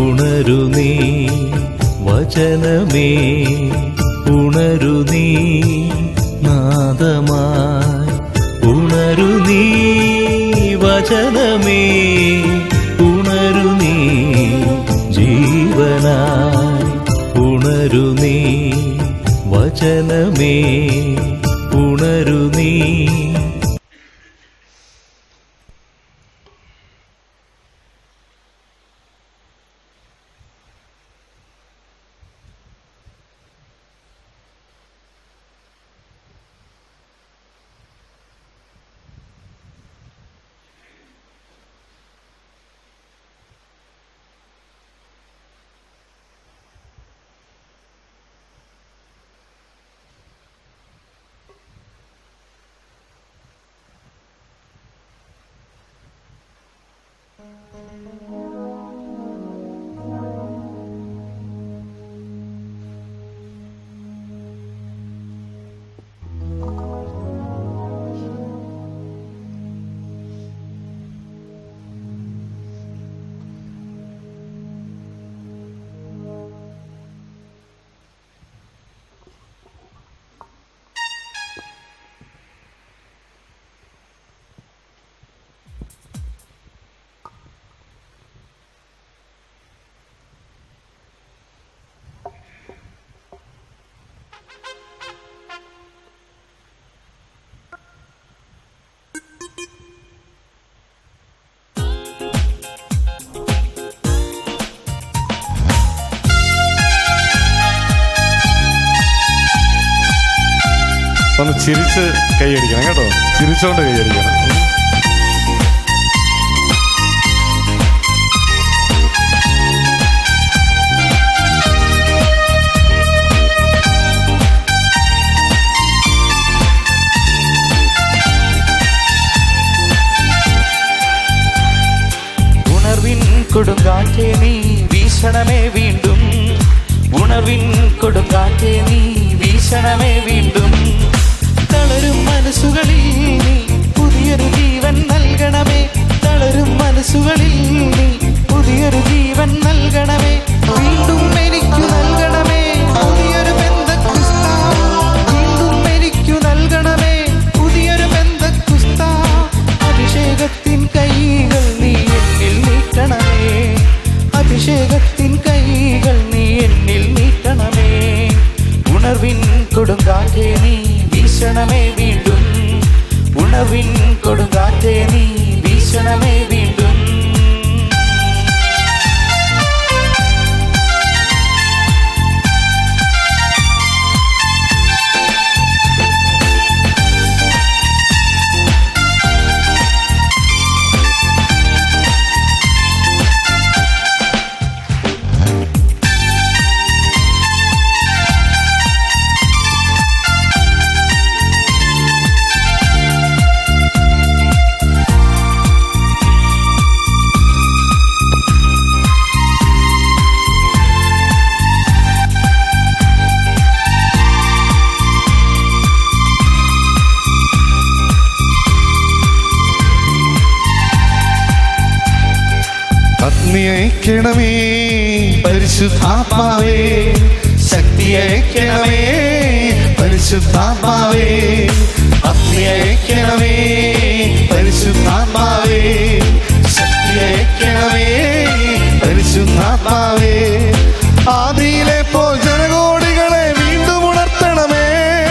ഉണരു നീ വചനമേ ഉണരു നീ നാദമായി ഉണരു നീ വചനമേ ഉണരു നീ ജീവനായി ഉണരു നീ വചനമേ ഉണരു നീ ഒന്ന് ചിരിച്ച് കൈയടിക്കണം കേട്ടോ ചിരിച്ചോണ്ട് കൈയടിക്കണം ഉണർവിൻ കൊടുങ്കാറ്റേ നീ വീശണമേ വീണ്ടും ഉണർവിൻ കൊടുങ്കാറ്റേ നീ വീശണമേ വീണ്ടും തളരും മനസ്സുകളിൽ നീ പുതിയൊരു ജീവൻ നൽകണമേ തളരും മനസ്സുകളിൽ നീ പുതിയൊരു ജീവൻ നൽകണമേ വീണ്ടും എനിക്കു നൽകണമേ പുതിയൊരു ബന്ധക്കുസ്ത വീണ്ടും എനിക്കു നൽകണമേ പുതിയൊരു ബന്ധക്കുസ്ത അഭിഷേകത്തിൻ കൈകൾ നീ എന്നിൽ നീട്ടണമേ അഭിഷേകത്തിൻ കൈകൾ നീ എന്നിൽ നീട്ടണമേ ഉണർവിൻ കൊടുങ്കാറ്റേ നീ വീശണമേ വീണ്ടും ഉണർവിൻ കൊടുങ്കാറ്റേ നീ വീശണമേ വീണ്ടും അഗ്നി അയക്കണമേ പരിശുദ്ധാത്മാവേ ശക്തി അയക്കണമേ പരിശുദ്ധാത്മാവേ അഗ്നി അയക്കണമേ പരിശുദ്ധാത്മാവേ ശക്തി അയക്കണമേ പരിശുദ്ധാത്മാവേ ആദിയിലെ പോൽ ജനകോടികളെ വീണ്ടും ഉണർത്തണമേ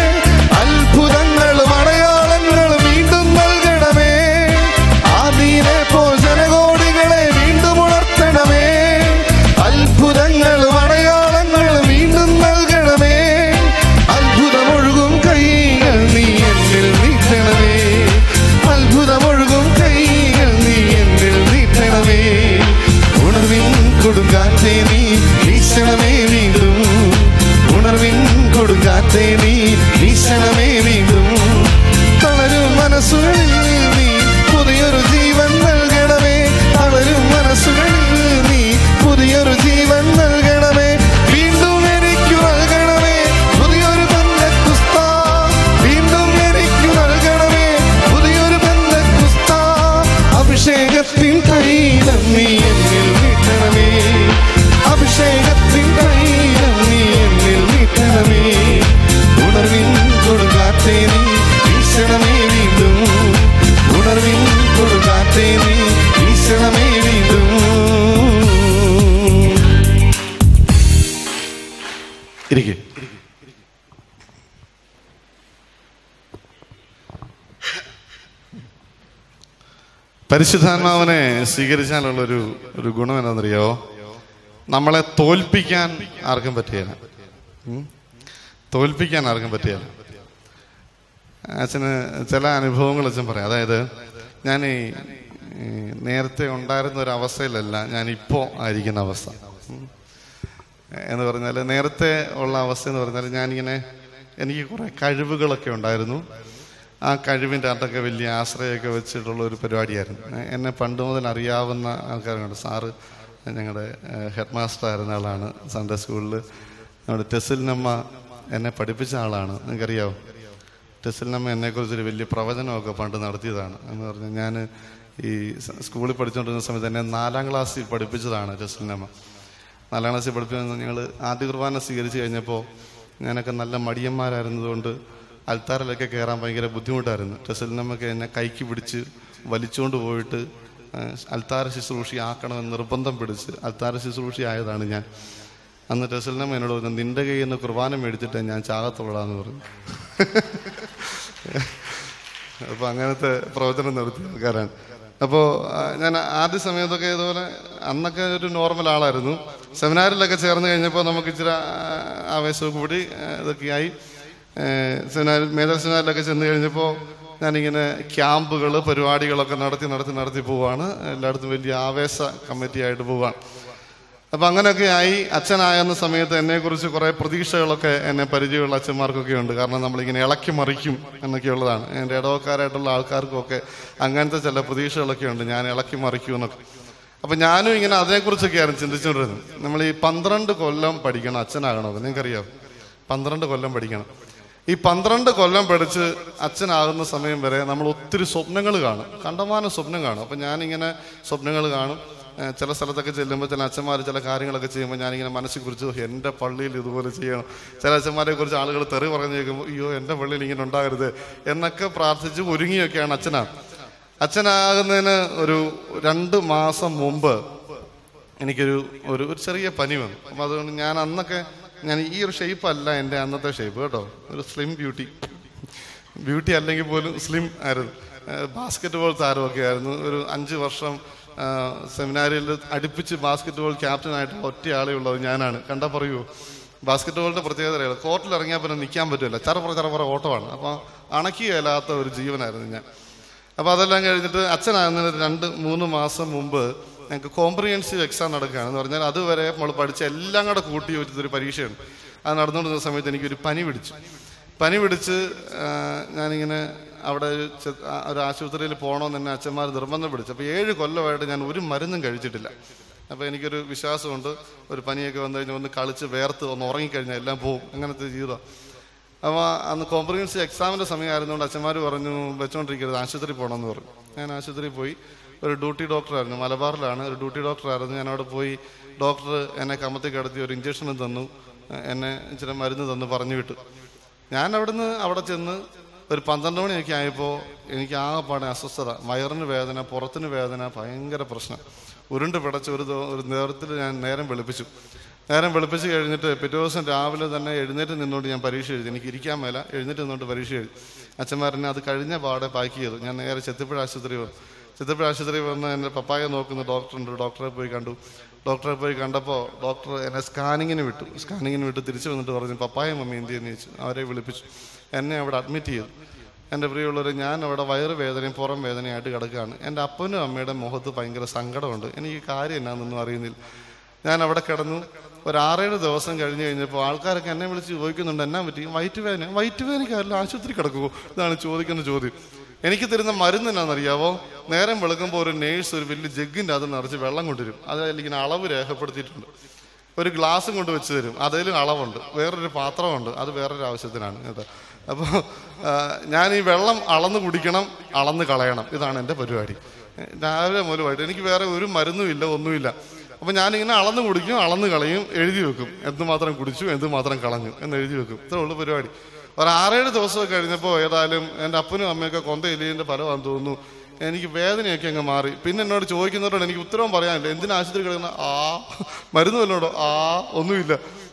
അത്ഭുതങ്ങളും അടയാളങ്ങളും വീണ്ടും നൽകണമേ ആദിയിലെ പോൽ ജനകോടികളെ വീണ്ടും ഉണർത്തണമേ അത്ഭുതങ്ങളും അടയാളങ്ങളും വീണ്ടും നൽകണമേ അത്ഭുതമൊഴുകും കൈകൾ നീ എന്നിൽ നീട്ടണമേ അത്ഭുതമൊഴുകും കൈകൾ നീ എന്നിൽ നീട്ടണമേ ഉണർവിൻ കൊടുങ്കാറ്റേ നീ വീശണമേ വീണ്ടും ഉണർവിൻ കൊടുങ്കാറ്റേ നീ വീശണമേ വീണ്ടും തളരും മനസ്സുകളിൽ നീ പുതിയൊരു ജീവൻ നൽകണമേ തളരും മനസ്സുകളിൽ നീ പുതിയൊരു ജീവൻ നൽകണമേ വീണ്ടും എനിക്കു നൽകണമേ പുതിയൊരു ബന്ധക്കുസ്ത വീണ്ടും എനിക്കു നൽകണമേ പുതിയൊരു ബന്ധക്കുസ്ത അഭിഷേകത്തിൻ കൈതം നീ എന്നിൽ നീട്ടണമേ ഇരിക്കെ പരിശുദ്ധാത്മാവിനെ സ്വീകരിച്ചാലുള്ള ഒരു ഒരു ഗുണം എന്താണെന്നറിയോ നമ്മളെ തോൽപ്പിക്കാൻ ആർക്കും പറ്റുകയില്ല ഉം? തോൽപ്പിക്കാൻ ആർക്കും പറ്റുകയില്ല അച്ഛന് ചില അനുഭവങ്ങൾ അച്ഛൻ പറയാം അതായത് ഞാൻ ഈ ഈ നേരത്തെ ഉണ്ടായിരുന്ന ഒരു അവസ്ഥയിലല്ല ഞാൻ ഇപ്പോൾ ആയിരിക്കുന്ന അവസ്ഥ ഉം. എന്ന് പറഞ്ഞാൽ നേരത്തെ ഉള്ള അവസ്ഥ എന്ന് പറഞ്ഞാൽ ഞാനിങ്ങനെ എനിക്ക് കുറേ കഴിവുകളൊക്കെ ഉണ്ടായിരുന്നു ആ കഴിവിൻ്റെ അകത്തൊക്കെ വലിയ ആശ്രയമൊക്കെ വെച്ചിട്ടുള്ള ഒരു പരിപാടിയായിരുന്നു എ- എന്നെ പണ്ട് മുതൽ അറിയാവുന്ന ആൾക്കാരുണ്ട് സാറ് ഞങ്ങളുടെ ഹെഡ് മാസ്റ്റർ ആയിരുന്ന ആളാണ് സൺഡേ സ്കൂളിൽ നമ്മുടെ ടെസിലിനമ്മ എന്നെ പഠിപ്പിച്ച ആളാണ് നിങ്ങൾക്കറിയാവോ ടെസിലിനമ്മ എന്നെക്കുറിച്ചൊരു വലിയ പ്രവചനമൊക്കെ പണ്ട് നടത്തിയതാണ് എന്ന് പറഞ്ഞാൽ ഞാൻ ഈ സ- സ്കൂളിൽ പഠിച്ചുകൊണ്ടിരുന്ന സമയത്ത് എന്നെ നാലാം ക്ലാസ്സിൽ പഠിപ്പിച്ചതാണ് ടെസിലിനമ്മ നാലാം ക്ലാസ്സിൽ പഠിപ്പിച്ച ഞങ്ങൾ ആദ്യ കുർബാന സ്വീകരിച്ച് കഴിഞ്ഞപ്പോൾ ഞാനൊക്കെ നല്ല മടിയന്മാരായിരുന്നതുകൊണ്ട് അൽത്താറിലൊക്കെ കയറാൻ ഭയങ്കര ബുദ്ധിമുട്ടായിരുന്നു ടെസലിനമ്മക്ക് എന്നെ കൈക്ക് പിടിച്ച് വലിച്ചുകൊണ്ട് പോയിട്ട് ആ, അൽത്താര ശുശ്രൂഷി ആക്കണമെന്ന് നിർബന്ധം പിടിച്ച് അൽത്താര ശുശ്രൂഷി ആയതാണ് ഞാൻ അന്ന് ടെസലിനമ്മ എന്നോട് പറഞ്ഞു നിന്റെ കയ്യിൽ നിന്ന് കുർബാന മേടിച്ചിട്ട് ഞാൻ ചാകത്തുള്ളതാന്ന് പറഞ്ഞു അപ്പൊ അങ്ങനത്തെ പ്രവചനം നടത്തിയ ആൾക്കാരാണ് അപ്പോൾ ഞാൻ ആദ്യ സമയത്തൊക്കെ ഇതുപോലെ അന്നൊക്കെ ഒരു നോർമൽ ആളായിരുന്നു സെമിനാറിലൊക്കെ ചേർന്ന് കഴിഞ്ഞപ്പോൾ നമുക്ക് ഇച്ചിരി ആ, ആവേശവും കൂടി ആ, ഇതൊക്കെയായി സെമിനാറിൽ മേജർ സെമിനാറിലൊക്കെ ചെന്ന് കഴിഞ്ഞപ്പോൾ ഞാനിങ്ങനെ ക്യാമ്പുകൾ പരിപാടികളൊക്കെ നടത്തി നടത്തി നടത്തി പോവാണ് എല്ലായിടത്തും വലിയ ആവേശ കമ്മിറ്റി ആയിട്ട് പോവാണ് അപ്പൊ അങ്ങനെയൊക്കെ ആയി അച്ഛനായെന്ന സമയത്ത് എന്നെ കുറിച്ച് കുറെ പ്രതീക്ഷകളൊക്കെ എന്നെ പരിചയമുള്ള അച്ഛന്മാർക്കൊക്കെ ഉണ്ട് കാരണം നമ്മളിങ്ങനെ ഇളക്കി മറിക്കും എന്നൊക്കെ ഉള്ളതാണ് എൻ്റെ ഇടവക്കാരായിട്ടുള്ള ആൾക്കാർക്കൊക്കെ അങ്ങനത്തെ ചില പ്രതീക്ഷകളൊക്കെ ഉണ്ട് ഞാൻ ഇളക്കി മറിക്കും എന്നൊക്കെ അപ്പൊ ഞാനും ഇങ്ങനെ അതിനെക്കുറിച്ചൊക്കെയായിരുന്നു ചിന്തിച്ചുകൊണ്ടിരുന്നത് നമ്മൾ ഈ പന്ത്രണ്ട് കൊല്ലം പഠിക്കണം അച്ഛനാകണമെന്ന് നിങ്ങൾക്കറിയാം പന്ത്രണ്ട് കൊല്ലം പഠിക്കണം ഈ പന്ത്രണ്ട് കൊല്ലം പഠിച്ച് അച്ഛനാകുന്ന സമയം വരെ നമ്മൾ ഒത്തിരി സ്വപ്നങ്ങൾ കാണും കണ്ടമാനം സ്വപ്നം കാണും അപ്പൊ ഞാനിങ്ങനെ സ്വപ്നങ്ങൾ കാണും ഏഹ് ചില സ്ഥലത്തൊക്കെ ചെല്ലുമ്പോൾ ചില അച്ഛന്മാർ ചില കാര്യങ്ങളൊക്കെ ചെയ്യുമ്പോൾ ഞാനിങ്ങനെ മനസ്സിൽ കുറിച്ച് എൻ്റെ പള്ളിയിൽ ഇതുപോലെ ചെയ്യണം ചില അച്ഛന്മാരെ കുറിച്ച് ആളുകൾ തെറി പറഞ്ഞു കേൾക്കുമ്പോൾ അയ്യോ എൻ്റെ പള്ളിയിൽ ഇങ്ങനെ ഉണ്ടാകരുത് എന്നൊക്കെ പ്രാർത്ഥിച്ച് ഒരുങ്ങിയൊക്കെയാണ് അച്ഛനാണ് അച്ഛനാകുന്നതിന് ഒരു രണ്ട് മാസം മുമ്പ് എനിക്കൊരു ഒരു ഒരു ചെറിയ പനി വന്നു അപ്പം അതുകൊണ്ട് ഞാൻ അന്നൊക്കെ ഞാൻ ഈ ഒരു ഷേപ്പ് അല്ല എൻ്റെ അന്നത്തെ ഷേപ്പ് കേട്ടോ ഒരു സ്ലിം ബ്യൂട്ടി ബ്യൂട്ടി അല്ലെങ്കിൽ പോലും സ്ലിം ആയിരുന്നു ബാസ്കറ്റ് ബോൾ താരമൊക്കെ ആയിരുന്നു ഒരു അഞ്ച് വർഷം ആ, സെമിനാരിയിൽ അടുപ്പിച്ച് ബാസ്കറ്റ് ബോൾ ക്യാപ്റ്റനായിട്ട് ഒറ്റ ആളേ ഉള്ളത് ഞാനാണ് കണ്ടാ പറയുമോ ബാസ്കറ്റ് ബോളിന്റെ പ്രത്യേകത അറിയാലോ കോർട്ടിൽ ഇറങ്ങിയാൽ പിന്നെ നിൽക്കാൻ പറ്റില്ല ചറപ്പുറ ചറപ്പുറ ഓട്ടമാണ് അപ്പോൾ അണക്കിയല്ലാത്ത ഒരു ജീവനായിരുന്നു ഞാൻ അപ്പോൾ അതെല്ലാം കഴിഞ്ഞിട്ട് അച്ഛനാകുന്നതിന് രണ്ട് മൂന്ന് മാസം മുമ്പ് ഞങ്ങൾക്ക് കോംപ്രിഹെൻസീവ് എക്സാം നടക്കുകയാണ് എന്ന് പറഞ്ഞാൽ അതുവരെ നമ്മൾ പഠിച്ച എല്ലാം കൂടെ കൂട്ടി വെച്ചൊരു പരീക്ഷയാണ് അത് നടന്നുകൊണ്ടിരുന്ന സമയത്ത് എനിക്കൊരു പനി പിടിച്ചു പനി പിടിച്ച് ആ, ഞാനിങ്ങനെ അവിടെ ഒരു ചെ- ആ, ഒരു ആശുപത്രിയിൽ പോകണമെന്ന് എന്നെ അച്ഛന്മാർ നിർബന്ധം പിടിച്ചു അപ്പോൾ ഏഴ് കൊല്ലമായിട്ട് ഞാൻ ഒരു മരുന്നും കഴിച്ചിട്ടില്ല അപ്പോൾ എനിക്കൊരു വിശ്വാസമുണ്ട് ഒരു പനിയൊക്കെ വന്നു കഴിഞ്ഞാൽ ഒന്ന് കളിച്ച് വേർത്ത് ഒന്ന് ഉറങ്ങിക്കഴിഞ്ഞാൽ എല്ലാം പോവും അങ്ങനത്തെ ജീവിതം അപ്പോൾ അന്ന് കോംപ്രിഹെൻസീവ് എക്സാമിൻ്റെ സമയമായിരുന്നുകൊണ്ട് അച്ഛന്മാർ പറഞ്ഞു വെച്ചോണ്ടിരിക്കരുത് ആശുപത്രി പോകണമെന്ന് പറഞ്ഞു ഞാൻ ആശുപത്രിയിൽ പോയി ഒരു ഡ്യൂട്ടി ഡോക്ടറായിരുന്നു മലബാറിലാണ് ഒരു ഡ്യൂട്ടി ഡോക്ടറായിരുന്നു ഞാൻ അവിടെ പോയി ഡോക്ടർ എന്നെ കമത്തി കിടത്തി ഒരു ഇഞ്ചക്ഷനും തന്നു എന്നെ ഇച്ചിരി മരുന്ന് തന്നു പറഞ്ഞു വിട്ടു ഞാൻ അവിടുന്ന് അവിടെ ചെന്ന് ഒരു പന്ത്രണ്ട് മണിയൊക്കെ ആയപ്പോൾ എനിക്ക് ആകെപ്പാടെ അസ്വസ്ഥത വയറിന് വേദന പുറത്തിന് വേദന ഭയങ്കര പ്രശ്നം ഉരുണ്ട് പിടച്ച് ഒരു ദോ- ഒരു നേരത്തിൽ ഞാൻ നേരം വെളുപ്പിച്ചു നേരം വെളുപ്പിച്ച് കഴിഞ്ഞിട്ട് പിറ്റേ ദിവസം രാവിലെ തന്നെ എഴുന്നേറ്റ് നിന്നുകൊണ്ട് ഞാൻ പരീക്ഷ എഴുതി എനിക്ക് ഇരിക്കാൻ മേല എഴുന്നേറ്റ് നിന്നുകൊണ്ട് പരീക്ഷ എഴുതി അച്ഛന്മാരെന്നെ അത് കഴിഞ്ഞ പാടെ പാക്ക് ചെയ്തു ഞാൻ നേരെ ചെത്തിപ്പുഴ ആശുപത്രി വന്നു ചെത്തിപ്പുഴ ആശുപത്രി വന്ന് എൻ്റെ പപ്പായ നോക്കുന്ന ഡോക്ടറുണ്ട് ഡോക്ടറെ പോയി കണ്ടു ഡോക്ടറെ പോയി കണ്ടപ്പോൾ ഡോക്ടർ എന്നെ സ്കാനിങ്ങിന് വിട്ടു സ്കാനിങ്ങിന് വിട്ട് തിരിച്ചു വന്നിട്ട് പറഞ്ഞു പപ്പായ മമ്മി എന്ത് ചെയ്യുന്നു ചോദിച്ചു അവരെ വിളിപ്പിച്ചു എന്നെ അവിടെ അഡ്മിറ്റ് ചെയ്തു എൻ്റെ പ്രിയമുള്ളവർ ഞാൻ അവിടെ വയറ് വേദനയും പുറം വേദനയായിട്ട് കിടക്കുകയാണ് എൻ്റെ അപ്പനും അമ്മയുടെ മുഖത്ത് ഭയങ്കര സങ്കടമുണ്ട് എനിക്ക് കാര്യം എന്നാണെന്നൊന്നും അറിയുന്നില്ല ഞാൻ അവിടെ കിടന്നു ഒരു ആറേഴ് ദിവസം കഴിഞ്ഞ് കഴിഞ്ഞപ്പോൾ ആൾക്കാരൊക്കെ എന്നെ വിളിച്ച് ചോദിക്കുന്നുണ്ട് എന്നാ പറ്റി വയറ്റ് വേദന വയറ്റ് വേദനയ്ക്കല്ല ആശുപത്രി കിടക്കുമോ ഇതാണ് ചോദിക്കുന്ന ചോദ്യം എനിക്ക് തരുന്ന മരുന്ന് എന്നാണെന്നറിയാവോ നേരം വെളുക്കുമ്പോൾ ഒരു നേഴ്സ് ഒരു വലിയ ജഗ്ഗിൻ്റെ അത് നിറച്ച് വെള്ളം കൊണ്ടുവരും അതിൽ ഇങ്ങനെ അളവ് രേഖപ്പെടുത്തിയിട്ടുണ്ട് ഒരു ഗ്ലാസും കൊണ്ട് വെച്ച് തരും അതിലും അളവുണ്ട് വേറൊരു പാത്രമുണ്ട് അത് വേറൊരു ആവശ്യത്തിനാണ് കേട്ടോ അപ്പോൾ ഞാൻ ഈ വെള്ളം അളന്ന് കുടിക്കണം അളന്ന് കളയണം ഇതാണ് എൻ്റെ പരിപാടി ഏ, രാവിലെ മുതലുമായിട്ട് എനിക്ക് വേറെ ഒരു മരുന്നും ഇല്ല ഒന്നുമില്ല അപ്പോൾ ഞാനിങ്ങനെ അളന്ന് കുടിക്കും അളന്ന് കളയും എഴുതി വെക്കും എന്തുമാത്രം കുടിച്ചു എന്തുമാത്രം കളഞ്ഞു എന്ന് എഴുതി വെക്കും ഇത്രേ ഉള്ളൂ പരിപാടി ഒരു ആറേഴ് ദിവസമൊക്കെ കഴിഞ്ഞപ്പോൾ ഏതായാലും എൻ്റെ അപ്പനും അമ്മയൊക്കെ കൊന്ത എലിയതിൻ്റെ ഫലമാണെന്ന് തോന്നുന്നു എനിക്ക് വേദനയൊക്കെ അങ്ങ് മാറി പിന്നെ എന്നോട് ചോദിക്കുന്നവരോട് എനിക്ക് ഉത്തരവും പറയാനില്ല എന്തിനാ ആശുപത്രി കിടക്കുന്ന ആ മരുന്ന് വല്ലോടോ ആ ഒന്നുമില്ല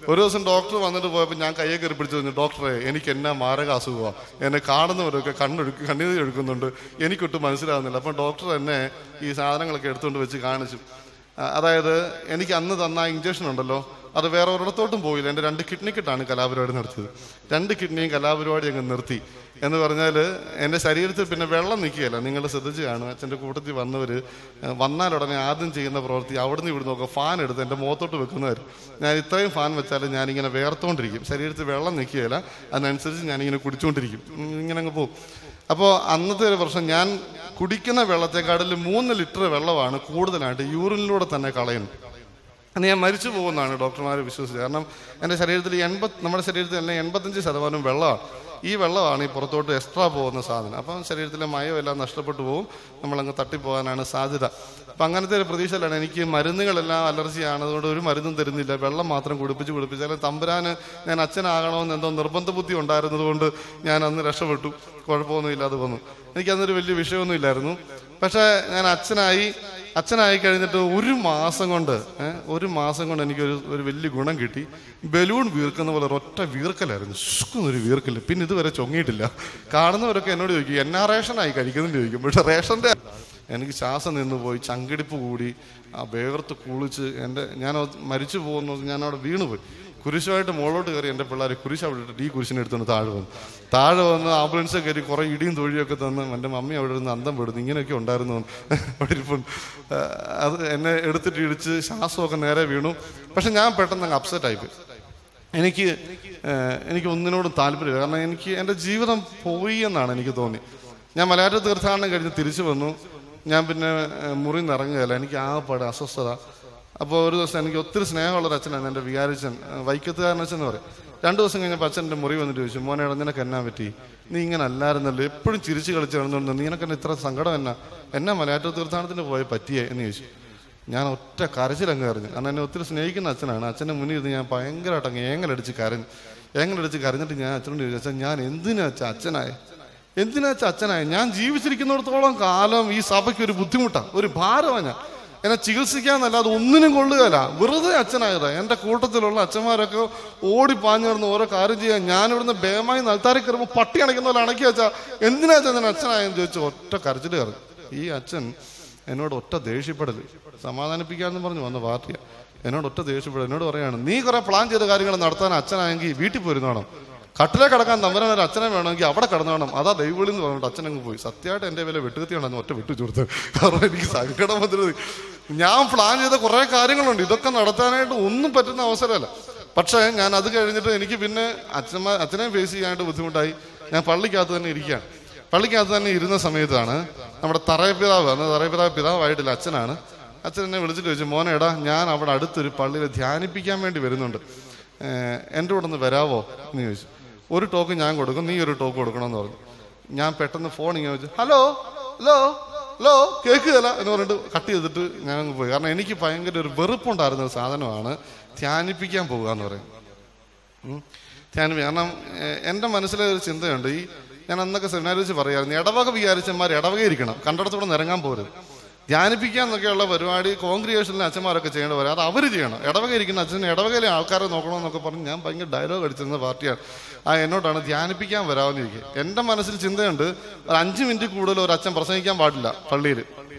ഒരു ദിവസം ഡോക്ടർ വന്നിട്ട് പോയപ്പോൾ ഞാൻ കയ്യെ കയറി പിടിച്ചു പറഞ്ഞു ഡോക്ടറെ എനിക്ക് എന്നാ മാരക അസുഖമാണ് എന്നെ കാണുന്നവരൊക്കെ കണ്ണൊഴുക്ക് കണ്ണീര് എടുക്കുന്നുണ്ട് എനിക്കൊട്ടും മനസ്സിലാകുന്നില്ല അപ്പം ഡോക്ടർ എന്നെ ഈ സാധനങ്ങളൊക്കെ എടുത്തുകൊണ്ട് വെച്ച് കാണിച്ചു ആ, അതായത് എനിക്ക് അന്ന് തന്ന ഇഞ്ചക്ഷൻ ഉണ്ടല്ലോ അത് വേറെ ഒരിടത്തോട്ടും പോയില്ല എൻ്റെ രണ്ട് കിഡ്നി കിട്ടാണ് കലാപരിപാടി നടത്തിയത് രണ്ട് കിഡ്നിയും കലാപരിപാടി അങ്ങ് നിർത്തി എന്ന് പറഞ്ഞാൽ എൻ്റെ ശരീരത്തിൽ പിന്നെ വെള്ളം നിൽക്കുകയല്ല നിങ്ങൾ ശ്രദ്ധിച്ച് കാണും അച്ഛൻ്റെ കൂട്ടത്തിൽ വന്നവർ വന്നാലുടനെ ആദ്യം ചെയ്യുന്ന പ്രവൃത്തി അവിടുന്ന് ഇവിടുന്ന് ഒക്കെ ഫാൻ എടുത്ത് എൻ്റെ മുഖത്തോട്ട് വെക്കുന്നവർ ഞാൻ ഇത്രയും ഫാൻ വെച്ചാൽ ഞാനിങ്ങനെ വേർത്തുകൊണ്ടിരിക്കും ശരീരത്തിൽ വെള്ളം നിൽക്കുകയില്ല അതിനനുസരിച്ച് ഞാനിങ്ങനെ കുടിച്ചുകൊണ്ടിരിക്കും ഉം, ഇങ്ങനെ അങ്ങ് പോകും അപ്പോൾ അന്നത്തെ ഒരു പ്രശ്നം ഞാൻ കുടിക്കുന്ന വെള്ളത്തെക്കാട്ടിൽ മൂന്ന് ലിറ്റർ വെള്ളമാണ് കൂടുതലായിട്ട് യൂറിനിലൂടെ തന്നെ കളയുന്നത് അന്ന് ഞാൻ മരിച്ചു പോകുന്നതാണ് ഡോക്ടർമാർ വിശ്വസിച്ചത് കാരണം എൻ്റെ ശരീരത്തിൽ എൺപത് നമ്മുടെ ശരീരത്തിൽ എല്ലാം എൺപത്തഞ്ച് ശതമാനം വെള്ളമാണ് ഈ വെള്ളമാണ് ഈ പുറത്തോട്ട് എക്സ്ട്രാ പോകുന്ന സാധനം അപ്പം ശരീരത്തിലെ മയം എല്ലാം നഷ്ടപ്പെട്ടു പോകും നമ്മളങ്ങ് തട്ടിപ്പോകാനാണ് സാധ്യത അപ്പം അങ്ങനത്തെ ഒരു പ്രതീക്ഷയിലാണ് എനിക്ക് മരുന്നുകളെല്ലാം അലർജിയാണ് അതുകൊണ്ട് ഒരു മരുന്നും തരുന്നില്ല വെള്ളം മാത്രം കുടിപ്പിച്ച് കുടിപ്പിച്ചാൽ തമ്പുരാന് ഞാൻ അച്ഛനാകണമെന്ന് എന്തോ നിർബന്ധ ബുദ്ധി ഉണ്ടായിരുന്നത് കൊണ്ട് ഞാൻ അന്ന് രക്ഷപ്പെട്ടു കുഴപ്പമൊന്നും ഇല്ലാതെ വന്നു എനിക്കന്നൊരു വലിയ വിഷയമൊന്നും ഇല്ലായിരുന്നു പക്ഷേ ഞാൻ അച്ഛനായി അച്ഛനായി കഴിഞ്ഞിട്ട് ഒരു മാസം കൊണ്ട് ഏ, ഒരു മാസം കൊണ്ട് എനിക്കൊരു ഒരു വലിയ ഗുണം കിട്ടി ബലൂൺ വീർക്കുന്ന പോലെ ഒറ്റ വീർക്കലായിരുന്നു ഒരു വീർക്കല് പിന്നെ ഇതുവരെ ചൊങ്ങിയിട്ടില്ല കാണുന്നവരൊക്കെ എന്നോട് ചോദിക്കും എന്നാ റേഷനായി കഴിക്കുന്നെന്ന് ചോദിക്കും പക്ഷെ റേഷൻ്റെ എനിക്ക് ശ്വാസം നിന്ന് പോയി ചങ്കിടിപ്പ് കൂടി ആ വേർത്ത് കുളിച്ച് എൻ്റെ ഞാൻ മരിച്ചു പോകുന്നു ഞാൻ അവിടെ വീണുപോയി കുരിശുമായിട്ട് മുകളിലോട്ട് കയറി എൻ്റെ പിള്ളേർ കുരിശ് അവിടെ ഇട്ടിട്ട് ഈ കുരിശിനെ എടുത്തുകൊണ്ട് താഴെ വന്നു താഴെ വന്ന് ആംബുലൻസ് കയറി കുറേ ഇടിയും തൊഴിയൊക്കെ തന്ന് എൻ്റെ മമ്മി അവിടെ ഇരുന്ന് അന്തം പെടുന്നു ഇങ്ങനെയൊക്കെ ഉണ്ടായിരുന്നു അവിടെ ഇരിപ്പുണ്ട് ആ, അത് എന്നെ എടുത്തിട്ട് ഇടിച്ച് ശ്വാസമൊക്കെ നേരെ വീണു പക്ഷെ ഞാൻ പെട്ടെന്ന് അങ്ങ് അപ്സെറ്റ് ആയിപ്പോയി എനിക്ക് ഏഹ്, എനിക്ക് ഒന്നിനോടും താല്പര്യമില്ല കാരണം എനിക്ക് എൻ്റെ ജീവിതം പോയി എന്നാണ് എനിക്ക് തോന്നി ഞാൻ മലയാറ്റ തീർത്ഥാടനം കഴിഞ്ഞ് തിരിച്ചു വന്നു ഞാൻ പിന്നെ ഏഹ്, മുറിയിൽ നിന്ന് ഇറങ്ങുകയല്ല എനിക്ക് ആകെപ്പാട് അസ്വസ്ഥത അപ്പോൾ ഒരു ദിവസം എനിക്ക് ഒത്തിരി സ്നേഹമുള്ളൊരു അച്ഛനാണ് എൻ്റെ വികാരിച്ചൻ ഏഹ്, വൈക്കത്തുകാരൻ അച്ഛൻ എന്ന് പറയും രണ്ടു ദിവസം കഴിഞ്ഞപ്പോൾ അച്ഛൻ എൻ്റെ മുറി വന്നിട്ട് ചോദിച്ചു മോനെ എടാ, നിനക്ക് എന്നാ പറ്റി നീ ഇങ്ങനെ അല്ലായിരുന്നല്ലോ എപ്പോഴും ചിരിച്ച് കളിച്ച് കിടന്നുകൊണ്ട് നിനക്ക് എന്നെ ഇത്ര സങ്കടം എന്നാ എന്നാ മലയാറ്റ തീർത്ഥാടനത്തിന് പോയ പറ്റിയേ എന്ന് ചോദിച്ചു ഞാൻ ഒറ്റ കരച്ചിലങ്ങ് കരഞ്ഞു കാരണം എന്നെ ഒത്തിരി സ്നേഹിക്കുന്ന അച്ഛനാണ് അച്ഛൻ്റെ മുന്നിൽ ഇരുന്ന് ഞാൻ ഭയങ്കരമായിട്ട് അങ്ങ് ഏങ്ങലടിച്ച് കരഞ്ഞു ഏങ്ങലടിച്ച് കരഞ്ഞിട്ട് ഞാൻ അച്ഛനോട് ചോദിച്ചു അച്ഛൻ ഞാൻ എന്തിനാ അച്ഛൻ അച്ഛനായ എന്തിനാ അച്ഛൻ അച്ഛനായ ഞാൻ ജീവിച്ചിരിക്കുന്നിടത്തോളം കാലം ഈ സഭയ്ക്ക് ഒരു ബുദ്ധിമുട്ടാണ് ഒരു ഭാരമാണ് ഞാൻ എന്നെ ചികിത്സിക്കാന്നല്ലാതെ ഒന്നിനും കൊള്ളുകയല്ല വെറുതെ അച്ഛനായതാ എൻ്റെ കൂട്ടത്തിലുള്ള അച്ഛന്മാരൊക്കെ ഓടി പാഞ്ഞു കിടന്ന് ഓരോ കാര്യം ചെയ്യാൻ ഞാൻ ഇവിടുന്ന് ഭേമായി നൽത്താരി കയറുമ്പോൾ പട്ടി അണയ്ക്കുന്ന പോലെ അണക്കി വെച്ചാ എന്തിനാ അച്ഛൻ ഞാൻ അച്ഛനായെന്ന് ചോദിച്ചു ഒറ്റ കരച്ചിൽ കയറി ഈ അച്ഛൻ എന്നോട് ഒറ്റ ദേഷ്യപ്പെടൽ സമാധാനിപ്പിക്കാന്ന് പറഞ്ഞു വന്ന പാർട്ടിയാ എന്നോട് ഒറ്റ ദേഷ്യപ്പെടൽ എന്നോട് പറയാണ് നീ കുറെ പ്ലാൻ ചെയ്ത കാര്യങ്ങൾ നടത്താൻ അച്ഛനായെങ്കിൽ വീട്ടിൽ പോയിരുന്നോണം കട്ടിലെ കിടക്കാൻ തമ്പരൻ ഒരു അച്ഛനെ വേണമെങ്കിൽ അവിടെ കിടന്നു വേണം അതാ ദൈവവിളി എന്ന് പറഞ്ഞിട്ട് അച്ഛനങ്ങ് പോയി സത്യമായിട്ട് എൻ്റെ വില വെട്ടുകത്തി ഉണ്ടെന്ന് ഒറ്റ വിട്ടു ചോർത്ത് കാരണം എനിക്ക് സങ്കടം വന്നിരുന്നത് ഞാൻ പ്ലാൻ ചെയ്ത കുറേ കാര്യങ്ങളുണ്ട് ഇതൊക്കെ നടത്താനായിട്ട് ഒന്നും പറ്റുന്ന അവസരമല്ല പക്ഷേ ഞാൻ അത് കഴിഞ്ഞിട്ട് എനിക്ക് പിന്നെ അച്ഛന്മാർ അച്ഛനെ ഫേസ് ചെയ്യാനായിട്ട് ബുദ്ധിമുട്ടായി ഞാൻ പള്ളിക്കകത്ത് തന്നെ ഇരിക്കുകയാണ് പള്ളിക്കകത്ത് തന്നെ ഇരുന്ന സമയത്താണ് നമ്മുടെ തറയപ്പിതാവ് അന്ന് തറയപ്പിതാവ് പിതാവായിട്ടില്ല അച്ഛനാണ് അച്ഛൻ എന്നെ വിളിച്ചിട്ട് ചോദിച്ചു മോനെ എടാ ഞാൻ അവിടെ അടുത്തൊരു പള്ളിയിൽ ധ്യാനിപ്പിക്കാൻ വേണ്ടി വരുന്നുണ്ട് ഏഹ് എൻ്റെ കൂടെ ഒന്ന് വരാവോ എന്ന് ചോദിച്ചു ഒരു ടോക്ക് ഞാൻ കൊടുക്കും നീ ഒരു ടോക്ക് കൊടുക്കണമെന്ന് പറഞ്ഞു ഞാൻ പെട്ടെന്ന് ഫോൺ ഇങ്ങനെ വെച്ചു ഹലോ ഹലോ ഹലോ കേൾക്കുകയല്ല എന്ന് പറഞ്ഞിട്ട് കട്ട് ചെയ്തിട്ട് ഞാൻ അങ്ങ് പോയി കാരണം എനിക്ക് ഭയങ്കര ഒരു വെറുപ്പുണ്ടായിരുന്ന ഒരു സാധനമാണ് ധ്യാനിപ്പിക്കാൻ പോകുക എന്ന് പറയുന്നത് ഉം. ധ്യാനം കാരണം ഏഹ്, എൻ്റെ മനസ്സിലെ ഒരു ചിന്തയുണ്ട് ഈ ഞാൻ അന്നൊക്കെ സെമിനാർ വെച്ച് പറയായിരുന്നു ഇടവക വിചാരിച്ചന്മാർ ഇടവക ഇരിക്കണം കണ്ടിടത്തോടെ നിരങ്ങാൻ പോരുത് ധ്യാനിപ്പിക്കുക എന്നൊക്കെയുള്ള പരിപാടി കോൺഗ്രിഗേഷനിലെ അച്ഛന്മാരൊക്കെ ചെയ്യേണ്ട പോലെ അത് അവർ ചെയ്യണം ഇടവക ഇരിക്കുന്ന അച്ഛൻ ഇടവകയിലെ ആൾക്കാരെ നോക്കണമെന്നൊക്കെ പറഞ്ഞ് ഞാൻ ഭയങ്കര ഡയലോഗ് അടിച്ചിരുന്ന പാർട്ടിയാണ് ആ എന്നോടാണ് ധ്യാനിപ്പിക്കാൻ വരാമെന്ന് ചോദിക്കുക എൻ്റെ മനസ്സിൽ ചിന്തയുണ്ട് ഒരു അഞ്ച് മിനിറ്റ് കൂടുതൽ ഒരു അച്ഛൻ പ്രസംഗിക്കാൻ പാടില്ല പള്ളിയിൽ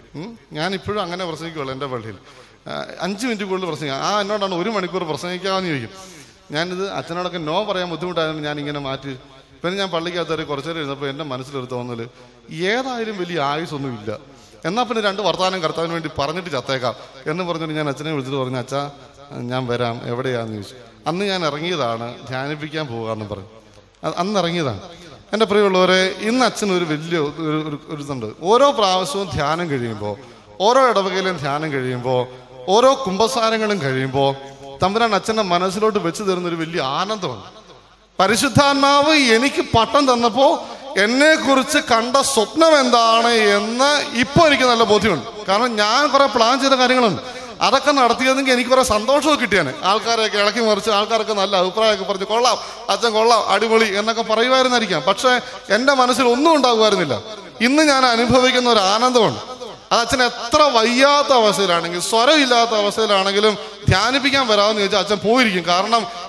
ഞാൻ ഇപ്പോഴും അങ്ങനെ പ്രസംഗിക്കുള്ളൂ എൻ്റെ പള്ളിയിൽ ആ, അഞ്ച് മിനിറ്റ് കൂടുതൽ പ്രസംഗിക്കാം ആ എന്നോടാണ് ഒരു മണിക്കൂർ പ്രസംഗിക്കാമെന്ന് ചോദിക്കും ഞാനിത് അച്ഛനോടൊക്കെ നോ പറയാൻ ബുദ്ധിമുട്ടായതുകൊണ്ട് ഞാൻ ഇങ്ങനെ മാറ്റി പിന്നെ ഞാൻ പള്ളിക്കകത്ത് കുറച്ചു നേരം ഇരുന്നപ്പോൾ എൻ്റെ മനസ്സിലൊരു തോന്നല് ഏതായാലും വലിയ ആയുസൊന്നും ഇല്ല എന്നാൽ പിന്നെ രണ്ട് വർത്തമാനം കർത്താവിന് വേണ്ടി പറഞ്ഞിട്ട് ചത്തേക്കാം എന്ന് പറഞ്ഞിട്ട് ഞാൻ അച്ഛനെ വിളിച്ചിട്ട് പറഞ്ഞു അച്ഛാ ഞാൻ വരാം എവിടെയാന്ന് ചോദിച്ചു അന്ന് ഞാൻ ഇറങ്ങിയതാണ് ധ്യാനിപ്പിക്കാൻ പോകാമെന്ന് പറഞ്ഞു അത് അന്ന് ഇറങ്ങിയതാണ് എൻ്റെ പ്രിയമുള്ളവരെ ഇന്ന് അച്ഛൻ ഒരു വലിയ ഒരു ഒരു- ഒരു ഇതുണ്ട് ഓരോ പ്രാവശ്യവും ധ്യാനം കഴിയുമ്പോൾ ഓരോ ഇടവകയിലും ധ്യാനം കഴിയുമ്പോൾ ഓരോ കുംഭസാരങ്ങളും കഴിയുമ്പോൾ തമ്പുരാൻ അച്ഛൻ്റെ മനസ്സിലോട്ട് വെച്ച് തരുന്ന ഒരു വലിയ ആനന്ദമുണ്ട് പരിശുദ്ധാത്മാവ് എനിക്ക് പട്ടം തന്നപ്പോ എന്നെ കുറിച്ച് കണ്ട സ്വപ്നം എന്താണ് എന്ന് ഇപ്പൊ എനിക്ക് നല്ല ബോധ്യമുണ്ട് കാരണം ഞാൻ കുറെ പ്ലാൻ ചെയ്ത കാര്യങ്ങളുണ്ട് അതൊക്കെ നടത്തിയതെങ്കിൽ എനിക്ക് കുറെ സന്തോഷമൊക്കെ കിട്ടിയാണ് ആൾക്കാരെയൊക്കെ ഇളക്കി മറിച്ച് ആൾക്കാരൊക്കെ നല്ല അഭിപ്രായമൊക്കെ പറഞ്ഞ് കൊള്ളാം അച്ഛൻ കൊള്ളാം അടിപൊളി എന്നൊക്കെ പറയുമായിരുന്നായിരിക്കാം പക്ഷെ എൻ്റെ മനസ്സിൽ ഒന്നും ഉണ്ടാകുമായിരുന്നില്ല ഇന്ന് ഞാൻ അനുഭവിക്കുന്ന ഒരു ആനന്ദമുണ്ട് അത് അച്ഛൻ എത്ര വയ്യാത്ത അവസ്ഥയിലാണെങ്കിൽ സ്വരമില്ലാത്ത അവസ്ഥയിലാണെങ്കിലും ധ്യാനിപ്പിക്കാൻ വരാമെന്ന് ചോദിച്ചാൽ അച്ഛൻ പോയിരിക്കും കാരണം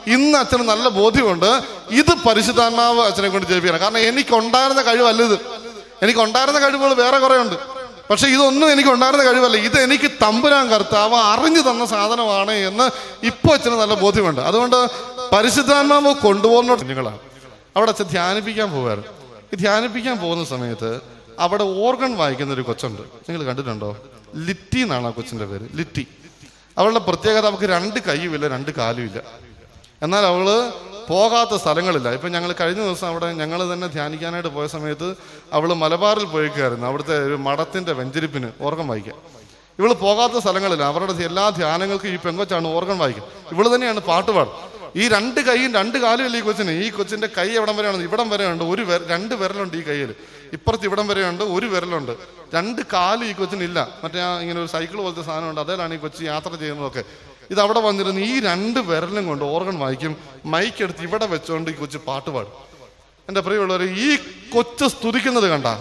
ഇന്ന് അച്ഛന് നല്ല ബോധ്യമുണ്ട് ഇത് പരിശുദ്ധാത്മാവ് അച്ഛനെ കൊണ്ട് ജയിപ്പിക്കണം കാരണം എനിക്കുണ്ടായിരുന്ന കഴിവല്ല ഇത് എനിക്കുണ്ടായിരുന്ന കഴിവുകൾ വേറെ കുറെ ഉണ്ട് പക്ഷെ ഇതൊന്നും എനിക്ക് ഉണ്ടായിരുന്ന കഴിവല്ല ഇത് എനിക്ക് തമ്പുരാൻ കർത്താവ് അറിഞ്ഞു തന്ന സാധനമാണ് എന്ന് ഇപ്പൊ അച്ഛന് നല്ല ബോധ്യമുണ്ട് അതുകൊണ്ട് പരിശുദ്ധാത്മാവ് കൊണ്ടുപോകുന്ന കുഞ്ഞുങ്ങളാണ് അവിടെ അച്ഛൻ ധ്യാനിപ്പിക്കാൻ പോകുമായിരുന്നു ഈ ധ്യാനിപ്പിക്കാൻ പോകുന്ന സമയത്ത് അവിടെ ഓർഗൺ വായിക്കുന്ന ഒരു കൊച്ചുണ്ട് നിങ്ങൾ കണ്ടിട്ടുണ്ടോ ലിറ്റി എന്നാണ് ആ കൊച്ചിന്റെ പേര് ലിറ്റി അവളുടെ പ്രത്യേകത അവൾക്ക് രണ്ട് കൈയുമില്ല രണ്ട് കാലുമില്ല എന്നാൽ അവള് പോകാത്ത സ്ഥലങ്ങളില്ല ഇപ്പൊ ഞങ്ങൾ കഴിഞ്ഞ ദിവസം അവിടെ ഞങ്ങൾ തന്നെ ധ്യാനിക്കാനായിട്ട് പോയ സമയത്ത് അവള് മലബാറിൽ പോയിക്കായിരുന്നു അവിടുത്തെ ഒരു മഠത്തിന്റെ വെഞ്ചരിപ്പിന് ഓർഗൻ വായിക്കാൻ ഇവള് പോകാത്ത സ്ഥലങ്ങളില്ല അവരുടെ എല്ലാ ധ്യാനങ്ങൾക്കും ഈ പെങ്കൊച്ചാണ് ഓർഗൻ വായിക്കും ഇവള് തന്നെയാണ് പാട്ടുപാടും ഈ രണ്ട് കൈയും രണ്ട് കാലും ഇല്ല ഈ കൊച്ചിന് ഈ കൊച്ചിന്റെ കൈ എവിടം വരെയാണ് ഇവിടം വരെ ഉണ്ട് ഒരു വിര- രണ്ട് വിരലുണ്ട് ഈ കയ്യിൽ ഇപ്പുറത്ത് ഇവിടം വരെ ഉണ്ട് ഒരു വിരലുണ്ട് രണ്ട് കാല് ഈ കൊച്ചിനില്ല മറ്റേ ആ ഇങ്ങനെ ഒരു സൈക്കിൾ പോലത്തെ സാധനമുണ്ട് അതിലാണ് ഈ കൊച്ചി യാത്ര ചെയ്യുന്നതൊക്കെ ഇത് അവിടെ വന്നിരുന്ന് ഈ രണ്ട് വിരലും കൊണ്ട് ഓർഗൻ വായിക്കും മൈക്ക് എടുത്ത് ഇവിടെ വെച്ചുകൊണ്ട് ഈ കൊച്ചു പാട്ട് പാടും എന്റെ പ്രിയമുള്ളവർ ഈ കൊച്ചു സ്തുതിക്കുന്നത് കണ്ടാൽ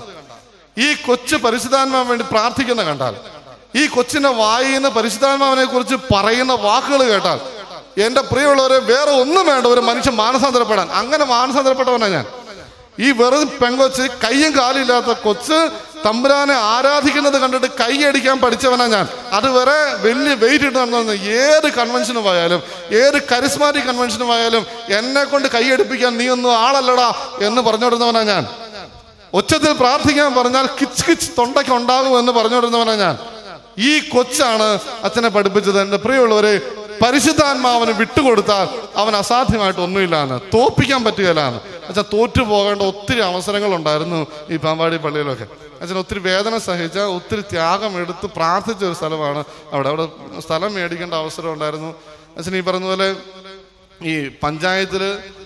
ഈ കൊച്ചു പരിശുദ്ധാത്മാവിന് വേണ്ടി പ്രാർത്ഥിക്കുന്ന കണ്ടാൽ ഈ കൊച്ചിന്റെ വായിന്ന് പരിശുദ്ധാത്മാവിനെ കുറിച്ച് പറയുന്ന വാക്കുകൾ കേട്ടാൽ എന്റെ പ്രിയമുള്ളവരെ വേറെ ഒന്നും വേണ്ട ഒരു മനുഷ്യൻ മാനസാന്തരപ്പെടാൻ അങ്ങനെ മാനസാന്തരപ്പെട്ടവനാ ഞാൻ ഈ വെറും പെങ്കൊച്ച് കയ്യും കാലും ഇല്ലാത്ത കൊച്ച് തമ്പുരാനെ ആരാധിക്കുന്നത് കണ്ടിട്ട് കൈയടിക്കാൻ പഠിച്ചവനാ ഞാൻ അതുവരെ വലിയ വെയിറ്റ് ഇട്ട് നടന്നു ഏത് കൺവെൻഷന് പോയാലും ഏത് കരിസ്മാറ്റിക് കൺവെൻഷന് പോയാലും എന്നെ കൊണ്ട് കൈയടിപ്പിക്കാൻ നീ ഒന്നും ആളല്ലടാ എന്ന് പറഞ്ഞുകൊടുന്നവനാ ഞാൻ ഉച്ചത്തിൽ പ്രാർത്ഥിക്കാൻ പറഞ്ഞാൽ കിച്ച് കിച്ച് തൊണ്ടയ്ക്ക് ഉണ്ടാകും എന്ന് പറഞ്ഞുകൊണ്ടിരുന്നവനാ ഞാൻ ഈ കൊച്ചാണ് അച്ഛനെ പഠിപ്പിച്ചത് എന്റെ പ്രിയമുള്ളവരെ പരിശുദ്ധാത്മാവന് വിട്ടുകൊടുത്താൽ അവൻ അസാധ്യമായിട്ട് ഒന്നുമില്ലാന്ന് തോപ്പിക്കാൻ പറ്റുകയില്ലാന്ന് അച്ഛൻ തോറ്റു പോകേണ്ട ഒത്തിരി അവസരങ്ങൾ ഉണ്ടായിരുന്നു ഈ പാമ്പാടി പള്ളിയിലൊക്കെ അച്ഛൻ ഒത്തിരി വേദന സഹിച്ച ഒത്തിരി ത്യാഗം എടുത്ത് പ്രാർത്ഥിച്ച ഒരു സ്ഥലമാണ് അവിടെ അവിടെ സ്ഥലം മേടിക്കേണ്ട അവസരം ഉണ്ടായിരുന്നു അച്ഛൻ ഈ പറഞ്ഞ പോലെ ഈ പഞ്ചായത്തിൽ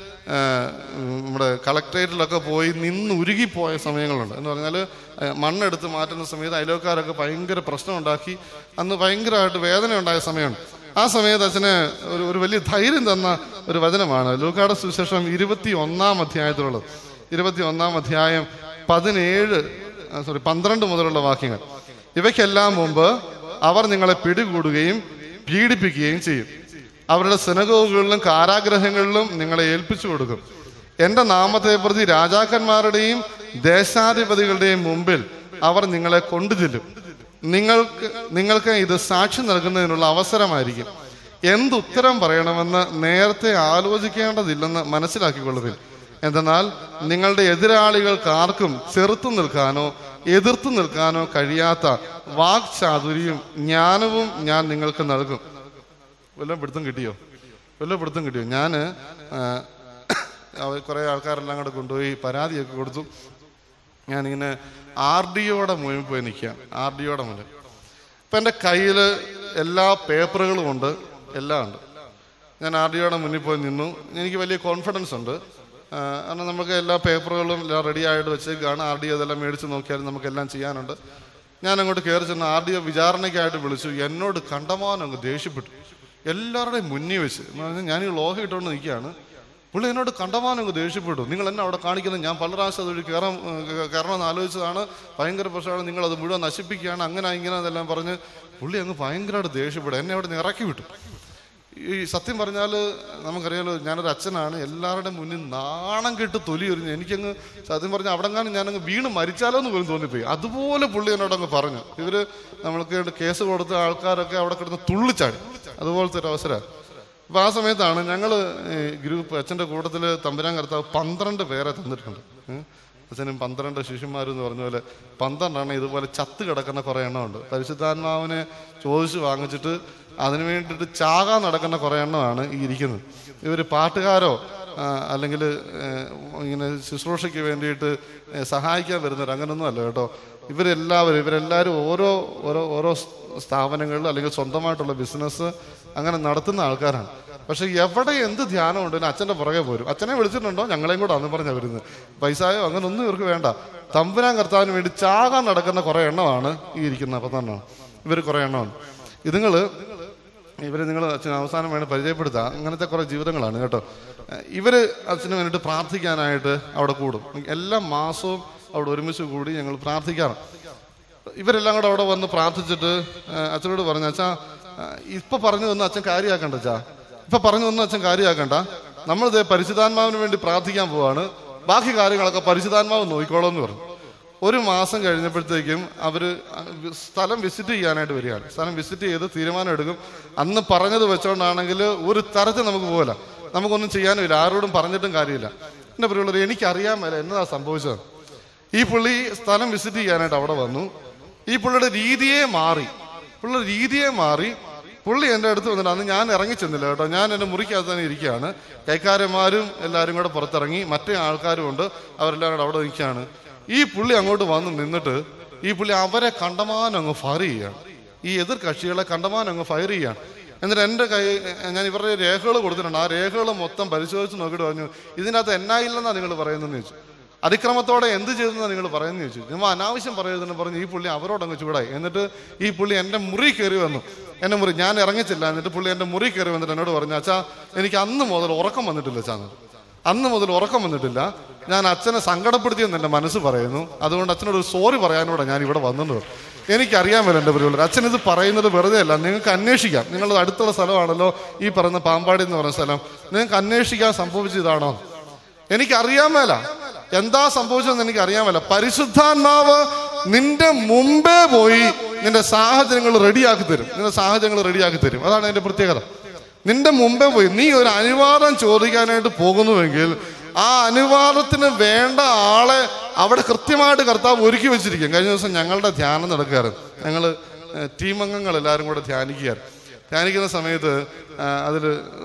നമ്മുടെ കളക്ട്രേറ്റിലൊക്കെ പോയി നിന്ന് ഉരുകിപ്പോയ സമയങ്ങളുണ്ട് എന്ന് പറഞ്ഞാൽ മണ്ണെടുത്ത് മാറ്റുന്ന സമയത്ത് അയലോക്കാരൊക്കെ ഭയങ്കര പ്രശ്നം ഉണ്ടാക്കി അന്ന് ഭയങ്കരമായിട്ട് വേദന ഉണ്ടായ സമയമുണ്ട് ആ സമയത്ത് അച്ഛന് ഒരു ഒരു വലിയ ധൈര്യം തന്ന ഒരു വചനമാണ് ലൂക്കാട് സുവിശേഷം ഇരുപത്തി ഒന്നാം അധ്യായത്തിലുള്ളത് ഇരുപത്തി ഒന്നാം അധ്യായം പതിനേഴ് സോറി പന്ത്രണ്ട് മുതലുള്ള വാക്യങ്ങൾ ഇവയ്ക്കെല്ലാം മുമ്പ് അവർ നിങ്ങളെ പിടികൂടുകയും പീഡിപ്പിക്കുകയും ചെയ്യും അവരുടെ സെനഗോഗുകളിലും കാരാഗ്രഹങ്ങളിലും നിങ്ങളെ ഏൽപ്പിച്ചു കൊടുക്കും എന്റെ നാമത്തെ പ്രതി രാജാക്കന്മാരുടെയും ദേശാധിപതികളുടെയും മുമ്പിൽ അവർ നിങ്ങളെ കൊണ്ടുചെല്ലും നിങ്ങൾക്ക് നിങ്ങൾക്ക് ഇത് സാക്ഷി നൽകുന്നതിനുള്ള അവസരമായിരിക്കും എന്തുത്തരം പറയണമെന്ന് നേരത്തെ ആലോചിക്കേണ്ടതില്ലെന്ന് മനസ്സിലാക്കിക്കൊള്ളുവിൻ എന്തെന്നാൽ നിങ്ങളുടെ എതിരാളികൾക്ക് ആർക്കും ചെറുത്തു നിൽക്കാനോ എതിർത്തു നിൽക്കാനോ കഴിയാത്ത വാക്ചാതുരിയും ജ്ഞാനവും ഞാൻ നിങ്ങൾക്ക് നൽകും വല്ലതും പിടുത്തം കിട്ടിയോ വല്ലതും പിടുത്തം കിട്ടിയോ ഞാൻ കുറേ ആൾക്കാരെല്ലാം കൂടെ കൊണ്ടുപോയി പരാതിയൊക്കെ കൊടുത്തു ഞാനിങ്ങനെ ആർ ഡി ഒയുടെ മുന്നിൽ പോയി നിൽക്കാം ആർ ഡി ഒയുടെ മുന്നിൽ ഇപ്പം എൻ്റെ കയ്യിൽ എല്ലാ പേപ്പറുകളും ഉണ്ട് എല്ലാം ഉണ്ട് ഞാൻ ആർ ഡി ഒയുടെ മുന്നിൽ പോയി നിന്നു എനിക്ക് വലിയ കോൺഫിഡൻസ് ഉണ്ട് ആ, കാരണം നമുക്ക് എല്ലാ പേപ്പറുകളും എല്ലാം റെഡി ആയിട്ട് വെച്ചേക്കാണ് ആർ ഡി ഒ ഇതെല്ലാം മേടിച്ച് നോക്കിയാൽ നമുക്കെല്ലാം ചെയ്യാനുണ്ട് ഞാൻ അങ്ങോട്ട് കയറി ചെന്ന് ആർ ഡി ഒ വിചാരണയ്ക്കായിട്ട് വിളിച്ചു എന്നോട് കണ്ടമാനം അങ്ങ് ദേഷ്യപ്പെട്ടു എല്ലാവരുടെയും മുന്നിൽ വെച്ച് എന്ന് പറഞ്ഞാൽ ഞാൻ ഈ ലോഹം ഇട്ടുകൊണ്ട് നിൽക്കുകയാണ് പുള്ളി എന്നോട് കണ്ടമാനം അങ്ങ് ദേഷ്യപ്പെട്ടു നിങ്ങൾ എന്നെ അവിടെ കാണിക്കുന്നത് ഞാൻ പല പ്രാവശ്യം അതുവഴി കയറാൻ ഏഹ്, കയറണമെന്ന് ആലോചിച്ചതാണ് ഭയങ്കര പ്രശ്നമാണ് നിങ്ങൾ അത് മുഴുവൻ നശിപ്പിക്കുകയാണ് അങ്ങനെ ഇങ്ങനെ എന്നെല്ലാം പറഞ്ഞ് പുള്ളി അങ്ങ് ഭയങ്കരമായിട്ട് ദേഷ്യപ്പെടും എന്നെ അവിടെ നിന്ന് ഇറക്കി വിട്ടു ഈ സത്യം പറഞ്ഞാൽ നമുക്കറിയാലോ ഞാനൊരു അച്ഛനാണ് എല്ലാവരുടെയും മുന്നിൽ നാണം കെട്ട് തൊലി എറിഞ്ഞു എനിക്കങ്ങ് സത്യം പറഞ്ഞാൽ അവിടെ കാണും ഞാനങ്ങ് വീണ് മരിച്ചാലോ എന്ന് പോലും തോന്നിപ്പോയി അതുപോലെ പുള്ളി എന്നോട് അങ്ങ് പറഞ്ഞു ഇവര് നമ്മൾക്ക് കേസ് കൊടുത്ത ആൾക്കാരൊക്കെ അവിടെ കിടന്ന് തുള്ളിച്ചാടി അതുപോലത്തെ ഒരു അവസരമാണ് അപ്പൊ ആ സമയത്താണ് ഞങ്ങൾ ഗ്രൂപ്പ് അച്ഛൻ്റെ കൂട്ടത്തിൽ തമ്പുരാൻ കർത്താവ് പന്ത്രണ്ട് പേരെ തന്നിട്ടുണ്ട് ഉം. അച്ഛനും പന്ത്രണ്ട് ശിശുമാരും എന്ന് പറഞ്ഞ പോലെ പന്ത്രണ്ടെണ്ണം ഇതുപോലെ ചത്ത് കിടക്കുന്ന കുറേ എണ്ണമുണ്ട് പരിശുദ്ധാത്മാവിനെ ചോദിച്ച് വാങ്ങിച്ചിട്ട് അതിനു വേണ്ടിയിട്ട് ചാകാൻ നടക്കുന്ന കുറേ എണ്ണമാണ് ഈ ഇരിക്കുന്നത് ഇവർ പാട്ടുകാരോ അല്ലെങ്കിൽ ഇങ്ങനെ ശുശ്രൂഷയ്ക്ക് വേണ്ടിയിട്ട് ഏ, സഹായിക്കാൻ വരുന്നവർ അങ്ങനൊന്നും അല്ല കേട്ടോ ഇവരെല്ലാവരും ഇവരെല്ലാവരും ഓരോ ഓരോ ഓരോ സ്ഥാപനങ്ങളിൽ അല്ലെങ്കിൽ സ്വന്തമായിട്ടുള്ള ബിസിനസ് അങ്ങനെ നടത്തുന്ന ആൾക്കാരാണ് പക്ഷെ എവിടെ എന്ത് ധ്യാനം ഉണ്ടെങ്കിലും അച്ഛൻ്റെ പുറകെ പോരും അച്ഛനെ വിളിച്ചിട്ടുണ്ടോ ഞങ്ങളെയും കൂടെ അന്ന് പറഞ്ഞാൽ വരുന്നത് പൈസയോ അങ്ങനെ ഒന്നും ഇവർക്ക് വേണ്ട തമ്പുരാൻ കർത്താവിന് വേണ്ടി ചാകാൻ നടക്കുന്ന കുറേ എണ്ണമാണ് ഈ ഇരിക്കുന്ന പത്തെണ്ണം ഇവർ കുറേ എണ്ണമാണ് ഇതുങ്ങൾ ഇവർ നിങ്ങൾ അച്ഛൻ അവസാനം വേണം പരിചയപ്പെടുത്താം അങ്ങനത്തെ കുറേ ജീവിതങ്ങളാണ് കേട്ടോ ഇവർ അച്ഛന് വേണ്ടിയിട്ട് പ്രാർത്ഥിക്കാനായിട്ട് അവിടെ കൂടും എല്ലാ മാസവും അവിടെ ഒരുമിച്ച് കൂടി ഞങ്ങൾ പ്രാർത്ഥിക്കാറ് ഇവരെല്ലാം കൂടെ അവിടെ വന്ന് പ്രാർത്ഥിച്ചിട്ട് ആ, അച്ഛനോട് പറഞ്ഞു അച്ഛാ ആ, ഇപ്പൊ പറഞ്ഞു തന്ന അച്ഛൻ കാര്യമാക്കണ്ട അച്ഛാ ഇപ്പൊ പറഞ്ഞു ഒന്നും അച്ഛൻ കാര്യമാക്കണ്ട നമ്മളിത് പരിശുദ്ധാത്മാവിന് വേണ്ടി പ്രാർത്ഥിക്കാൻ പോവാണ് ബാക്കി കാര്യങ്ങളൊക്കെ പരിശുദ്ധാത്മാവ് നോക്കിക്കോളാം എന്ന് പറഞ്ഞു ഒരു മാസം കഴിഞ്ഞപ്പോഴത്തേക്കും അവര് സ്ഥലം വിസിറ്റ് ചെയ്യാനായിട്ട് വരികയാണ് സ്ഥലം വിസിറ്റ് ചെയ്ത് തീരുമാനം എടുക്കും അന്ന് പറഞ്ഞത് വെച്ചോണ്ടാണെങ്കിൽ ഒരു തരത്തിൽ നമുക്ക് പോകില്ല നമുക്കൊന്നും ചെയ്യാനുമില്ല ആരോടും പറഞ്ഞിട്ടും കാര്യമില്ല എന്റെ പ്രിയമുള്ളവർ എനിക്കറിയാൻ മേല എന്നതാ സംഭവിച്ചത് ഈ പുള്ളി സ്ഥലം വിസിറ്റ് ചെയ്യാനായിട്ട് അവിടെ വന്നു ഈ പുള്ളിയുടെ രീതിയെ മാറി പുള്ളിയുടെ രീതിയെ മാറി പുള്ളി എൻ്റെ അടുത്ത് വന്നിട്ട് അന്ന് ഞാൻ ഇറങ്ങി ചെന്നില്ല കേട്ടോ ഞാൻ എൻ്റെ മുറിക്കകത്ത് തന്നെ ഇരിക്കുകയാണ് കൈക്കാരന്മാരും എല്ലാവരും കൂടെ പുറത്തിറങ്ങി മറ്റേ ആൾക്കാരും ഉണ്ട് അവരെല്ലാം കൂടെ അവിടെ നിൽക്കുകയാണ് ഈ പുള്ളി അങ്ങോട്ട് വന്ന് നിന്നിട്ട് ഈ പുള്ളി അവരെ കണ്ടമാനം അങ്ങ് ഫയർ ചെയ്യുകയാണ് ഈ എതിർ കക്ഷികളെ കണ്ടമാനം അങ്ങ് ഫയർ ചെയ്യാണ് എന്നിട്ട് എൻ്റെ കൈ ഞാൻ ഇവരുടെ രേഖകൾ കൊടുത്തിട്ടുണ്ട് ആ രേഖകൾ മൊത്തം പരിശോധിച്ച് നോക്കിയിട്ട് പറഞ്ഞു ഇതിനകത്ത് എന്നായില്ലെന്നാണ് നിങ്ങൾ പറയുന്നതെന്ന് ചോദിച്ചു അതിക്രമത്തോടെ എന്ത് ചെയ്തെന്നാണ് നിങ്ങൾ പറയുന്നത് ചോദിച്ചു നമ്മൾ അനാവശ്യം പറയരുതെന്ന് പറഞ്ഞ് ഈ പുള്ളി അവരോടങ്ങ് ചൂടായി എന്നിട്ട് ഈ പുള്ളി എൻ്റെ മുറി കയറി വന്നു എൻ്റെ മുറി ഞാൻ ഇറങ്ങിച്ചില്ല എന്നിട്ട് പുള്ളി എൻ്റെ മുറി കയറി വന്നിട്ട് എന്നോട് പറഞ്ഞു അച്ഛാ എനിക്ക് അന്ന് മുതൽ ഉറക്കം വന്നിട്ടില്ല അച്ഛാന്ന് അന്ന് മുതൽ ഉറക്കം വന്നിട്ടില്ല ഞാൻ അച്ഛനെ സങ്കടപ്പെടുത്തിയെന്ന് എൻ്റെ മനസ്സ് പറയുന്നു അതുകൊണ്ട് അച്ഛനോട് ഒരു സോറി പറയാനൂടെ ഞാൻ ഇവിടെ വന്നത് എനിക്കറിയാമല്ലോ എൻ്റെ പ്രിയമുള്ളവർ അച്ഛൻ ഇത് പറയുന്നത് വെറുതെ അല്ല നിങ്ങൾക്ക് അന്വേഷിക്കാം നിങ്ങളുടെ അടുത്തുള്ള സ്ഥലമാണല്ലോ ഈ പറയുന്ന പാമ്പാടി എന്ന് പറയുന്ന സ്ഥലം നിങ്ങൾക്ക് അന്വേഷിക്കാൻ സംഭവിച്ചതാണോ എനിക്കറിയാൻ മേല എന്താ സംഭവിച്ചതെന്ന് എനിക്ക് അറിയാൻ മേല പരിശുദ്ധാത്മാവ് നിന്റെ മുമ്പേ പോയി നിന്റെ സാഹചര്യങ്ങൾ റെഡിയാക്കി തരും നിന്റെ സാഹചര്യങ്ങൾ റെഡിയാക്കി തരും അതാണ് അതിന്റെ പ്രത്യേകത നിന്റെ മുമ്പേ പോയി നീ ഒരു അനുവാദം ചോദിക്കാനായിട്ട് പോകുന്നുവെങ്കിൽ ആ അനുവാദത്തിന് വേണ്ട ആളെ അവിടെ കൃത്യമായിട്ട് കർത്താവ് ഒരുക്കി വെച്ചിരിക്കും കഴിഞ്ഞ ദിവസം ഞങ്ങളുടെ ധ്യാനം നടക്കുകയായിരുന്നു ഞങ്ങൾ ടീം അംഗങ്ങൾ എല്ലാവരും കൂടെ ധ്യാനിക്കുകയായിരുന്നു ധ്യാനിക്കുന്ന സമയത്ത് അതിൽ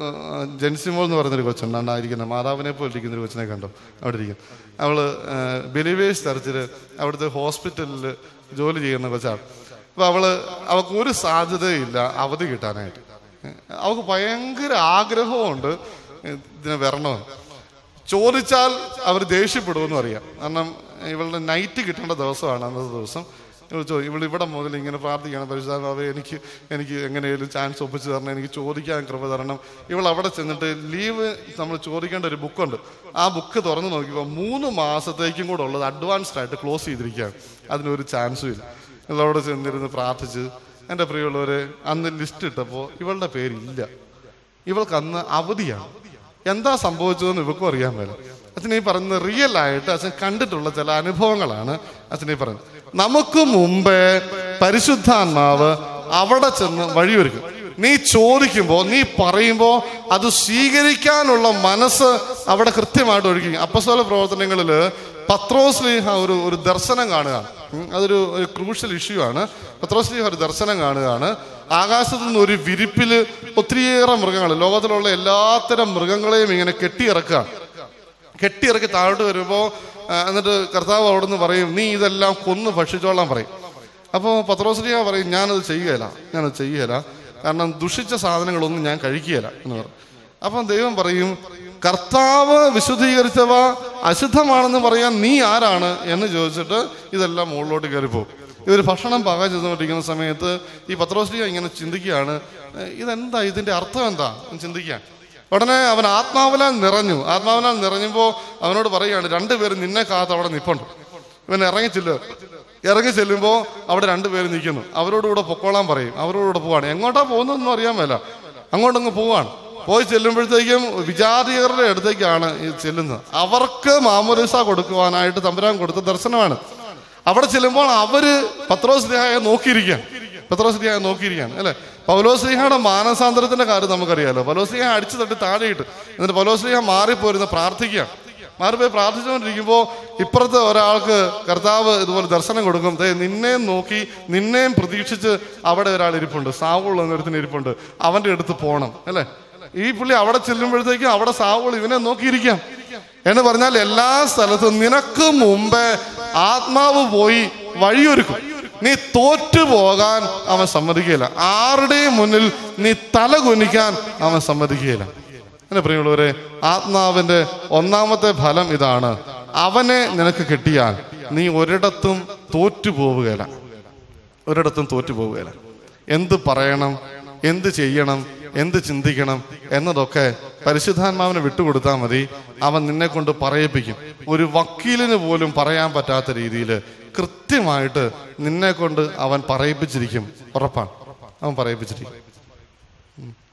ജെൻസിമോൾ എന്ന് പറയുന്നൊരു കൊച്ചുണ്ട് ഉണ്ടായിരിക്കുന്ന മാതാവിനെ പോലെ ഇരിക്കുന്ന ഒരു കൊച്ചിനെ കണ്ടു അവിടെ ഇരിക്കും അവള് ബിലിവേഴ്സ് ചർച്ചിൽ അവിടുത്തെ ഹോസ്പിറ്റലിൽ ജോലി ചെയ്യുന്ന കൊച്ചാണ് അപ്പൊ അവള് അവൾക്ക് ഒരു സാധ്യതയില്ല അവധി കിട്ടാനായിട്ട് അവൾക്ക് ഭയങ്കര ആഗ്രഹമുണ്ട് ഇതിനെ വരണമെന്ന് ചോദിച്ചാൽ അവർ ദേഷ്യപ്പെടുമെന്നും അറിയാം കാരണം ഇവളുടെ നൈറ്റ് കിട്ടേണ്ട ദിവസമാണ് അന്നത്തെ ദിവസം ഇവൾ ചോ ഇവൾ ഇവിടെ മുതൽ ഇങ്ങനെ പ്രാർത്ഥിക്കണം പരിശുദ്ധാത്മാവേ എനിക്ക് എനിക്ക് എങ്ങനെയാലും ചാൻസ് ഒപ്പിച്ച് തരണം എനിക്ക് ചോദിക്കാൻ കൃപ തരണം ഇവൾ അവിടെ ചെന്നിട്ട് ലീവ് നമ്മൾ ചോദിക്കേണ്ട ഒരു ബുക്കുണ്ട് ആ ബുക്ക് തുറന്ന് നോക്കിയപ്പോൾ മൂന്ന് മാസത്തേക്കും കൂടെ ഉള്ളത് അഡ്വാൻസ്ഡ് ആയിട്ട് ക്ലോസ് ചെയ്തിരിക്കുകയാണ് അതിനൊരു ചാൻസും ഇല്ല ഇവൾ അവിടെ ചെന്നിരുന്ന് പ്രാർത്ഥിച്ച് എൻ്റെ പ്രിയമുള്ളവരെ അന്ന് ലിസ്റ്റ് ഇട്ടപ്പോൾ ഇവളുടെ പേരില്ല ഇവൾക്ക് അന്ന് അവധിയാണ് എന്താ സംഭവിച്ചതെന്ന് ഇവക്കും അറിയാൻ മേല അച്ഛൻ ഈ പറയുന്നത് റിയൽ ആയിട്ട് അച്ഛൻ കണ്ടിട്ടുള്ള ചില അനുഭവങ്ങളാണ് അച്ഛൻ ഈ പറയുന്നത് നമുക്ക് മുമ്പേ പരിശുദ്ധാത്മാവ് അവിടെ ചെന്ന് വഴിയൊരുക്കും നീ ചോദിക്കുമ്പോ നീ പറയുമ്പോ അത് സ്വീകരിക്കാനുള്ള മനസ്സ് അവിടെ കൃത്യമായിട്ട് ഒഴുകി അപ്പസ്തോല പ്രവർത്തനങ്ങളിൽ പത്രോസ്ലീഹ ഒരു ഒരു ദർശനം കാണുകയാണ് ഉം, അതൊരു ഒരു ക്രൂഷ്യൽ ഇഷ്യൂ ആണ് പത്രോസ്ലീഹ ഒരു ദർശനം കാണുകയാണ് ആകാശത്തു നിന്ന് ഒരു വിരിപ്പില് ഒത്തിരിയേറെ മൃഗങ്ങൾ ലോകത്തിലുള്ള എല്ലാത്തരം മൃഗങ്ങളെയും ഇങ്ങനെ കെട്ടിയിറക്കുക കെട്ടിയിറക്കി താഴോട്ട് വരുമ്പോൾ എന്നിട്ട് കർത്താവ് അവിടുന്ന് പറയും നീ ഇതെല്ലാം കൊന്ന് ഭക്ഷിച്ചോളാൻ പറയും അപ്പോൾ പത്രോസ്ലിയ പറയും ഞാനത് ചെയ്യുകയില്ല ഞാനത് ചെയ്യുകയില്ല കാരണം ദുഷിച്ച സാധനങ്ങളൊന്നും ഞാൻ കഴിക്കുകയില്ല എന്ന് പറയും അപ്പം ദൈവം പറയും കർത്താവ് വിശുദ്ധീകരിച്ചവ അശുദ്ധമാണെന്ന് പറയാൻ നീ ആരാണ് എന്ന് ചോദിച്ചിട്ട് ഇതെല്ലാം മുകളിലോട്ട് കയറിപ്പോകും ഇതൊരു ഭക്ഷണം പാകം ചെയ്തുകൊണ്ടിരിക്കുന്ന സമയത്ത് ഈ പത്രോസ്ലിയ ഇങ്ങനെ ചിന്തിക്കുകയാണ് "ഏ, ഇതെന്താ ഇതിന്റെ അർത്ഥം എന്താ എന്ന് ചിന്തിക്കാൻ ഉടനെ അവൻ ആത്മാവിനാൽ നിറഞ്ഞു ആത്മാവിനാൽ നിറഞ്ഞപ്പോൾ അവനോട് പറയുകയാണ് രണ്ടുപേരും നിന്നെ കാത്ത് അവിടെ നിപ്പുണ്ട് ഇവൻ ഇറങ്ങി ചെല്ലുക ഇറങ്ങി ചെല്ലുമ്പോൾ അവിടെ രണ്ടുപേര് നിൽക്കുന്നു അവരോടുകൂടെ പൊക്കോളാൻ പറയും അവരോടുകൂടെ പോവാണ് എങ്ങോട്ടാ പോകുന്നതെന്നും അറിയാൻ മേല അങ്ങോട്ടങ്ങ് പോവാണ് പോയി ചെല്ലുമ്പോഴത്തേക്കും വിചാരികരുടെ അടുത്തേക്കാണ് ഈ ചെല്ലുന്നത് അവർക്ക് മാമോദിസ കൊടുക്കുവാനായിട്ട് തമ്പുരാൻ കൊടുത്ത ദർശനമാണ് അവിടെ ചെല്ലുമ്പോൾ അവര് പത്രോസ്ലിഹായെ നോക്കിയിരിക്കുകയാണ് പത്രോസ്ലിഹായെ നോക്കിയിരിക്കുകയാണ് അല്ലെ പൗലോസ്ലിഹയുടെ മാനസാന്തരത്തിന്റെ കാര്യം നമുക്കറിയാലോ പൗലോസ്ലിഹ അടിച്ചു തട്ടി താഴെയിട്ട് എന്നിട്ട് പൗലോസ്ലിഹ മാറിപ്പോരുന്ന് പ്രാർത്ഥിക്കുകയാണ് മാറിപ്പോയി പ്രാർത്ഥിച്ചുകൊണ്ടിരിക്കുമ്പോൾ ഇപ്പുറത്ത് ഒരാൾക്ക് കർത്താവ് ഇതുപോലെ ദർശനം കൊടുക്കും ദേ നിന്നെയും നോക്കി നിന്നെയും പ്രതീക്ഷിച്ച് അവിടെ ഒരാൾ ഇരിപ്പുണ്ട് സാവുൾ എന്നൊരുത്തിന് ഇരിപ്പുണ്ട് അവന്റെ അടുത്ത് പോകണം അല്ലേ ഈ പുള്ളി അവിടെ ചെല്ലുമ്പോഴത്തേക്കും അവിടെ സാവുൾ ഇവനെ നോക്കിയിരിക്കാം എന്ന് പറഞ്ഞാൽ എല്ലാ സ്ഥലത്തും നിനക്ക് മുമ്പേ ആത്മാവ് പോയി വഴിയൊരുക്കും നീ തോറ്റു പോകാൻ അവൻ സമ്മതിക്കുകയില്ല ആരുടെയും മുന്നിൽ നീ തല കുനിക്കാൻ അവൻ സമ്മതിക്കുകയില്ല എന്നെ പ്രിയമുള്ളവരെ ആത്മാവിന്റെ ഒന്നാമത്തെ ഫലം ഇതാണ് അവനെ നിനക്ക് കിട്ടിയാൽ നീ ഒരിടത്തും തോറ്റു പോവുകയില്ല ഒരിടത്തും തോറ്റു പോവുകയില്ല എന്ത് പറയണം എന്ത് ചെയ്യണം എന്ത് ചിന്തിക്കണം എന്നതൊക്കെ പരിശുദ്ധാത്മാവിന് വിട്ടുകൊടുത്താൽ മതി അവൻ നിന്നെ കൊണ്ട് പറയിപ്പിക്കും ഒരു വക്കീലിന് പോലും പറയാൻ പറ്റാത്ത രീതിയിൽ കൃത്യമായിട്ട് നിന്നെ കൊണ്ട് അവൻ പറയിപ്പിച്ചിരിക്കും ഉറപ്പാണ് അവൻ പറയിപ്പിച്ചിരിക്കും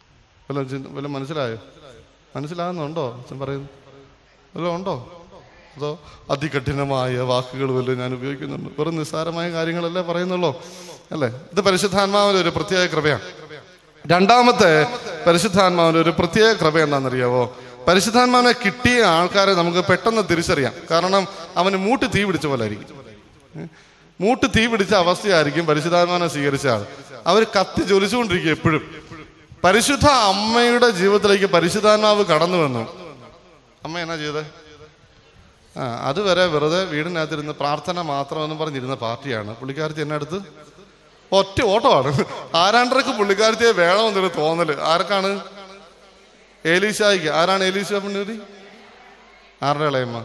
വല്ല ചിന്ത- വല്ല മനസ്സിലായോ മനസ്സിലാകുന്നുണ്ടോ അച്ഛൻ പറയുന്നു വല്ലതും ഉണ്ടോ അതോ അതികഠിനമായ വാക്കുകൾ വല്ലതും ഞാൻ ഉപയോഗിക്കുന്നുണ്ട് വെറും നിസ്സാരമായ കാര്യങ്ങളല്ലേ പറയുന്നുള്ളൂ അല്ലേ ഇത് പരിശുദ്ധാത്മാവിന്റെ ഒരു പ്രത്യേക കൃപയാണ് രണ്ടാമത്തെ പരിശുദ്ധാത്മാവിന്റെ ഒരു പ്രത്യേക കൃപ എന്താണെന്നറിയാവോ പരിശുദ്ധാത്മാവിനെ കിട്ടിയ ആൾക്കാരെ നമുക്ക് പെട്ടെന്ന് തിരിച്ചറിയാം കാരണം അവന് മൂട്ട് തീ പിടിച്ച പോലെ ആയിരിക്കും മൂട്ട് തീ പിടിച്ച അവസ്ഥയായിരിക്കും പരിശുദ്ധാത്മാവിനെ സ്വീകരിച്ച ആൾ അവർ കത്തി ജ്വലിച്ചുകൊണ്ടിരിക്കുക എപ്പോഴും പരിശുദ്ധ അമ്മയുടെ ജീവിതത്തിലേക്ക് പരിശുദ്ധാത്മാവ് കടന്നു വന്നു അമ്മ എന്നാ ചെയ്തത് ആ അതുവരെ വെറുതെ വീടിനകത്തിരുന്ന് പ്രാർത്ഥന മാത്രമെന്ന് പറഞ്ഞിരുന്ന പാർട്ടിയാണ് പുള്ളിക്കാരത്തി എന്നെ അടുത്ത് ഒറ്റ ഓട്ടമാണ് ആരാണ്ടർക്ക് പുള്ളിക്കാരത്തിയെ വേണമെന്നൊരു തോന്നല് ആർക്കാണ് ഏലീശായിക്ക് ആരാണ് ഏലീശ പുണ്യവതി ആരുടെ ഇളയമ്മ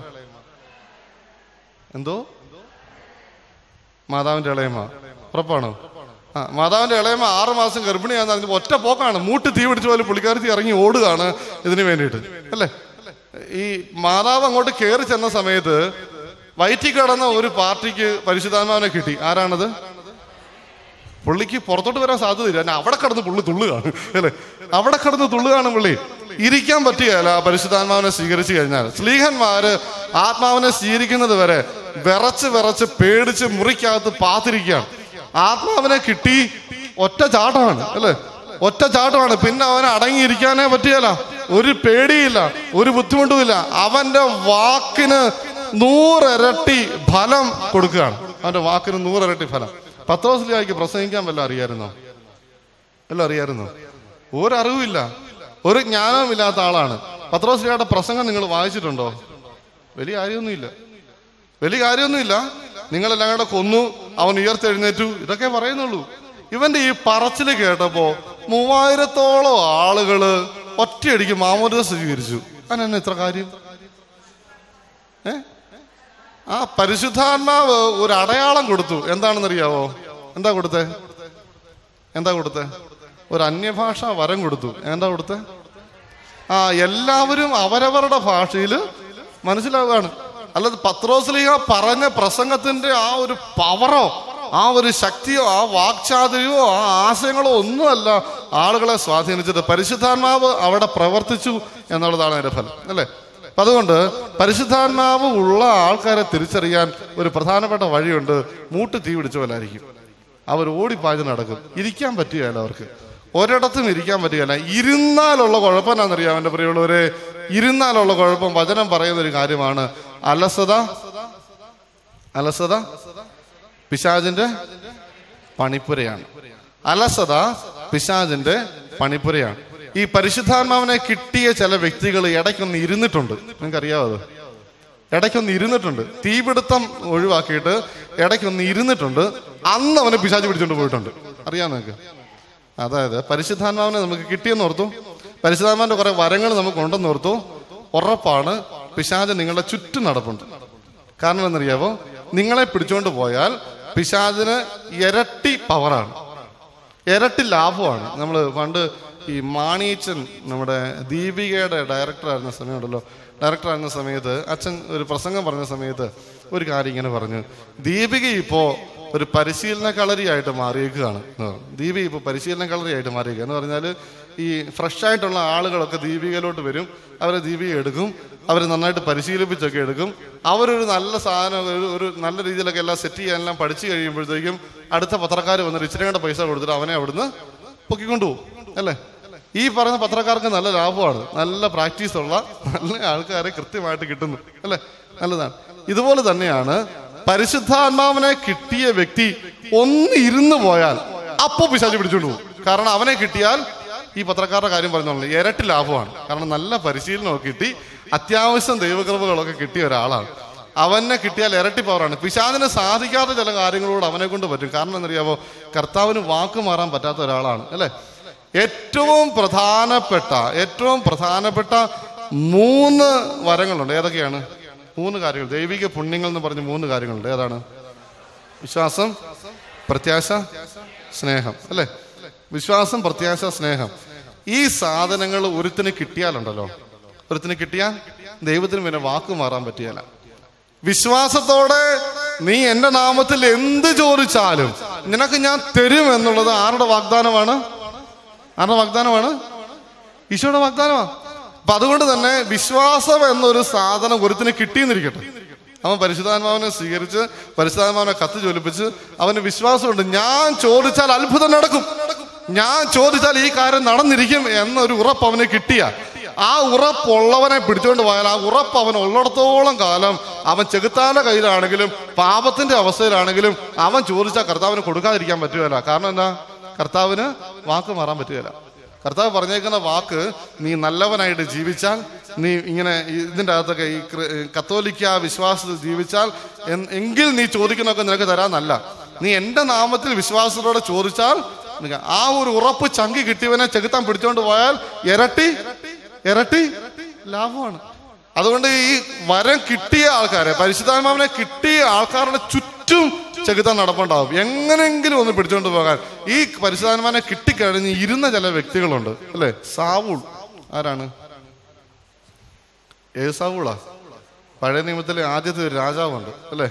എന്തോ മാതാവിന്റെ ഇളയമ്മ ഉറപ്പാണോ ആ മാതാവിന്റെ ഇളയമ്മ ആറ് മാസം ഗർഭിണിയാന്ന് അറിഞ്ഞപ്പോൾ ഒറ്റ പോക്കാണ് മൂട്ട് തീ പിടിച്ച പോലെ പുള്ളിക്കാരത്തി ഇറങ്ങി ഓടുകയാണ് ഇതിന് വേണ്ടിയിട്ട് അല്ലേ ഈ മാതാവ് അങ്ങോട്ട് കയറി ചെന്ന സമയത്ത് വയറ്റിൽ കിടന്ന ഒരു പാർട്ടിക്ക് പരിശുദ്ധാത്മാവിനെ കിട്ടി ആരാണത് പുള്ളിക്ക് പുറത്തോട്ട് വരാൻ സാധ്യതയില്ല കാരണം അവിടെ കിടന്ന് പുള്ളി തുള്ളുകയാണ് അല്ലേ അവിടെ കിടന്ന് തുള്ളുകയാണ് പുള്ളി ഇരിക്കാൻ പറ്റുകയല്ല ആ പരിശുദ്ധാത്മാവിനെ സ്വീകരിച്ചു കഴിഞ്ഞാൽ സ്ലീഹന്മാര് ആത്മാവിനെ സ്വീകരിക്കുന്നത് വരെ വിറച്ച് വിറച്ച് പേടിച്ച് മുറിക്കകത്ത് പാത്തിരിക്കുകയാണ് ആത്മാവിനെ കിട്ടി ഒറ്റ ചാട്ടമാണ് അല്ലേ ഒറ്റ ചാട്ടമാണ് പിന്നെ അവന് അടങ്ങിയിരിക്കാനേ പറ്റുകയല്ല ഒരു പേടിയില്ല ഒരു ബുദ്ധിമുട്ടുമില്ല അവന്റെ വാക്കിന് നൂറിരട്ടി ഫലം കൊടുക്കുകയാണ് അവന്റെ വാക്കിന് നൂറിരട്ടി ഫലം പത്രോസ്ലിയായിക്ക് പ്രസംഗിക്കാൻ വല്ല അറിയായിരുന്നോ വല്ലതും അറിയായിരുന്നോ ഒരറിവില്ല ഒരു ജ്ഞാനവും ഇല്ലാത്ത ആളാണ് പത്രോസ്ലിയുടെ പ്രസംഗം നിങ്ങൾ വായിച്ചിട്ടുണ്ടോ വലിയ കാര്യമൊന്നുമില്ല വലിയ കാര്യമൊന്നുമില്ല നിങ്ങളെല്ലാം കൂടെ കൊന്നു അവൻ ഉയർത്തെഴുന്നേറ്റു ഇതൊക്കെ പറയുന്നുള്ളൂ ഇവന്റെ ഈ പറച്ചില് കേട്ടപ്പോ മൂവായിരത്തോളം ആളുകള് ഒറ്റയടിക്ക് മാമോദിത സ്വീകരിച്ചു അതിനെന്നെ ഇത്ര കാര്യം ഏ ആ പരിശുദ്ധാത്മാവ് ഒരു അടയാളം കൊടുത്തു എന്താണെന്നറിയാവോ എന്താ കൊടുത്തേ എന്താ കൊടുത്തേ ഒരു അന്യഭാഷ വരം കൊടുത്തു എന്താ കൊടുത്തേ ആ എല്ലാവരും അവരവരുടെ ഭാഷയിൽ മനസ്സിലാവുകയാണ് അല്ലാതെ പത്രോസ്ലിഹ പറഞ്ഞ പ്രസംഗത്തിന്റെ ആ ഒരു പവറോ ആ ഒരു ശക്തിയോ ആ വാക്ചാതുര്യമോ ആ ആശയങ്ങളോ ഒന്നുമല്ല ആളുകളെ സ്വാധീനിച്ചത് പരിശുദ്ധാത്മാവ് അവിടെ പ്രവർത്തിച്ചു എന്നുള്ളതാണ് അതിന്റെ ഫലം അല്ലേ അപ്പൊ അതുകൊണ്ട് പരിശുദ്ധാത്മാവ് ഉള്ള ആൾക്കാരെ തിരിച്ചറിയാൻ ഒരു പ്രധാനപ്പെട്ട വഴിയുണ്ട് മൂട്ട് തീ പിടിച്ച പോലെ ആയിരിക്കും അവർ ഓടിപ്പാഞ്ഞ് നടക്കും ഇരിക്കാൻ പറ്റുകയല്ല അവർക്ക് ഒരിടത്തും ഇരിക്കാൻ പറ്റുകയല്ല ഇരുന്നാലുള്ള കുഴപ്പം എന്നാണെന്നറിയാം എൻ്റെ പ്രിയമുള്ളവരെ ഇരുന്നാലുള്ള കുഴപ്പം വചനം പറയുന്ന ഒരു കാര്യമാണ് അലസത അലസത പിശാജിന്റെ പണിപ്പുരയാണ് അലസത പിശാജിന്റെ പണിപ്പുരയാണ് ഈ പരിശുദ്ധാത്മാവിനെ കിട്ടിയ ചില വ്യക്തികൾ ഇടയ്ക്കൊന്ന് ഇരുന്നിട്ടുണ്ട് നിങ്ങൾക്കറിയാവോ അത് ഇടയ്ക്കൊന്ന് ഇരുന്നിട്ടുണ്ട് തീപിടുത്തം ഒഴിവാക്കിയിട്ട് ഇടയ്ക്കൊന്ന് ഇരുന്നിട്ടുണ്ട് അന്ന് അവനെ പിശാച് പിടിച്ചോണ്ട് പോയിട്ടുണ്ട് അറിയാം നിങ്ങൾക്ക് അതായത് പരിശുദ്ധാത്മാവിനെ നമുക്ക് കിട്ടിയെന്ന് ഓർത്തു പരിശുദ്ധാത്മാവിന്റെ കുറെ വരങ്ങൾ നമുക്ക് ഉണ്ടെന്ന് ഓർത്തു ഉറപ്പാണ് പിശാജ് നിങ്ങളുടെ ചുറ്റും നടപ്പുണ്ട് കാരണം എന്നറിയാവോ നിങ്ങളെ പിടിച്ചോണ്ട് പോയാൽ പിശാജിന് ഇരട്ടി പവറാണ് ഇരട്ടി ലാഭമാണ് നമ്മൾ പണ്ട് ഈ മാണിയച്ചൻ നമ്മുടെ ദീപികയുടെ ഡയറക്ടർ ആയിരുന്ന സമയമുണ്ടല്ലോ ഡയറക്ടർ ആയിരുന്ന സമയത്ത് അച്ഛൻ ഒരു പ്രസംഗം പറഞ്ഞ സമയത്ത് ഒരു കാര്യം ഇങ്ങനെ പറഞ്ഞു ദീപിക ഇപ്പോ ഒരു പരിശീലന കളരിയായിട്ട് മാറിയേക്കുകയാണ് എന്ന് പറഞ്ഞു. ദീപിക ഇപ്പോൾ പരിശീലന കളരിയായിട്ട് മാറിയേക്കുക എന്ന് പറഞ്ഞാൽ ഈ ഫ്രഷ് ആയിട്ടുള്ള ആളുകളൊക്കെ ദീപികയിലോട്ട് വരും അവരെ ദീപിക എടുക്കും അവർ നന്നായിട്ട് പരിശീലിപ്പിച്ചൊക്കെ എടുക്കും അവരൊരു നല്ല സാധനം ഒരു ഒരു നല്ല രീതിയിലൊക്കെ എല്ലാം സെറ്റ് ചെയ്യാനെല്ലാം പഠിച്ചു കഴിയുമ്പോഴത്തേക്കും അടുത്ത പത്രക്കാർ വന്നിട്ട് ഇച്ചിരി കൂടെ പൈസ കൊടുത്തിട്ട് അവനെ അവിടുന്ന് പൊക്കിക്കൊണ്ടുപോകും അല്ലേ ഈ പറയുന്ന പത്രക്കാർക്ക് നല്ല ലാഭമാണ് നല്ല പ്രാക്ടീസ് ഉള്ള നല്ല ആൾക്കാരെ കൃത്യമായിട്ട് കിട്ടുന്നു അല്ലേ നല്ലതാണ് ഇതുപോലെ തന്നെയാണ് പരിശുദ്ധാത്മാവിനെ കിട്ടിയ വ്യക്തി ഒന്ന് ഇരുന്ന് പോയാൽ അപ്പോ പിശാചി പിടിച്ചോണ്ട് പോകും കാരണം അവനെ കിട്ടിയാൽ ഈ പത്രക്കാരുടെ കാര്യം പറഞ്ഞോളൂ ഇരട്ടി ലാഭമാണ് കാരണം നല്ല പരിശീലനമൊക്കെ കിട്ടി അത്യാവശ്യം ദൈവകൃപകളൊക്കെ കിട്ടിയ ഒരാളാണ് അവനെ കിട്ടിയാൽ ഇരട്ടി പവറാണ് പിശാദിന് സാധിക്കാത്ത ചില കാര്യങ്ങളോട് അവനെ കൊണ്ട് പറ്റും കാരണം എന്നറിയാമോ കർത്താവിന് വാക്ക് മാറാൻ പറ്റാത്ത ഒരാളാണ് അല്ലേ ഏറ്റവും പ്രധാനപ്പെട്ട ഏറ്റവും പ്രധാനപ്പെട്ട മൂന്ന് വരങ്ങളുണ്ട് ഏതൊക്കെയാണ് മൂന്ന് കാര്യങ്ങൾ ദൈവിക പുണ്യങ്ങൾ എന്ന് പറഞ്ഞ് മൂന്ന് കാര്യങ്ങളുണ്ട് ഏതാണ് വിശ്വാസം പ്രത്യാശ സ്നേഹം അല്ലേ വിശ്വാസം പ്രത്യാശ സ്നേഹം ഈ സാധനങ്ങൾ ഒരുത്തിന് കിട്ടിയാലുണ്ടല്ലോ ഒരുത്തിന് കിട്ടിയാൽ ദൈവത്തിന് പിന്നെ വാക്ക് മാറാൻ പറ്റിയല്ല വിശ്വാസത്തോടെ നീ എന്റെ നാമത്തിൽ എന്ത് ചോദിച്ചാലും നിനക്ക് ഞാൻ തരും എന്നുള്ളത് ആരുടെ വാഗ്ദാനമാണ് ആരുടെ വാഗ്ദാനമാണ് ഈശോയുടെ വാഗ്ദാനമാ അപ്പൊ അതുകൊണ്ട് തന്നെ വിശ്വാസം എന്നൊരു സാധനം ഒരുത്തിന് കിട്ടിയെന്നിരിക്കട്ടെ അവൻ പരിശുദ്ധാത്മാവിനെ സ്വീകരിച്ച് പരിശുദ്ധാത്മാവിനെ കത്ത് ജ്വലിപ്പിച്ച് അവന് വിശ്വാസമുണ്ട് ഞാൻ ചോദിച്ചാൽ അത്ഭുതം നടക്കും ഞാൻ ചോദിച്ചാൽ ഈ കാര്യം നടന്നിരിക്കും എന്നൊരു ഉറപ്പ് അവന് കിട്ടിയ ആ ഉറപ്പുള്ളവനെ പിടിച്ചുകൊണ്ട് പോയാൽ ആ ഉറപ്പ് അവൻ ഉള്ളിടത്തോളം കാലം അവൻ ചെകുത്താന്റെ കയ്യിലാണെങ്കിലും പാപത്തിന്റെ അവസ്ഥയിലാണെങ്കിലും അവൻ ചോദിച്ചാൽ കർത്താവിന് കൊടുക്കാതിരിക്കാൻ പറ്റുകയില്ല കാരണം എന്താ കർത്താവിന് വാക്ക് മാറാൻ പറ്റുകയില്ല കർത്താവ് പറഞ്ഞേക്കുന്ന വാക്ക് നീ നല്ലവനായിട്ട് ജീവിച്ചാൽ നീ ഇങ്ങനെ ഇതിൻ്റെ അകത്തൊക്കെ ഈ ക്രി- കത്തോലിക്ക വിശ്വാസത്തിൽ ജീവിച്ചാൽ എൻ- എങ്കിൽ നീ ചോദിക്കുന്നതൊക്കെ നിനക്ക് തരാന്നല്ല നീ എൻ്റെ നാമത്തിൽ വിശ്വാസത്തോടെ ചോദിച്ചാൽ നിനക്ക് ആ ഒരു ഉറപ്പ് ചങ്കി കിട്ടിയവനെ ചെകുത്താൻ പിടിച്ചുകൊണ്ട് പോയാൽ ഇരട്ടി ഇരട്ടി ലാഭമാണ് അതുകൊണ്ട് ഈ വരം കിട്ടിയ ആൾക്കാരെ പരിശുദ്ധാത്മാവിനെ കിട്ടിയ ആൾക്കാരുടെ ചുറ്റും ചെകുത്താൻ നടപ്പുണ്ടാവും എങ്ങനെങ്കിലും ഒന്ന് പിടിച്ചുകൊണ്ട് പോകാൻ ഈ പരിശുദ്ധാത്മാവിനെ കിട്ടിക്കഴിഞ്ഞ് ഇരുന്ന ചില വ്യക്തികളുണ്ട് അല്ലെ സാവൂൾ ആരാണ് ഏത് സാവൂളാ പഴയ നിയമത്തിലെ ആദ്യത്തെ ഒരു രാജാവുണ്ട് അല്ലേ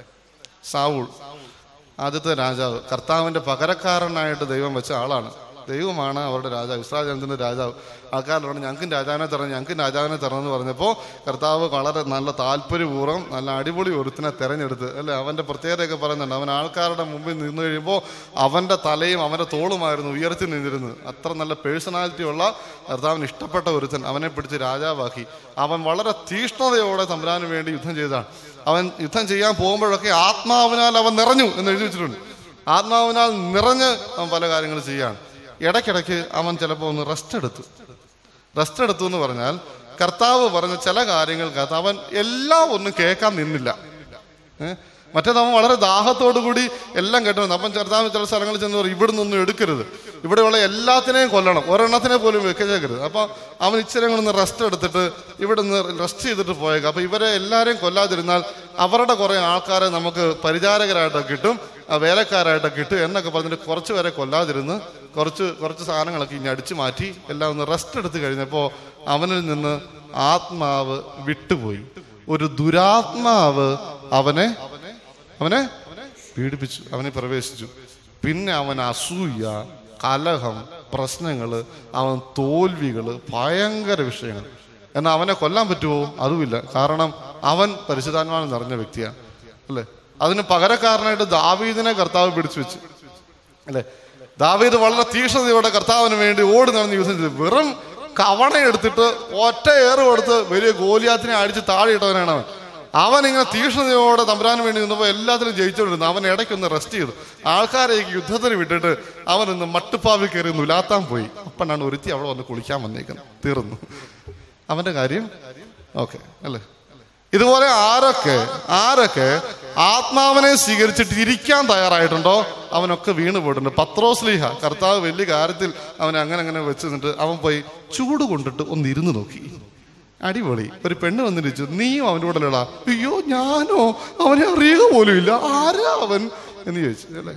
സാവൂൾ ആദ്യത്തെ രാജാവ് കർത്താവിന്റെ പകരക്കാരനായിട്ട് ദൈവം വെച്ച ആളാണ് ദൈവമാണ് അവരുടെ രാജാവ് ഇസ്രായേൽ ജനത്തിന്റെ രാജാവ് ആൾക്കാരോട് ഞങ്ങൾക്കും രാജാവിനെ തരണം ഞങ്ങൾക്കും രാജാവിനെ തരണം എന്ന് പറഞ്ഞപ്പോൾ കർത്താവ് വളരെ നല്ല താല്പര്യപൂർവ്വം നല്ല അടിപൊളി ഒരുത്തിനെ തെരഞ്ഞെടുത്ത് അല്ലെ അവന്റെ പ്രത്യേകതയൊക്കെ പറയുന്നുണ്ട് അവൻ ആൾക്കാരുടെ മുമ്പിൽ നിന്ന് കഴിയുമ്പോൾ അവന്റെ തലയും അവന്റെ തോളുമായിരുന്നു ഉയർത്തി നിന്നിരുന്നത് അത്ര നല്ല പേഴ്സണാലിറ്റി ഉള്ള കർത്താവിന് ഇഷ്ടപ്പെട്ട ഒരുത്തൻ അവനെ പിടിച്ച് രാജാവാക്കി അവൻ വളരെ തീഷ്ണതയോടെ തമ്പുരാന് വേണ്ടി യുദ്ധം ചെയ്തതാണ് അവൻ യുദ്ധം ചെയ്യാൻ പോകുമ്പോഴൊക്കെ ആത്മാവിനാൽ അവൻ നിറഞ്ഞു എന്ന് എഴുതി വെച്ചിട്ടുണ്ട് ആത്മാവിനാൽ നിറഞ്ഞ് അവൻ പല കാര്യങ്ങൾ ചെയ്യാണ് ഇടയ്ക്കിടയ്ക്ക് അവൻ ചിലപ്പോൾ ഒന്ന് റെസ്റ്റ് എടുത്തു റെസ്റ്റ് എടുത്തു എന്ന് പറഞ്ഞാൽ കർത്താവ് പറഞ്ഞ ചില കാര്യങ്ങൾക്കകത്ത് അവൻ എല്ലാം ഒന്നും കേൾക്കാൻ നിന്നില്ല ഏഹ്? മറ്റേത് അവൻ വളരെ ദാഹത്തോടു കൂടി എല്ലാം കേട്ടു വന്നു. അപ്പം ചെറുതാവ് ചില സ്ഥലങ്ങളിൽ ചെന്ന് പറയും ഇവിടെ നിന്നൊന്നും എടുക്കരുത് ഇവിടെയുള്ള എല്ലാത്തിനെയും കൊല്ലണം ഒരെണ്ണത്തിനെ പോലും വെക്കരുത് അപ്പം അവൻ ഇച്ചിരി കൂടെ ഒന്ന് റെസ്റ്റ് എടുത്തിട്ട് ഇവിടെ നിന്ന് റെസ്റ്റ് ചെയ്തിട്ട് പോയേക്കാം അപ്പം ഇവരെ എല്ലാവരെയും കൊല്ലാതിരുന്നാൽ അവരുടെ കുറേ ആൾക്കാരെ നമുക്ക് പരിചാരകരായിട്ടൊക്കെ കിട്ടും ആ വേലക്കാരായിട്ടൊക്കെ കിട്ടും എന്നൊക്കെ പറഞ്ഞിട്ട് കുറച്ച് പേരെ കൊല്ലാതിരുന്ന് കുറച്ച് കുറച്ച് സാധനങ്ങളൊക്കെ ഇനി അടിച്ചു മാറ്റി എല്ലാം ഒന്ന് റെസ്റ്റ് എടുത്ത് കഴിഞ്ഞപ്പോൾ അവനിൽ നിന്ന് ആത്മാവ് വിട്ടുപോയി ഒരു ദുരാത്മാവ് അവനെ അവനെ പീഡിപ്പിച്ചു അവനെ പ്രവേശിച്ചു പിന്നെ അവൻ അസൂയ കലഹം പ്രശ്നങ്ങള് അവൻ തോൽവികള് ഭയങ്കര വിഷയങ്ങൾ എന്നാൽ അവനെ കൊല്ലാൻ പറ്റുമോ അതുമില്ല കാരണം അവൻ പരിശുദ്ധാത്മാവിൽ നിറഞ്ഞ വ്യക്തിയാണ് അല്ലേ അതിന് പകരക്കാരനായിട്ട് ദാവീദിനെ കർത്താവ് പിടിച്ചു വെച്ചു അല്ലെ ദാവീദ് വളരെ തീക്ഷ്ണതയോടെ കർത്താവിന് വേണ്ടി ഓടി നടന്ന് യുദ്ധം ചെയ്തു വെറും കവണ എടുത്തിട്ട് ഒറ്റ ഏറ് കൊടുത്ത് വലിയ ഗോലിയാത്തിനെ അടിച്ച് താഴെ ഇട്ടവനാണ് അവൻ അവൻ ഇങ്ങനെ തീക്ഷ്ണതയോടെ തമ്പുരാന് വേണ്ടി നിന്നപ്പോൾ എല്ലാത്തിലും ജയിച്ചോണ്ടിരുന്നു അവൻ ഇടയ്ക്കൊന്ന് റെസ്റ്റ് ചെയ്തു ആൾക്കാരെ ഈ യുദ്ധത്തിന് വിട്ടിട്ട് അവൻ ഇന്ന് മട്ടുപ്പാവിൽ കയറി നുലാത്താൻ പോയി അപ്പനാണ് ഒരുത്തി അവിടെ വന്ന് കുളിക്കാൻ വന്നേക്കുന്നത് തീർന്നു അവന്റെ കാര്യം ഓക്കെ അല്ലേ ഇതുപോലെ ആരൊക്കെ ആരൊക്കെ ആത്മാവിനെ സ്വീകരിച്ചിട്ട് ഇരിക്കാൻ തയ്യാറായിട്ടുണ്ടോ അവനൊക്കെ വീണ് പോയിട്ടുണ്ട് പത്രോസ്ലീഹ കർത്താവ് വലിയ കാര്യത്തിൽ അവനെ അങ്ങനെ അങ്ങനെ വെച്ച് നിന്നിട്ട് അവൻ പോയി ചൂട് കൊണ്ടിട്ട് ഒന്ന് ഇരുന്ന് നോക്കി അടിപൊളി ഒരു പെണ്ണ് വന്നിരിച്ചു നീയും അവൻ്റെ കൂടെ അല്ലടാ അയ്യോ ഞാനോ അവനെ അറിയുക പോലും ഇല്ല ആരാ അവൻ എന്ന് ചോദിച്ചു അല്ലേ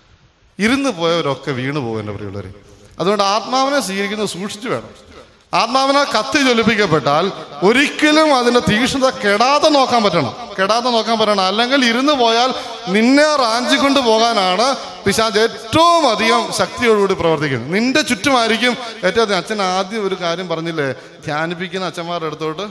ഇരുന്ന് പോയവരൊക്കെ വീണു പോകും എൻ്റെ പ്രിയുള്ളവരെ അതുകൊണ്ട് ആത്മാവിനെ സ്വീകരിക്കുന്നത് സൂക്ഷിച്ചു വേണം ആത്മാവിനെ കത്തി ജ്വലിപ്പിക്കപ്പെട്ടാൽ ഒരിക്കലും അതിന്റെ തീക്ഷ്ണത കെടാതെ നോക്കാൻ പറ്റണം കെടാതെ നോക്കാൻ പറ്റണം അല്ലെങ്കിൽ ഇരുന്ന് പോയാൽ നിന്നെ റാഞ്ചിക്കൊണ്ട് പോകാനാണ് പിശാജ് ഏറ്റവും അധികം ശക്തിയോടുകൂടി പ്രവർത്തിക്കുന്നത് നിന്റെ ചുറ്റുമായിരിക്കും ഏറ്റവും അധികം അച്ഛൻ ആദ്യം ഒരു കാര്യം പറഞ്ഞില്ലേ ധ്യാനിപ്പിക്കുന്ന അച്ഛന്മാരുടെ അടുത്തോട്ട്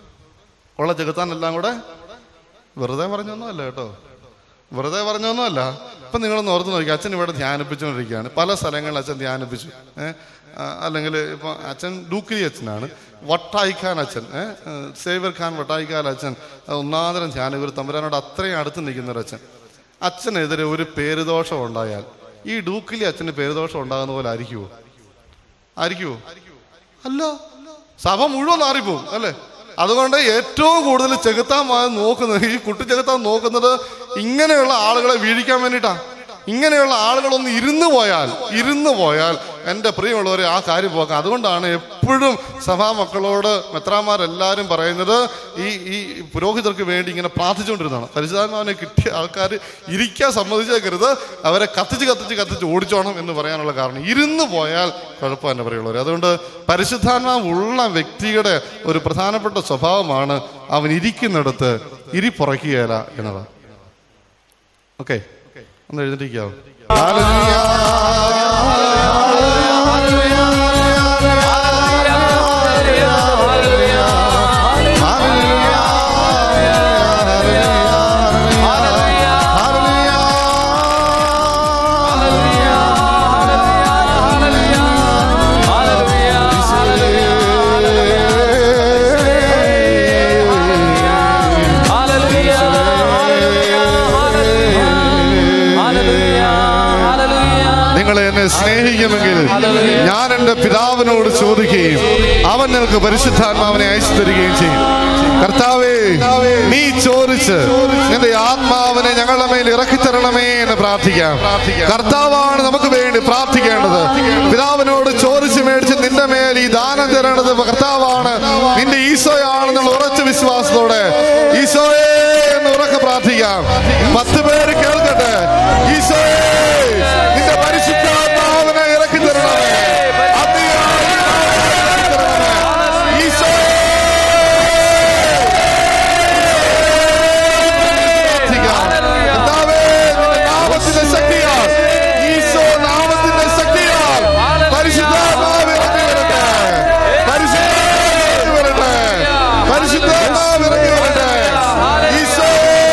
ഉള്ള ചെകുത്താൻ എല്ലാം കൂടെ വെറുതെ പറഞ്ഞൊന്നുമല്ല കേട്ടോ വെറുതെ പറഞ്ഞൊന്നുമല്ല ഇപ്പം നിങ്ങളൊന്ന് ഓർത്ത് നോക്കി അച്ഛൻ ഇവിടെ ധ്യാനിപ്പിച്ചുകൊണ്ടിരിക്കുകയാണ് പല സ്ഥലങ്ങളിൽ അച്ഛൻ ധ്യാനിപ്പിച്ചു ഏഹ് അല്ലെങ്കിൽ ഇപ്പം അച്ഛൻ ഡൂക്കിരി അച്ഛനാണ് വട്ടായിഖാൻ അച്ഛൻ ഏഹ് സേവർ ഖാൻ വട്ടായിഖാൻ അച്ഛൻ ഒന്നാന്തരം ധ്യാനം ഒരു തമ്പുരാനോട് അത്രയും അടുത്ത് നിൽക്കുന്ന ഒരു അച്ഛൻ അച്ഛനെതിരെ ഒരു പേരുദോഷം ഉണ്ടായാൽ ഈ ഡൂക്കിലി അച്ഛന് പേരുദോഷം ഉണ്ടാകുന്ന പോലെ ആയിരിക്കുമോ ആയിരിക്കുമോ അല്ല സഭ മുഴുവൻ മാറിപ്പോവും അല്ലേ അതുകൊണ്ട് ഏറ്റവും കൂടുതൽ ചെകുത്താൻ വാ- നോക്കുന്നത് ഈ കുട്ടി ചെകുത്താൻ നോക്കുന്നത് ഇങ്ങനെയുള്ള ആളുകളെ വീഴിക്കാൻ വേണ്ടിയിട്ടാ ഇങ്ങനെയുള്ള ആളുകളൊന്ന് ഇരുന്ന് പോയാൽ ഇരുന്ന് പോയാൽ എൻ്റെ പ്രിയമുള്ളവരെ ആ കാര്യം പോക്കാം അതുകൊണ്ടാണ് എപ്പോഴും സഭാ മക്കളോട് മെത്രാന്മാരെല്ലാവരും പറയുന്നത് ഈ ഈ പുരോഹിതർക്ക് വേണ്ടി ഇങ്ങനെ പ്രാർത്ഥിച്ചുകൊണ്ടിരുന്നതാണ് പരിശുദ്ധാത്മാവിനെ കിട്ടിയ ആൾക്കാർ ഇരിക്കാൻ സമ്മതിച്ചേക്കരുത് അവരെ കത്തിച്ച് കത്തിച്ച് കത്തിച്ച് ഓടിച്ചോണം എന്ന് പറയാനുള്ള കാരണം ഇരുന്ന് പോയാൽ കുഴപ്പം എൻ്റെ പ്രിയമുള്ളവർ അതുകൊണ്ട് പരിശുദ്ധാത്മാവ് ഉള്ള വ്യക്തിയുടെ ഒരു പ്രധാനപ്പെട്ട സ്വഭാവമാണ് അവൻ ഇരിക്കുന്നിടത്ത് ഇരിപ്പുറയ്ക്കുകയില്ല എന്നത് ഓക്കെ ഒന്ന് എഴുന്നേറ്റിരിക്കാവോ ഹല്ലേലൂയ പിതാവിനോട് ചോദിക്കുകയും അവൻ നിനക്ക് പരിശുദ്ധാത്മാവിനെ അയച്ചു തരികയും ചെയ്യും കർത്താവേ നീ ചോദിച്ച് നിന്റെ ആത്മാവിനെ ഞങ്ങളുടെ മേൽ ഇറക്കി തരണമേ എന്ന് പ്രാർത്ഥിക്കാം കർത്താവാണ് നമുക്ക് വേണ്ടി പ്രാർത്ഥിക്കേണ്ടത് പിതാവിനോട് ചോദിച്ച് മേടിച്ച് നിന്റെ മേൽ ഈ ദാനം തരേണ്ടത് കർത്താവാണ് നിന്റെ ഈശോയാണെന്നുള്ള ഉറച്ച വിശ്വാസത്തോടെ ഈശോയെ എന്ന് ഉറക്കെ പ്രാർത്ഥിക്കാം പത്ത് പേര് കേൾക്കട്ടെ ഈശോയെ നിന്റെ പരിശുദ്ധാത്മാവിനെ ഇറക്കി തരണമേ അതിയായി ഇറക്കി തരണമേ. ഈശോയെ പ്രാർത്ഥിക്കാം. കർത്താവേ, നിന്റെ നാമത്തിന്റെ ശക്തിയാൽ ഈശോ നാമത്തിന്റെ ശക്തിയാൽ പരിശുദ്ധാത്മാവ് ഇറങ്ങി വരട്ടെ പരിശുദ്ധാത്മാവ് ഇറങ്ങി വരട്ടെ പരിശുദ്ധാത്മാവ് ഇറങ്ങി വരട്ടെ ഈശോ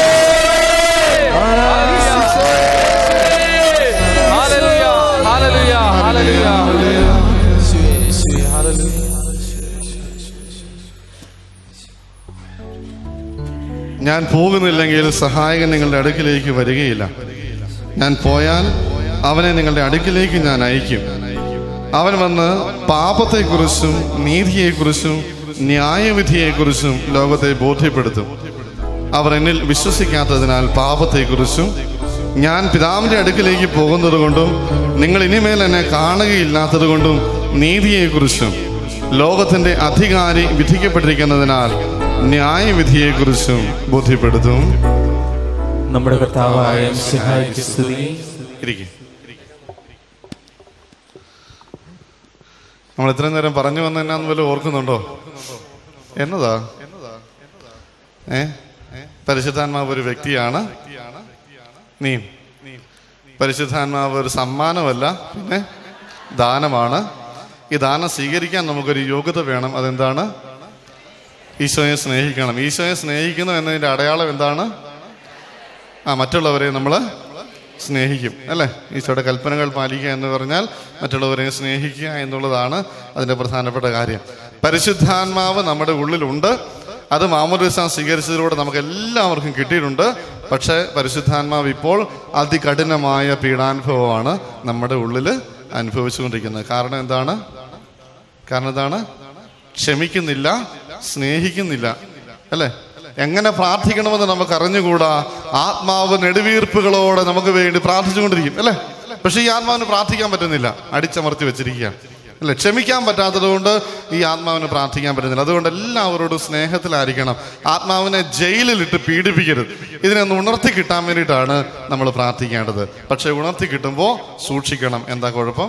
ഞാൻ പോകുന്നില്ലെങ്കിൽ സഹായകൻ നിങ്ങളുടെ അടുക്കിലേക്ക് വരികയില്ല ഞാൻ പോയാൽ അവനെ നിങ്ങളുടെ അടുക്കിലേക്ക് ഞാൻ അയക്കും അവൻ വന്ന് പാപത്തെക്കുറിച്ചും നീതിയെക്കുറിച്ചും ന്യായവിധിയെക്കുറിച്ചും ലോകത്തെ ബോധ്യപ്പെടുത്തും അവർ എന്നിൽ വിശ്വസിക്കാത്തതിനാൽ പാപത്തെക്കുറിച്ചും ഞാൻ പിതാവിന്റെ അടുക്കിലേക്ക് പോകുന്നത് കൊണ്ടും നിങ്ങൾ ഇനിമേൽ എന്നെ കാണുകയില്ലാത്തത് കൊണ്ടും നീതിയെക്കുറിച്ചും ലോകത്തിന്റെ അധികാരി വിധിക്കപ്പെട്ടിരിക്കുന്നതിനാൽ ന്യായവിധിയെക്കുറിച്ചും ബോധ്യപ്പെടുത്തും നമ്മുടെ കർത്താവായ മിശിഹായ്ക്ക് സ്തുതി ഇരിക്കും നമ്മൾ ഇത്രയും നേരം പറഞ്ഞു വന്ന എന്നാന്ന് വല്ലതും ഓർക്കുന്നുണ്ടോ എന്നതാ ഏ പരിശുദ്ധാത്മാവ് ഒരു വ്യക്തിയാണ് നീ പരിശുദ്ധാത്മാവ് ഒരു സമ്മാനമല്ല പിന്നെ ദാനമാണ് ഈ ദാനം സ്വീകരിക്കാൻ നമുക്കൊരു യോഗ്യത വേണം അതെന്താണ് ഈശോയെ സ്നേഹിക്കണം ഈശോയെ സ്നേഹിക്കുന്നു എന്നതിന്റെ അടയാളം എന്താണ് ആ മറ്റുള്ളവരെ നമ്മൾ സ്നേഹിക്കും അല്ലേ ഈശോയുടെ കൽപ്പനകൾ പാലിക്കുക എന്ന് പറഞ്ഞാൽ മറ്റുള്ളവരെ സ്നേഹിക്കുക എന്നുള്ളതാണ് അതിൻ്റെ പ്രധാനപ്പെട്ട കാര്യം പരിശുദ്ധാത്മാവ് നമ്മുടെ ഉള്ളിലുണ്ട് അത് മാമോദിസ സ്വീകരിച്ചതിലൂടെ നമുക്ക് എല്ലാവർക്കും കിട്ടിയിട്ടുണ്ട് പക്ഷേ പരിശുദ്ധാത്മാവ് ഇപ്പോൾ അതികഠിനമായ പീഡാനുഭവമാണ് നമ്മുടെ ഉള്ളിൽ അനുഭവിച്ചുകൊണ്ടിരിക്കുന്നത് കാരണം എന്താണ് കാരണം എന്താണ് ക്ഷമിക്കുന്നില്ല സ്നേഹിക്കുന്നില്ല അല്ലേ എങ്ങനെ പ്രാർത്ഥിക്കണമെന്ന് നമുക്ക് അറിഞ്ഞുകൂടാ ആത്മാവ് നെടുവീർപ്പുകളോടെ നമുക്ക് വേണ്ടി പ്രാർത്ഥിച്ചുകൊണ്ടിരിക്കും അല്ലേ പക്ഷെ ഈ ആത്മാവിന് പ്രാർത്ഥിക്കാൻ പറ്റുന്നില്ല അടിച്ചമർത്തി വെച്ചിരിക്കുകയാണ് അല്ലെ ക്ഷമിക്കാൻ പറ്റാത്തത് കൊണ്ട് ഈ ആത്മാവിന് പ്രാർത്ഥിക്കാൻ പറ്റുന്നില്ല അതുകൊണ്ട് എല്ലാവരോടും സ്നേഹത്തിലായിരിക്കണം ആത്മാവിനെ ജയിലിലിട്ട് പീഡിപ്പിക്കരുത് ഇതിനെ ഒന്ന് ഉണർത്തി കിട്ടാൻ വേണ്ടിയിട്ടാണ് നമ്മൾ പ്രാർത്ഥിക്കേണ്ടത് പക്ഷെ ഉണർത്തി കിട്ടുമ്പോൾ സൂക്ഷിക്കണം എന്താ കുഴപ്പം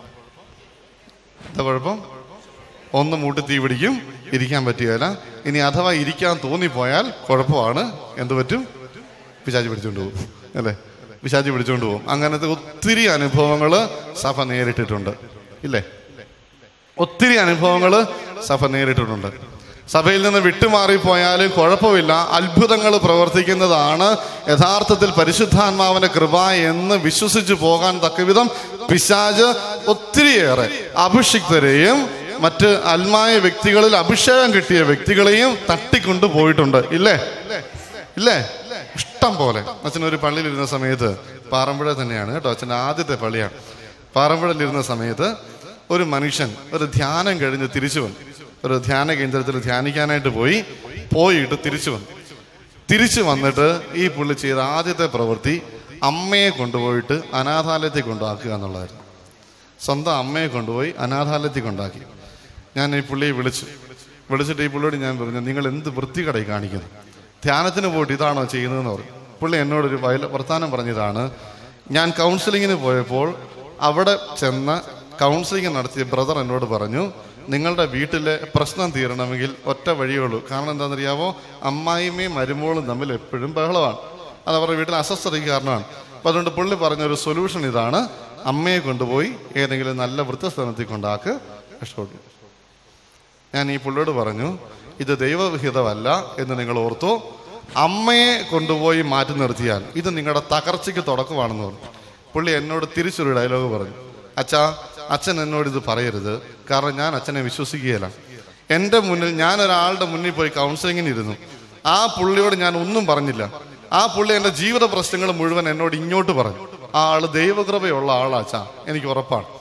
എന്താ കുഴപ്പം ഒന്ന് മൂട്ടി തീ പിടിക്കും ഇരിക്കാൻ പറ്റുകയില്ല ഇനി അഥവാ ഇരിക്കാൻ തോന്നിപ്പോയാൽ കുഴപ്പമാണ് എന്ത് പറ്റും പിശാചി പിടിച്ചോണ്ട് പോകും അല്ലേ പിശാചി പിടിച്ചോണ്ട് പോകും അങ്ങനത്തെ ഒത്തിരി അനുഭവങ്ങൾ സഭ നേരിട്ടിട്ടുണ്ട് ഇല്ലേ ഒത്തിരി അനുഭവങ്ങൾ സഭ നേരിട്ടിട്ടുണ്ട് സഭയിൽ നിന്ന് വിട്ടുമാറിപ്പോയാൽ കുഴപ്പമില്ല അത്ഭുതങ്ങൾ പ്രവർത്തിക്കുന്നതാണ് യഥാർത്ഥത്തിൽ പരിശുദ്ധാത്മാവിന്റെ കൃപ എന്ന് വിശ്വസിച്ച് പോകാൻ തക്കവിധം പിശാജ് ഒത്തിരിയേറെ അഭിഷിക്തരെയും മറ്റ് അൽമായ വ്യക്തികളിൽ അഭിഷേകം കിട്ടിയ വ്യക്തികളെയും തട്ടിക്കൊണ്ടു പോയിട്ടുണ്ട് ഇല്ലേ ഇല്ലേ ഇഷ്ടം പോലെ അച്ഛൻ ഒരു പള്ളിയിലിരുന്ന സമയത്ത് പാറമ്പുഴ തന്നെയാണ് കേട്ടോ അച്ഛൻ്റെ ആദ്യത്തെ പള്ളിയാണ് പാറമ്പുഴയിലിരുന്ന സമയത്ത് ഒരു മനുഷ്യൻ ഒരു ധ്യാനം കഴിഞ്ഞ് തിരിച്ചു വന്നു ഒരു ധ്യാന കേന്ദ്രത്തിൽ ധ്യാനിക്കാനായിട്ട് പോയി പോയിട്ട് തിരിച്ചു വന്നു തിരിച്ചു വന്നിട്ട് ഈ പുള്ളി ചെയ്ത ആദ്യത്തെ പ്രവൃത്തി അമ്മയെ കൊണ്ടുപോയിട്ട് അനാഥാലയത്തിൽ കൊണ്ടാക്കുക എന്നുള്ളതായിരുന്നു സ്വന്തം അമ്മയെ കൊണ്ടുപോയി അനാഥാലയത്തിൽ കൊണ്ടാക്കി ഞാൻ ഈ പുള്ളിയെ വിളിച്ചു വിളിച്ചിട്ട് ഈ പുള്ളിയോട് ഞാൻ പറഞ്ഞു നിങ്ങൾ എന്ത് വൃത്തികടയി കാണിക്കുന്നു ധ്യാനത്തിന് പോയിട്ട് ഇതാണോ ചെയ്യുന്നതെന്ന് പറഞ്ഞു പുള്ളി എന്നോടൊരു വയല വർത്താനം പറഞ്ഞതാണ് ഞാൻ കൗൺസിലിങ്ങിന് പോയപ്പോൾ അവിടെ ചെന്ന് കൗൺസിലിംഗ് നടത്തിയ ബ്രദർ എന്നോട് പറഞ്ഞു നിങ്ങളുടെ വീട്ടിലെ പ്രശ്നം തീരണമെങ്കിൽ ഒറ്റ വഴിയേ ഉള്ളൂ കാരണം എന്താണെന്നറിയാമോ അമ്മായിമ്മയും മരുമോളും തമ്മിൽ എപ്പോഴും ബഹളമാണ് അത് അവരുടെ വീട്ടിൽ അസ്വസ്ഥതയ്ക്ക് കാരണമാണ് അപ്പം അതുകൊണ്ട് പുള്ളി പറഞ്ഞ ഒരു സൊല്യൂഷൻ ഇതാണ് അമ്മയെ കൊണ്ടുപോയി ഏതെങ്കിലും നല്ല വൃത്തസ്ഥാനത്തിൽ കൊണ്ടാക്ക് രക്ഷപ്പെട്ടു ഞാൻ ഈ പുള്ളിയോട് പറഞ്ഞു ഇത് ദൈവവിഹിതമല്ല എന്ന് നിങ്ങൾ ഓർത്തു അമ്മയെ കൊണ്ടുപോയി മാറ്റി നിർത്തിയാൽ ഇത് നിങ്ങളുടെ തകർച്ചയ്ക്ക് തുടക്കമാണെന്ന് പറഞ്ഞു പുള്ളി എന്നോട് തിരിച്ചൊരു ഡയലോഗ് പറഞ്ഞു അച്ഛാ അച്ഛൻ എന്നോട് ഇത് പറയരുത് കാരണം ഞാൻ അച്ഛനെ വിശ്വസിക്കുകയില്ല എൻ്റെ മുന്നിൽ ഞാൻ ഒരാളുടെ മുന്നിൽ പോയി കൗൺസിലിങ്ങിന് ഇരുന്നു ആ പുള്ളിയോട് ഞാൻ ഒന്നും പറഞ്ഞില്ല ആ പുള്ളി എൻ്റെ ജീവിത പ്രശ്നങ്ങൾ മുഴുവൻ എന്നോട് ഇങ്ങോട്ട് പറഞ്ഞു ആ ആള് ദൈവകൃപയുള്ള ആളാച്ചാ എനിക്ക് ഉറപ്പാണ്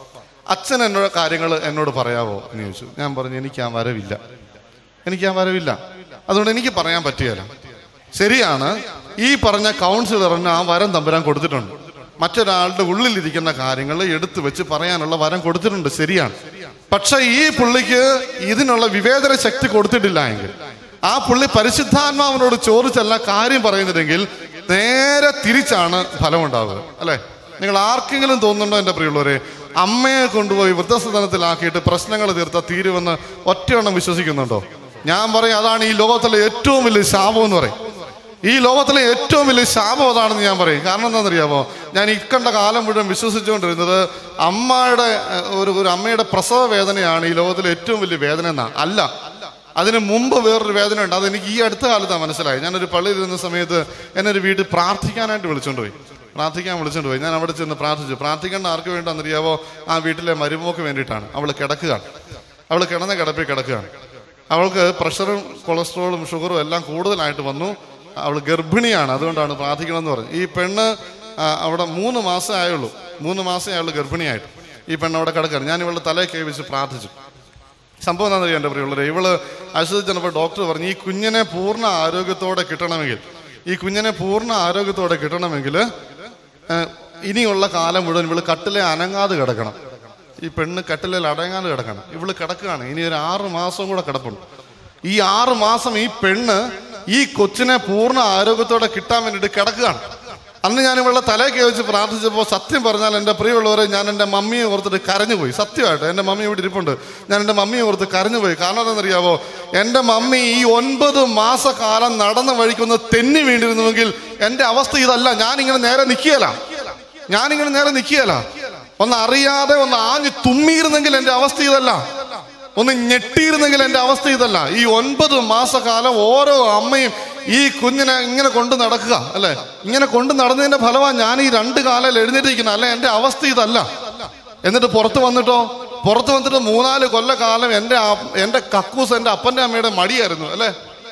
അച്ഛൻ എന്നോട് കാര്യങ്ങൾ എന്നോട് പറയാവോ എന്ന് ചോദിച്ചു ഞാൻ പറഞ്ഞു എനിക്ക് ആ വരവില്ല എനിക്ക് ആ വരവില്ല അതുകൊണ്ട് എനിക്ക് പറയാൻ പറ്റുകയില്ല ശരിയാണ് ഈ പറഞ്ഞ കൗൺസിലറിന് ആ വരം തമ്പുരാൻ കൊടുത്തിട്ടുണ്ട് മറ്റൊരാളുടെ ഉള്ളിലിരിക്കുന്ന കാര്യങ്ങൾ എടുത്തു വെച്ച് പറയാനുള്ള വരം കൊടുത്തിട്ടുണ്ട് ശരിയാണ് പക്ഷെ ഈ പുള്ളിക്ക് ഇതിനുള്ള വിവേചന ശക്തി കൊടുത്തിട്ടില്ല എങ്കിൽ ആ പുള്ളി പരിശുദ്ധാത്മാവിനോട് ചോദിച്ചല്ല കാര്യം പറയുന്നതെങ്കിൽ നേരെ തിരിച്ചാണ് ഫലമുണ്ടാവുക അല്ലെ നിങ്ങൾ ആർക്കെങ്കിലും തോന്നുന്നുണ്ടോ എൻ്റെ പ്രിയമുള്ളവരെ അമ്മയെ കൊണ്ടുപോയി വൃദ്ധസദനത്തിലാക്കിയിട്ട് പ്രശ്നങ്ങൾ തീർത്ത തീരുമെന്ന് ഒറ്റയെണ്ണം വിശ്വസിക്കുന്നുണ്ടോ ഞാൻ പറയും അതാണ് ഈ ലോകത്തിലെ ഏറ്റവും വലിയ ശാപം എന്ന് പറയും ഈ ലോകത്തിലെ ഏറ്റവും വലിയ ശാപം അതാണെന്ന് ഞാൻ പറയും കാരണം എന്താണെന്നറിയാമോ ഞാൻ ഇക്കണ്ട കാലം മുഴുവൻ വിശ്വസിച്ചുകൊണ്ടിരുന്നത് അമ്മയുടെ ഏഹ്, ഒരു ഒരു അമ്മയുടെ പ്രസവ വേദനയാണ് ഈ ലോകത്തിലെ ഏറ്റവും വലിയ വേദന എന്നാ അല്ല അതിന് മുമ്പ് വേറൊരു വേദന ഉണ്ട് അതെനിക്ക് ഈ അടുത്ത കാലത്താണ് മനസ്സിലായി ഞാനൊരു പള്ളിയിൽ ഇരുന്ന സമയത്ത് എന്നെ ഒരു വീട്ടിൽ പ്രാർത്ഥിക്കാനായിട്ട് വിളിച്ചോണ്ട് പോയി പ്രാർത്ഥിക്കാൻ വിളിച്ചോണ്ട് പോയി ഞാൻ അവിടെ ചെന്ന് പ്രാർത്ഥിച്ചു പ്രാർത്ഥിക്കേണ്ട ആർക്ക് വേണ്ടാന്നറിയാവോ ആ വീട്ടിലെ മരുമോക്ക് വേണ്ടിയിട്ടാണ് അവൾ കിടക്കുകയാണ് അവൾ കിടന്ന കിടപ്പിൽ കിടക്കുകയാണ് അവൾക്ക് പ്രഷറും കൊളസ്ട്രോളും ഷുഗറും എല്ലാം കൂടുതലായിട്ട് വന്നു അവൾ ഗർഭിണിയാണ് അതുകൊണ്ടാണ് പ്രാർത്ഥിക്കണമെന്ന് പറഞ്ഞു ഈ പെണ്ണ് ആ, അവിടെ മൂന്ന് മാസമേ ആയുള്ളൂ മൂന്ന് മാസമേ ആയുള്ളൂ ഗർഭിണിയായിട്ട് ഈ പെണ്ണ് അവിടെ കിടക്കുകയാണ് ഞാൻ ഇവളുടെ തലയെ കൈ വെച്ച് പ്രാർത്ഥിച്ചു സംഭവം എന്താണെന്ന് എൻ്റെ പ്രിയമുള്ളത് ഇവള് ആശുപത്രി ചെന്നപ്പോൾ ഡോക്ടർ പറഞ്ഞു ഈ കുഞ്ഞിനെ പൂർണ്ണ ആരോഗ്യത്തോടെ കിട്ടണമെങ്കിൽ ഈ കുഞ്ഞിനെ പൂർണ്ണ ആരോഗ്യത്തോടെ കിട്ടണമെങ്കിൽ ഏഹ്, ഇനിയുള്ള കാലം മുഴുവൻ ഇവള് കട്ടിലെ അനങ്ങാതെ കിടക്കണം ഈ പെണ്ണ് കട്ടിലിൽ അടങ്ങാതെ കിടക്കണം ഇവള് കിടക്കുകയാണ് ഇനി ഒരു ആറ് മാസം കൂടെ കിടപ്പുണ്ട് ഈ ആറ് മാസം ഈ പെണ്ണ് ഈ കൊച്ചിനെ പൂർണ്ണ ആരോഗ്യത്തോടെ കിട്ടാൻ വേണ്ടിയിട്ട് കിടക്കുകയാണ് അന്ന് ഞാൻ ഇവളുടെ തലയൊക്കെ വെച്ച് പ്രാർത്ഥിച്ചപ്പോൾ സത്യം പറഞ്ഞാൽ എൻ്റെ പ്രിയമുള്ളവരെ ഞാൻ എൻ്റെ മമ്മിയെ ഓർത്തിട്ട് കരഞ്ഞുപോയി സത്യമായിട്ട് എൻ്റെ മമ്മി ഇവിടെ ഇരിപ്പുണ്ട് ഞാൻ എൻ്റെ മമ്മിയെ ഓർത്ത് കരഞ്ഞുപോയി കാരണം എന്താണെന്നറിയാവോ എൻ്റെ മമ്മി ഈ ഒൻപത് മാസക്കാലം നടന്ന വഴിക്കൊന്ന് തെന്നി വീണ്ടിരുന്നുവെങ്കിൽ എൻ്റെ അവസ്ഥ ഇതല്ല ഞാനിങ്ങനെ നേരെ നിൽക്കുകയല്ല ഞാനിങ്ങനെ നേരെ നിൽക്കുകയല്ല ഒന്ന് അറിയാതെ ഒന്ന് ആഞ്ഞ് തുമ്മിയിരുന്നെങ്കിൽ എൻ്റെ അവസ്ഥ ഇതല്ല ഒന്ന് ഞെട്ടിയിരുന്നെങ്കിൽ എൻ്റെ അവസ്ഥ ഇതല്ല ഈ ഒൻപത് മാസക്കാലം ഓരോ അമ്മയും ഈ കുഞ്ഞിനെ ഇങ്ങനെ കൊണ്ട് നടക്കുക അല്ലെ ഇങ്ങനെ കൊണ്ട് നടന്നതിന്റെ ഫലമാണ് ഞാൻ ഈ രണ്ട് കാലം എഴുന്നേറ്റിരിക്കുന്നത് അല്ലെ എൻ്റെ അവസ്ഥ ഇതല്ല എന്നിട്ട് പുറത്ത് വന്നിട്ടോ പുറത്ത് വന്നിട്ട് മൂന്നാല് കൊല്ലക്കാലം എൻ്റെ ആ- എൻ്റെ കക്കൂസ് എൻ്റെ അപ്പൻ്റെ അമ്മയുടെ മടിയായിരുന്നു അല്ലേ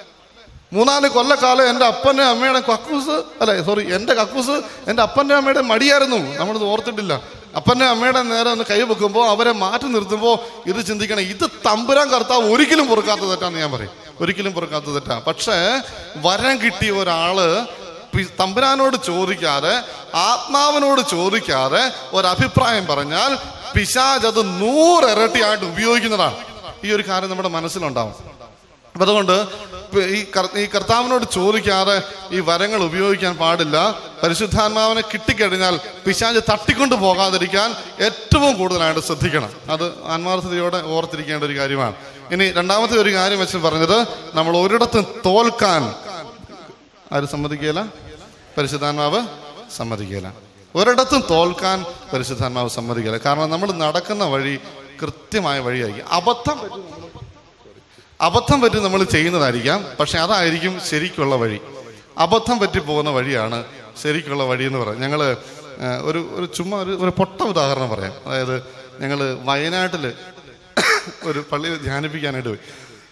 മൂന്നാല് കൊല്ലക്കാലം എൻ്റെ അപ്പൻ്റെ അമ്മയുടെ കക്കൂസ് അല്ലെ സോറി എൻ്റെ കക്കൂസ് എൻ്റെ അപ്പൻ്റെ അമ്മയുടെ മടിയായിരുന്നു നമ്മളിത് ഓർത്തിട്ടില്ല അപ്പൻ്റെ അമ്മയുടെ നേരെ ഒന്ന് കൈ വെക്കുമ്പോൾ അവരെ മാറ്റി നിർത്തുമ്പോൾ ഇത് ചിന്തിക്കണം ഇത് തമ്പുരാൻ കർത്താവ് ഒരിക്കലും പൊറുക്കാത്ത തെറ്റാന്ന് ഞാൻ പറയും ഒരിക്കലും പൊറുക്കാത്ത തെറ്റാ പക്ഷേ വരം കിട്ടിയ ഒരാള് പി- തമ്പുരാനോട് ചോദിക്കാതെ ആത്മാവിനോട് ചോദിക്കാതെ ഒരഭിപ്രായം പറഞ്ഞാൽ പിശാജ് അത് നൂറിരട്ടിയായിട്ട് ഉപയോഗിക്കുന്നതാണ് ഈ ഒരു കാര്യം നമ്മുടെ മനസ്സിലുണ്ടാവും അപ്പൊ അതുകൊണ്ട് ഇപ്പൊ ഈ കർ- ഈ കർത്താവിനോട് ചോദിക്കാതെ ഈ വരങ്ങൾ ഉപയോഗിക്കാൻ പാടില്ല പരിശുദ്ധാത്മാവിനെ കിട്ടിക്കഴിഞ്ഞാൽ പിശാച് തട്ടിക്കൊണ്ട് പോകാതിരിക്കാൻ ഏറ്റവും കൂടുതലായിട്ട് ശ്രദ്ധിക്കണം അത് ആത്മാർത്ഥതയോടെ ഓർത്തിരിക്കേണ്ട ഒരു കാര്യമാണ് ഇനി രണ്ടാമത്തെ ഒരു കാര്യം വെച്ച് പറഞ്ഞത് നമ്മൾ ഒരിടത്തും തോൽക്കാൻ ആര് സമ്മതിക്കുകയില്ല പരിശുദ്ധാത്മാവ് സമ്മതിക്കുകയില്ല ഒരിടത്തും തോൽക്കാൻ പരിശുദ്ധാത്മാവ് സമ്മതിക്കുകയില്ല കാരണം നമ്മൾ നടക്കുന്ന വഴി കൃത്യമായ വഴിയായിരിക്കും അബദ്ധം പറ്റി നമ്മൾ അബദ്ധം പറ്റി നമ്മൾ ചെയ്യുന്നതായിരിക്കാം പക്ഷെ അതായിരിക്കും ശരിക്കുള്ള വഴി അബദ്ധം പറ്റി പോകുന്ന വഴിയാണ് ശരിക്കുള്ള വഴി എന്ന് പറയാം ഞങ്ങൾ ഒരു ഒരു ചുമ്മാ ഒരു ഒരു പൊട്ട ഉദാഹരണം പറയാം അതായത് ഞങ്ങൾ വയനാട്ടിൽ ഒരു പള്ളിയിൽ ധ്യാനിപ്പിക്കാനായിട്ട് പോയി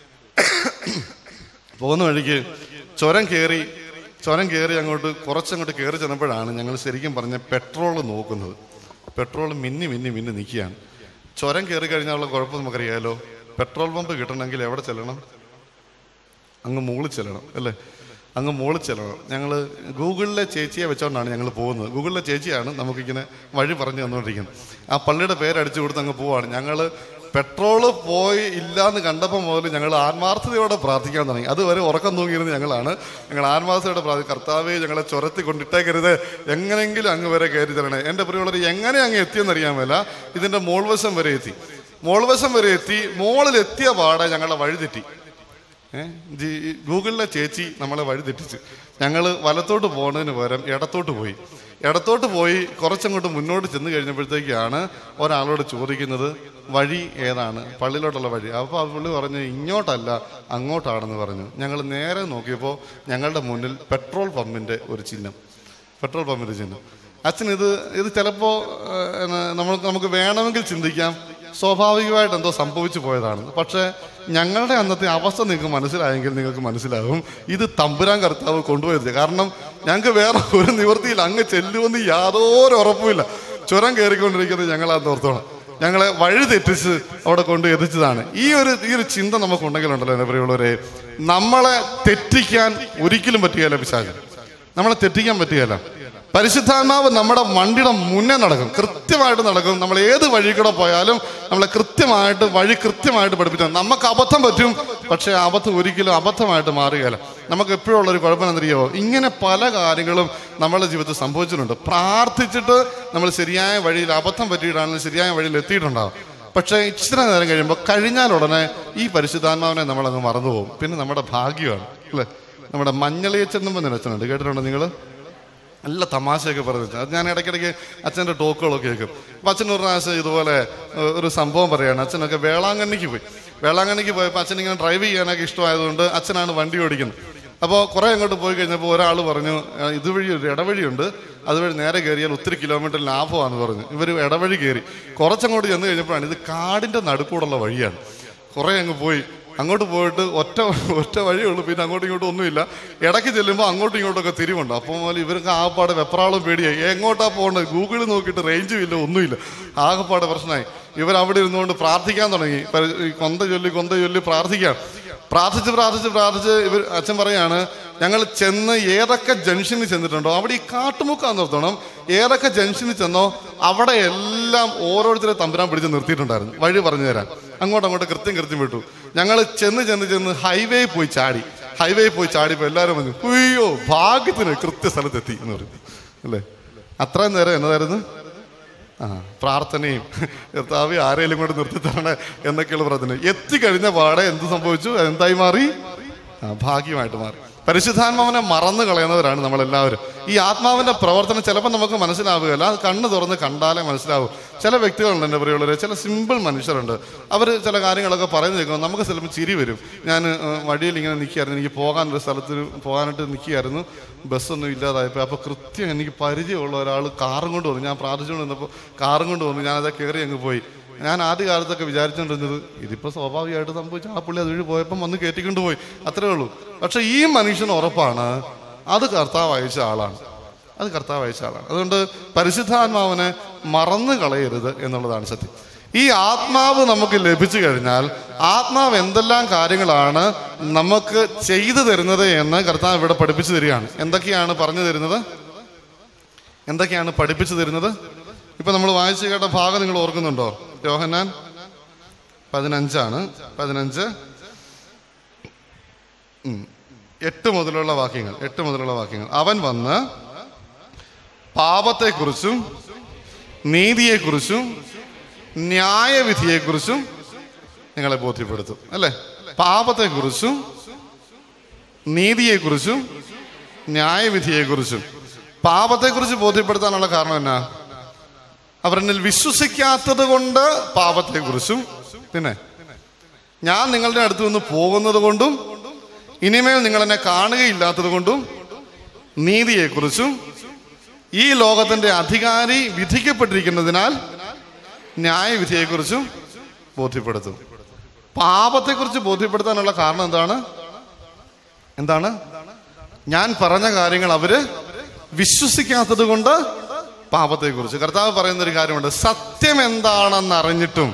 പോകുന്ന വഴിക്ക് ചുരം കയറി ചുരം കയറി അങ്ങോട്ട് കുറച്ചങ്ങോട്ട് കയറി ചെന്നപ്പോഴാണ് ഞങ്ങൾ ശരിക്കും പറഞ്ഞ പെട്രോൾ നോക്കുന്നത് പെട്രോൾ മിന്നി മിന്നി മിന്നി നിൽക്കുകയാണ് ചുരം കയറി കഴിഞ്ഞാലുള്ള കുഴപ്പം നമുക്കറിയാലോ പെട്രോൾ പമ്പ് കിട്ടണമെങ്കിൽ എവിടെ ചെല്ലണം അങ്ങ് മുകളിൽ ചെല്ലണം അല്ലേ അങ്ങ് മുകളിൽ ചെല്ലണം ഞങ്ങൾ ഗൂഗിളിലെ ചേച്ചിയെ വെച്ചോണ്ടാണ് ഞങ്ങൾ പോകുന്നത് ഗൂഗിളിലെ ചേച്ചിയാണ് നമുക്കിങ്ങനെ വഴി പറഞ്ഞു തന്നുകൊണ്ടിരിക്കുന്നത് ആ പള്ളിയുടെ പേരടിച്ചു കൊടുത്ത് അങ്ങ് പോവാണ് ഞങ്ങൾ പെട്രോള് പോയി ഇല്ലാന്ന് കണ്ടപ്പോൾ മുതൽ ഞങ്ങൾ ആത്മാർത്ഥതയോടെ പ്രാർത്ഥിക്കാൻ തുടങ്ങി അതുവരെ ഉറക്കം തൂങ്ങിയിരുന്ന ഞങ്ങളാണ് ഞങ്ങൾ ആത്മാർത്ഥതയോടെ പ്രാർത്ഥി കർത്താവെ ഞങ്ങളെ ചുരത്തി കൊണ്ടിട്ടേക്കരുത് എങ്ങനെയെങ്കിലും അങ്ങ് വരെ കയറി തരണേ എൻ്റെ പ്രിയമുള്ളവർ എങ്ങനെ അങ്ങ് എത്തിയെന്നറിയാൻ മേല ഇതിൻ്റെ മോൾവശം വരെ എത്തി മോൾവശം വരെ എത്തി മോളിൽ എത്തിയ പാടെ ഞങ്ങളെ വഴി തെറ്റി ഏ? ജി- ഈ ഗൂഗിളിലെ ചേച്ചി നമ്മളെ വഴി തെറ്റിച്ച് ഞങ്ങൾ വലത്തോട്ട് പോകുന്നതിന് പകരം ഇടത്തോട്ട് പോയി ഇടത്തോട്ട് പോയി കുറച്ചങ്ങോട്ട് മുന്നോട്ട് ചെന്ന് കഴിഞ്ഞപ്പോഴത്തേക്കാണ് ഒരാളോട് ചോദിക്കുന്നത് വഴി ഏതാണ് പള്ളിയിലോട്ടുള്ള വഴി അപ്പോൾ ആ പുള്ളി പറഞ്ഞു ഇങ്ങോട്ടല്ല അങ്ങോട്ടാണെന്ന് പറഞ്ഞു ഞങ്ങൾ നേരെ നോക്കിയപ്പോൾ ഞങ്ങളുടെ മുന്നിൽ പെട്രോൾ പമ്പിൻ്റെ ഒരു ചിഹ്നം പെട്രോൾ പമ്പിൻ്റെ ചിഹ്നം അച്ഛൻ ഇത് ഇത് ചിലപ്പോൾ നമ്മൾ നമുക്ക് വേണമെങ്കിൽ ചിന്തിക്കാം സ്വാഭാവികമായിട്ട് എന്തോ സംഭവിച്ചു പോയതാണ് പക്ഷേ ഞങ്ങളുടെ അന്നത്തെ അവസ്ഥ നിങ്ങൾക്ക് മനസ്സിലായെങ്കിൽ നിങ്ങൾക്ക് മനസ്സിലാകും ഇത് തമ്പുരാൻ കർത്താവ് കൊണ്ടുപോയത് കാരണം ഞങ്ങൾക്ക് വേറെ ഒരു നിവൃത്തിയില്ല അങ്ങ് ചെല്ലുമെന്ന് യാതൊരു ഉറപ്പുമില്ല ചുരം കയറിക്കൊണ്ടിരിക്കുന്നത് ഞങ്ങൾ അത് ഓർത്തോണം ഞങ്ങളെ വഴി തെറ്റിച്ച് അവിടെ കൊണ്ട് എത്തിച്ചതാണ് ഈ ഒരു ഈ ഒരു ചിന്ത നമുക്കുണ്ടെങ്കിലുണ്ടല്ലോ എൻ്റെ പ്രിയമുള്ളവരെ നമ്മളെ തെറ്റിക്കാൻ ഒരിക്കലും പറ്റുകയില്ല പിശാചൻ നമ്മളെ തെറ്റിക്കാൻ പറ്റുകയില്ല പരിശുദ്ധാത്മാവ് നമ്മുടെ വണ്ടിയുടെ മുന്നേ നടക്കും കൃത്യമായിട്ട് നടക്കും നമ്മൾ ഏത് വഴി കൂടെ പോയാലും നമ്മളെ കൃത്യമായിട്ട് വഴി കൃത്യമായിട്ട് പഠിപ്പിച്ചു നമുക്ക് അബദ്ധം പറ്റും പക്ഷേ ആ അബദ്ധം ഒരിക്കലും അബദ്ധമായിട്ട് മാറുകയില്ല നമുക്ക് എപ്പോഴും ഉള്ളൊരു കുഴപ്പം എന്തറിയോ ഇങ്ങനെ പല കാര്യങ്ങളും നമ്മുടെ ജീവിതത്തിൽ സംഭവിച്ചിട്ടുണ്ട് പ്രാർത്ഥിച്ചിട്ട് നമ്മൾ ശരിയായ വഴിയിൽ അബദ്ധം പറ്റിയിട്ടാണെങ്കിലും ശരിയായ വഴിയിൽ എത്തിയിട്ടുണ്ടാവും പക്ഷേ ഇച്ചിരി നേരം കഴിയുമ്പോൾ കഴിഞ്ഞാൽ ഉടനെ ഈ പരിശുദ്ധാത്മാവിനെ നമ്മളങ്ങ് മറന്നുപോകും പിന്നെ നമ്മുടെ ഭാഗ്യമാണ് അല്ലേ നമ്മുടെ മഞ്ഞളിയച്ചെന്നുമ്പോൾ നിലച്ചുണ്ട് കേട്ടിട്ടുണ്ടോ നിങ്ങൾ നല്ല തമാശയൊക്കെ പറഞ്ഞു അത് ഞാൻ ഇടയ്ക്കിടയ്ക്ക് അച്ഛൻ്റെ ടോക്കുകളൊക്കെ കേൾക്കും അപ്പം അച്ഛൻ ഒരു പ്രാവശ്യം ഇതുപോലെ ഏഹ്, ഒരു സംഭവം പറയുകയാണ് അച്ഛനൊക്കെ വേളാങ്കണ്ണിക്ക് പോയി വേളാങ്കണ്ണിക്ക് പോയപ്പോൾ അച്ഛൻ ഇങ്ങനെ ഡ്രൈവ് ചെയ്യാനൊക്കെ ഇഷ്ടമായതുകൊണ്ട് അച്ഛനാണ് വണ്ടി ഓടിക്കുന്നത് അപ്പോൾ കുറേ അങ്ങോട്ട് പോയി കഴിഞ്ഞപ്പോൾ ഒരാൾ പറഞ്ഞു "ഏഹ്, ഇതുവഴി ഒരു ഇടവഴിയുണ്ട് അതുവഴി നേരെ കയറിയാൽ ഒത്തിരി കിലോമീറ്റർ ലാഭമാണെന്ന് പറഞ്ഞു ഇവർ ഇടവഴി കയറി കുറച്ചങ്ങോട്ട് ചെന്ന് കഴിഞ്ഞപ്പോഴാണ് ഇത് കാടിൻ്റെ നടുക്കൂടുള്ള വഴിയാണ് കുറേ അങ്ങ് പോയി അങ്ങോട്ട് പോയിട്ട് ഒറ്റ ഒറ്റ വഴിയുള്ളൂ പിന്നെ അങ്ങോട്ടും ഇങ്ങോട്ടും ഒന്നുമില്ല ഇടയ്ക്ക് ചെല്ലുമ്പോൾ അങ്ങോട്ടും ഇങ്ങോട്ടൊക്കെ തിരിവുണ്ട് അപ്പം മുതൽ ഇവർക്ക് ആകപ്പാടെ വെപ്രാളും പേടിയായി എങ്ങോട്ടാ പോകേണ്ടത് ഗൂഗിളിൽ നോക്കിയിട്ട് റേഞ്ചും ഇല്ല ഒന്നുമില്ല ആകപ്പാടെ പ്രശ്നമായി ഇവർ അവിടെ ഇരുന്നുകൊണ്ട് പ്രാർത്ഥിക്കാൻ തുടങ്ങി പരി- ഈ കൊന്ത ചൊല്ലി കൊന്ത ചൊല്ലി പ്രാർത്ഥിക്കാം പ്രാർത്ഥിച്ച് പ്രാർത്ഥിച്ച് പ്രാർത്ഥിച്ച് ഇവർ അച്ഛൻ പറയാണ് ഞങ്ങൾ ചെന്ന് ഏതൊക്കെ ജംഗ്ഷനിൽ ചെന്നിട്ടുണ്ടോ അവിടെ ഈ കാട്ടുമുക്കാൻ നിർത്തണം ഏതൊക്കെ ജംഗ്ഷനിൽ ചെന്നോ അവിടെ എല്ലാം ഓരോരുത്തരെ തമ്പുരാൻ പിടിച്ച് നിർത്തിയിട്ടുണ്ടായിരുന്നു വഴി പറഞ്ഞു തരാൻ അങ്ങോട്ട് അങ്ങോട്ട് കൃത്യം കൃത്യം വിട്ടു ഞങ്ങൾ ചെന്ന് ചെന്ന് ചെന്ന് ഹൈവേ പോയി ചാടി ഹൈവേ പോയി ചാടിയപ്പോൾ എല്ലാവരും പറഞ്ഞു അയ്യോ ഭാഗ്യത്തിന് കൃത്യ സ്ഥലത്തെത്തി എന്ന് പറയും അല്ലേ അത്രയും നേരം എന്നതായിരുന്നു ആ പ്രാർത്ഥനയും കർത്താവ് ആരെയും കൊണ്ട് നിർത്തിത്തരണേ എന്നൊക്കെയുള്ള പ്രാർത്ഥന എത്തിക്കഴിഞ്ഞ പാടെ എന്ത് സംഭവിച്ചു എന്തായി മാറി ആ, ഭാഗ്യമായിട്ട് മാറി പരിശുദ്ധാത്മാവിനെ മറന്നു കളയുന്നവരാണ് നമ്മളെല്ലാവരും ഈ ആത്മാവിന്റെ പ്രവർത്തനം ചിലപ്പോൾ നമുക്ക് മനസ്സിലാവുകയല്ല അത് കണ്ണ് തുറന്ന് കണ്ടാലേ മനസ്സിലാവും ചില വ്യക്തികളുണ്ട് എൻ്റെ പ്രിയമുള്ളവർ ചില സിമ്പിൾ മനുഷ്യരുണ്ട് അവർ ചില കാര്യങ്ങളൊക്കെ പറയുന്നത് കേൾക്കുമ്പോൾ നമുക്ക് ചിലപ്പോൾ ചിരി വരും ഞാൻ ഏഹ്, വഴിയിൽ ഇങ്ങനെ നിൽക്കുകയായിരുന്നു എനിക്ക് പോകാൻ ഒരു സ്ഥലത്ത് പോകാനായിട്ട് നിൽക്കുകയായിരുന്നു ബസ്സൊന്നും ഇല്ലാതായപ്പോൾ അപ്പോൾ കൃത്യം എനിക്ക് പരിചയമുള്ള ഒരാൾ കാറും കൊണ്ട് വന്നു ഞാൻ പ്രാർത്ഥിച്ചുകൊണ്ട് വന്നപ്പോൾ കാറും കൊണ്ട് വന്നു ഞാനത് കയറി അങ്ങ് പോയി ഞാൻ ആദ്യ കാലത്തൊക്കെ വിചാരിച്ചുകൊണ്ടിരുന്നത് ഇതിപ്പോൾ സ്വാഭാവികമായിട്ട് സംഭവിച്ചു ആ പുള്ളി അതുവഴി പോയപ്പം വന്ന് കയറ്റിക്കൊണ്ട് പോയി അത്രേ ഉള്ളൂ പക്ഷെ ഈ മനുഷ്യന് ഉറപ്പാണ് അത് കർത്താവ് അയച്ച ആളാണ് അത് കർത്താവ് അയച്ച ആളാണ് അതുകൊണ്ട് പരിശുദ്ധാത്മാവിനെ മറന്നു കളയരുത് എന്നുള്ളതാണ് സത്യം ഈ ആത്മാവ് നമുക്ക് ലഭിച്ചു കഴിഞ്ഞാൽ ആത്മാവ് എന്തെല്ലാം കാര്യങ്ങളാണ് നമുക്ക് ചെയ്തു തരുന്നത് എന്ന് കർത്താവ് ഇവിടെ പഠിപ്പിച്ചു തരികയാണ് എന്തൊക്കെയാണ് പറഞ്ഞു തരുന്നത് എന്തൊക്കെയാണ് പഠിപ്പിച്ചു തരുന്നത് ഇപ്പൊ നമ്മൾ വായിച്ചു കേട്ട ഭാഗം നിങ്ങൾ ഓർക്കുന്നുണ്ടോ യോഹന്നാൻ പതിനഞ്ചാണ് പതിനഞ്ച് ഉം. എട്ട് മുതലുള്ള വാക്യങ്ങൾ എട്ട് മുതലുള്ള വാക്യങ്ങൾ അവൻ വന്ന് പാപത്തെക്കുറിച്ചും നീതിയെക്കുറിച്ചും ന്യായവിധിയെക്കുറിച്ചും നിങ്ങളെ ബോധ്യപ്പെടുത്തും അല്ലേ പാപത്തെക്കുറിച്ചും നീതിയെക്കുറിച്ചും ന്യായവിധിയെക്കുറിച്ചും പാപത്തെക്കുറിച്ച് ബോധ്യപ്പെടുത്താനുള്ള കാരണം എന്നാ അവരെന്നിൽ വിശ്വസിക്കാത്തത് കൊണ്ട് പാപത്തെക്കുറിച്ചും പിന്നെ ഞാൻ നിങ്ങളുടെ അടുത്ത് നിന്ന് പോകുന്നത് കൊണ്ടും ഇനിമേൽ നിങ്ങൾ എന്നെ കാണുകയില്ലാത്തത് കൊണ്ടും നീതിയെക്കുറിച്ചും ഈ ലോകത്തിന്റെ അധികാരി വിധിക്കപ്പെട്ടിരിക്കുന്നതിനാൽ ന്യായവിധിയെക്കുറിച്ചും ബോധ്യപ്പെടുത്തും പാപത്തെക്കുറിച്ച് ബോധ്യപ്പെടുത്താനുള്ള കാരണം എന്താണ് എന്താണ് ഞാൻ പറഞ്ഞ കാര്യങ്ങൾ അവര് വിശ്വസിക്കാത്തത് കൊണ്ട് പാപത്തെക്കുറിച്ച് കർത്താവ് പറയുന്ന ഒരു കാര്യമുണ്ട് സത്യം എന്താണെന്ന് അറിഞ്ഞിട്ടും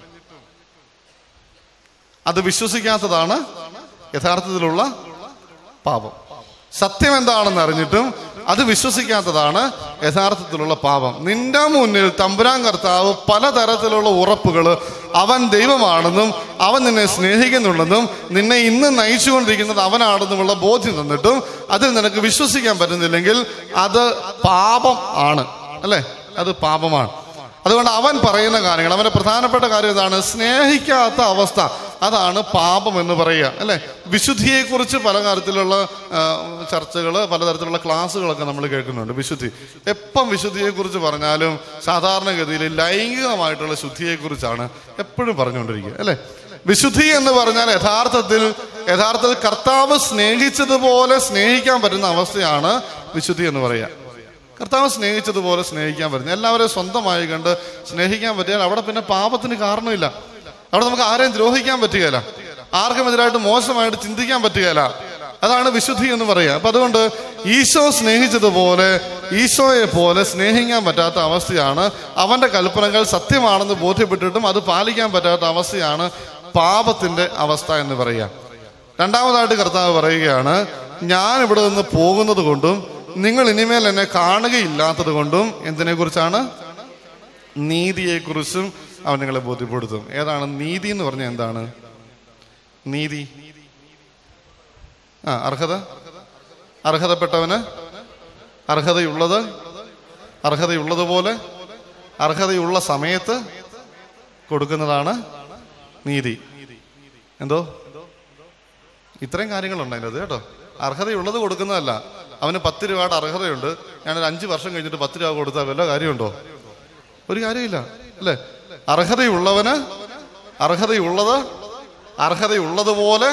അത് വിശ്വസിക്കാത്തതാണ് യഥാർത്ഥത്തിലുള്ള പാപം സത്യം എന്താണെന്ന് അറിഞ്ഞിട്ടും അത് വിശ്വസിക്കാത്തതാണ് യഥാർത്ഥത്തിലുള്ള പാപം നിന്റെ മുന്നിൽ തമ്പുരാൻ കർത്താവ് പലതരത്തിലുള്ള ഉറപ്പുകൾ അവൻ ദൈവമാണെന്നും അവൻ നിന്നെ സ്നേഹിക്കുന്നുണ്ടെന്നും നിന്നെ ഇന്ന് നയിച്ചുകൊണ്ടിരിക്കുന്നത് അവനാണെന്നുമുള്ള ബോധ്യം തന്നിട്ടും അതിൽ നിനക്ക് വിശ്വസിക്കാൻ പറ്റുന്നില്ലെങ്കിൽ അത് പാപം ആണ് അല്ലേ അത് പാപമാണ് അതുകൊണ്ട് അവൻ പറയുന്ന കാര്യങ്ങൾ അവന്റെ പ്രധാനപ്പെട്ട കാര്യം ഇതാണ് സ്നേഹിക്കാത്ത അവസ്ഥ അതാണ് പാപം എന്ന് പറയുക അല്ലെ വിശുദ്ധിയെക്കുറിച്ച് പല കാര്യത്തിലുള്ള ചർച്ചകൾ പലതരത്തിലുള്ള ക്ലാസ്സുകളൊക്കെ നമ്മൾ കേൾക്കുന്നുണ്ട് വിശുദ്ധി എപ്പം വിശുദ്ധിയെക്കുറിച്ച് പറഞ്ഞാലും സാധാരണഗതിയിൽ ലൈംഗികമായിട്ടുള്ള ശുദ്ധിയെക്കുറിച്ചാണ് എപ്പോഴും പറഞ്ഞുകൊണ്ടിരിക്കുക അല്ലെ വിശുദ്ധി എന്ന് പറഞ്ഞാൽ യഥാർത്ഥത്തിൽ യഥാർത്ഥത്തിൽ കർത്താവ് സ്നേഹിച്ചതുപോലെ സ്നേഹിക്കാൻ പറ്റുന്ന അവസ്ഥയാണ് വിശുദ്ധി എന്ന് പറയുക കർത്താവ് സ്നേഹിച്ചതുപോലെ സ്നേഹിക്കാൻ പറ്റുന്നു എല്ലാവരെയും സ്വന്തമായി കണ്ട് സ്നേഹിക്കാൻ പറ്റിയാൽ അവിടെ പിന്നെ പാപത്തിന് കാരണമില്ല അവിടെ നമുക്ക് ആരെയും ദ്രോഹിക്കാൻ പറ്റുകയില്ല ആർക്കും എതിരായിട്ട് മോശമായിട്ട് ചിന്തിക്കാൻ പറ്റുകയില്ല അതാണ് വിശുദ്ധി എന്ന് പറയുക അപ്പൊ അതുകൊണ്ട് ഈശോ സ്നേഹിച്ചതുപോലെ ഈശോയെ പോലെ സ്നേഹിക്കാൻ പറ്റാത്ത അവസ്ഥയാണ് അവന്റെ കൽപ്പനകൾ സത്യമാണെന്ന് ബോധ്യപ്പെട്ടിട്ടും അത് പാലിക്കാൻ പറ്റാത്ത അവസ്ഥയാണ് പാപത്തിന്റെ അവസ്ഥ എന്ന് പറയുക രണ്ടാമതായിട്ട് കർത്താവ് പറയുകയാണ് ഞാൻ ഇവിടെ നിന്ന് പോകുന്നത് കൊണ്ടും നിങ്ങൾ ഇനിമേൽ എന്നെ കാണുകയില്ലാത്തത് കൊണ്ടും എന്തിനെ കുറിച്ചാണ് നീതിയെക്കുറിച്ചും അവൻ നിങ്ങളെ ബോധ്യപ്പെടുത്തും ഏതാണ് നീതി എന്ന് പറഞ്ഞാൽ എന്താണ് നീതി ആ അർഹത അർഹതപ്പെട്ടവന് അർഹതയുള്ളത് അർഹതയുള്ളതുപോലെ അർഹതയുള്ള സമയത്ത് കൊടുക്കുന്നതാണ് നീതി എന്തോ ഇത്രയും കാര്യങ്ങളുണ്ട് അതിനകത്ത് കേട്ടോ അർഹതയുള്ളത് കൊടുക്കുന്നതല്ല അവന് പത്ത് രൂപയുടെ അർഹതയുണ്ട് ഞാനൊരു അഞ്ച് വർഷം കഴിഞ്ഞിട്ട് പത്ത് രൂപ കൊടുത്താൽ വല്ല കാര്യമുണ്ടോ ഒരു കാര്യമില്ല അല്ലേ അർഹതയുള്ളവന് അർഹതയുള്ളത് അർഹതയുള്ളതുപോലെ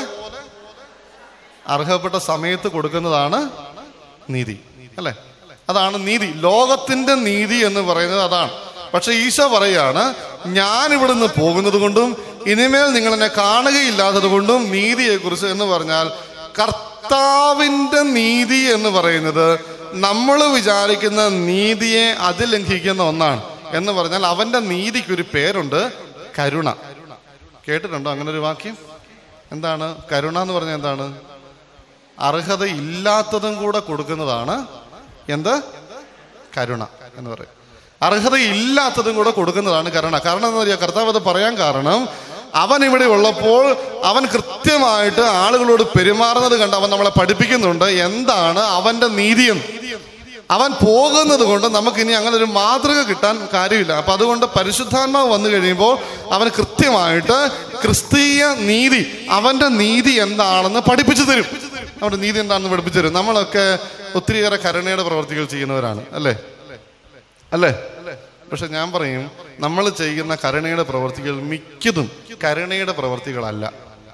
അർഹപ്പെട്ട സമയത്ത് കൊടുക്കുന്നതാണ് നീതി അല്ലേ അതാണ് നീതി ലോകത്തിന്റെ നീതി എന്ന് പറയുന്നത് അതാണ് പക്ഷെ ഈശോ പറയാണ് ഞാൻ ഇവിടുന്ന് പോകുന്നത് കൊണ്ടും ഇനിമേൽ നിങ്ങൾ എന്നെ കാണുകയില്ലാത്തത് കൊണ്ടും നീതിയെക്കുറിച്ച് എന്ന് പറഞ്ഞാൽ കർത്താവിന്റെ നീതി എന്ന് പറയുന്നത് നമ്മൾ വിചാരിക്കുന്ന നീതിയെ അതിലംഘിക്കുന്ന ഒന്നാണ് എന്ന് പറഞ്ഞാൽ അവന്റെ നീതിക്കൊരു പേരുണ്ട് കരുണ കേട്ടിട്ടുണ്ടോ അങ്ങനെ ഒരു വാക്യം എന്താണ് കരുണ എന്ന് പറഞ്ഞാൽ എന്താണ് അർഹതയില്ലാത്തതും കൂടെ കൊടുക്കുന്നതാണ് എന്ത് കരുണ എന്ന് പറയും അർഹതയില്ലാത്തതും കൂടെ കൊടുക്കുന്നതാണ് കരുണ കാരണം എന്താ പറയുക കർത്താവ് അത് പറയാൻ കാരണം അവൻ ഇവിടെ ഉള്ളപ്പോൾ അവൻ കൃത്യമായിട്ട് ആളുകളോട് പെരുമാറുന്നത് കണ്ട് അവൻ നമ്മളെ പഠിപ്പിക്കുന്നുണ്ട് എന്താണ് അവന്റെ നീതിയെന്ന് അവൻ പോകുന്നത് കൊണ്ട് നമുക്ക് ഇനി അങ്ങനെ ഒരു മാതൃക കിട്ടാൻ കാര്യമില്ല അപ്പൊ അതുകൊണ്ട് പരിശുദ്ധാത്മാവ് വന്നു കഴിയുമ്പോൾ അവൻ കൃത്യമായിട്ട് ക്രിസ്തീയ നീതി അവന്റെ നീതി എന്താണെന്ന് പഠിപ്പിച്ചു തരും അവന്റെ നീതി എന്താണെന്ന് പഠിപ്പിച്ചു തരും നമ്മളൊക്കെ ഒത്തിരിയേറെ കരുണയുടെ പ്രവർത്തികൾ ചെയ്യുന്നവരാണ് അല്ലേ അല്ലേ പക്ഷെ ഞാൻ പറയും നമ്മൾ ചെയ്യുന്ന കരുണയുടെ പ്രവർത്തികൾ മിക്കതും കരുണയുടെ പ്രവർത്തികളല്ല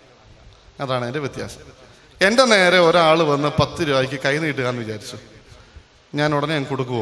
അതാണ് എൻ്റെ വ്യത്യാസം എൻ്റെ നേരെ ഒരാൾ വന്ന് പത്ത് രൂപയ്ക്ക് കൈ നീട്ടുകയെന്ന് വിചാരിച്ചു ഞാൻ ഉടനെ ഞാൻ കൊടുക്കുവോ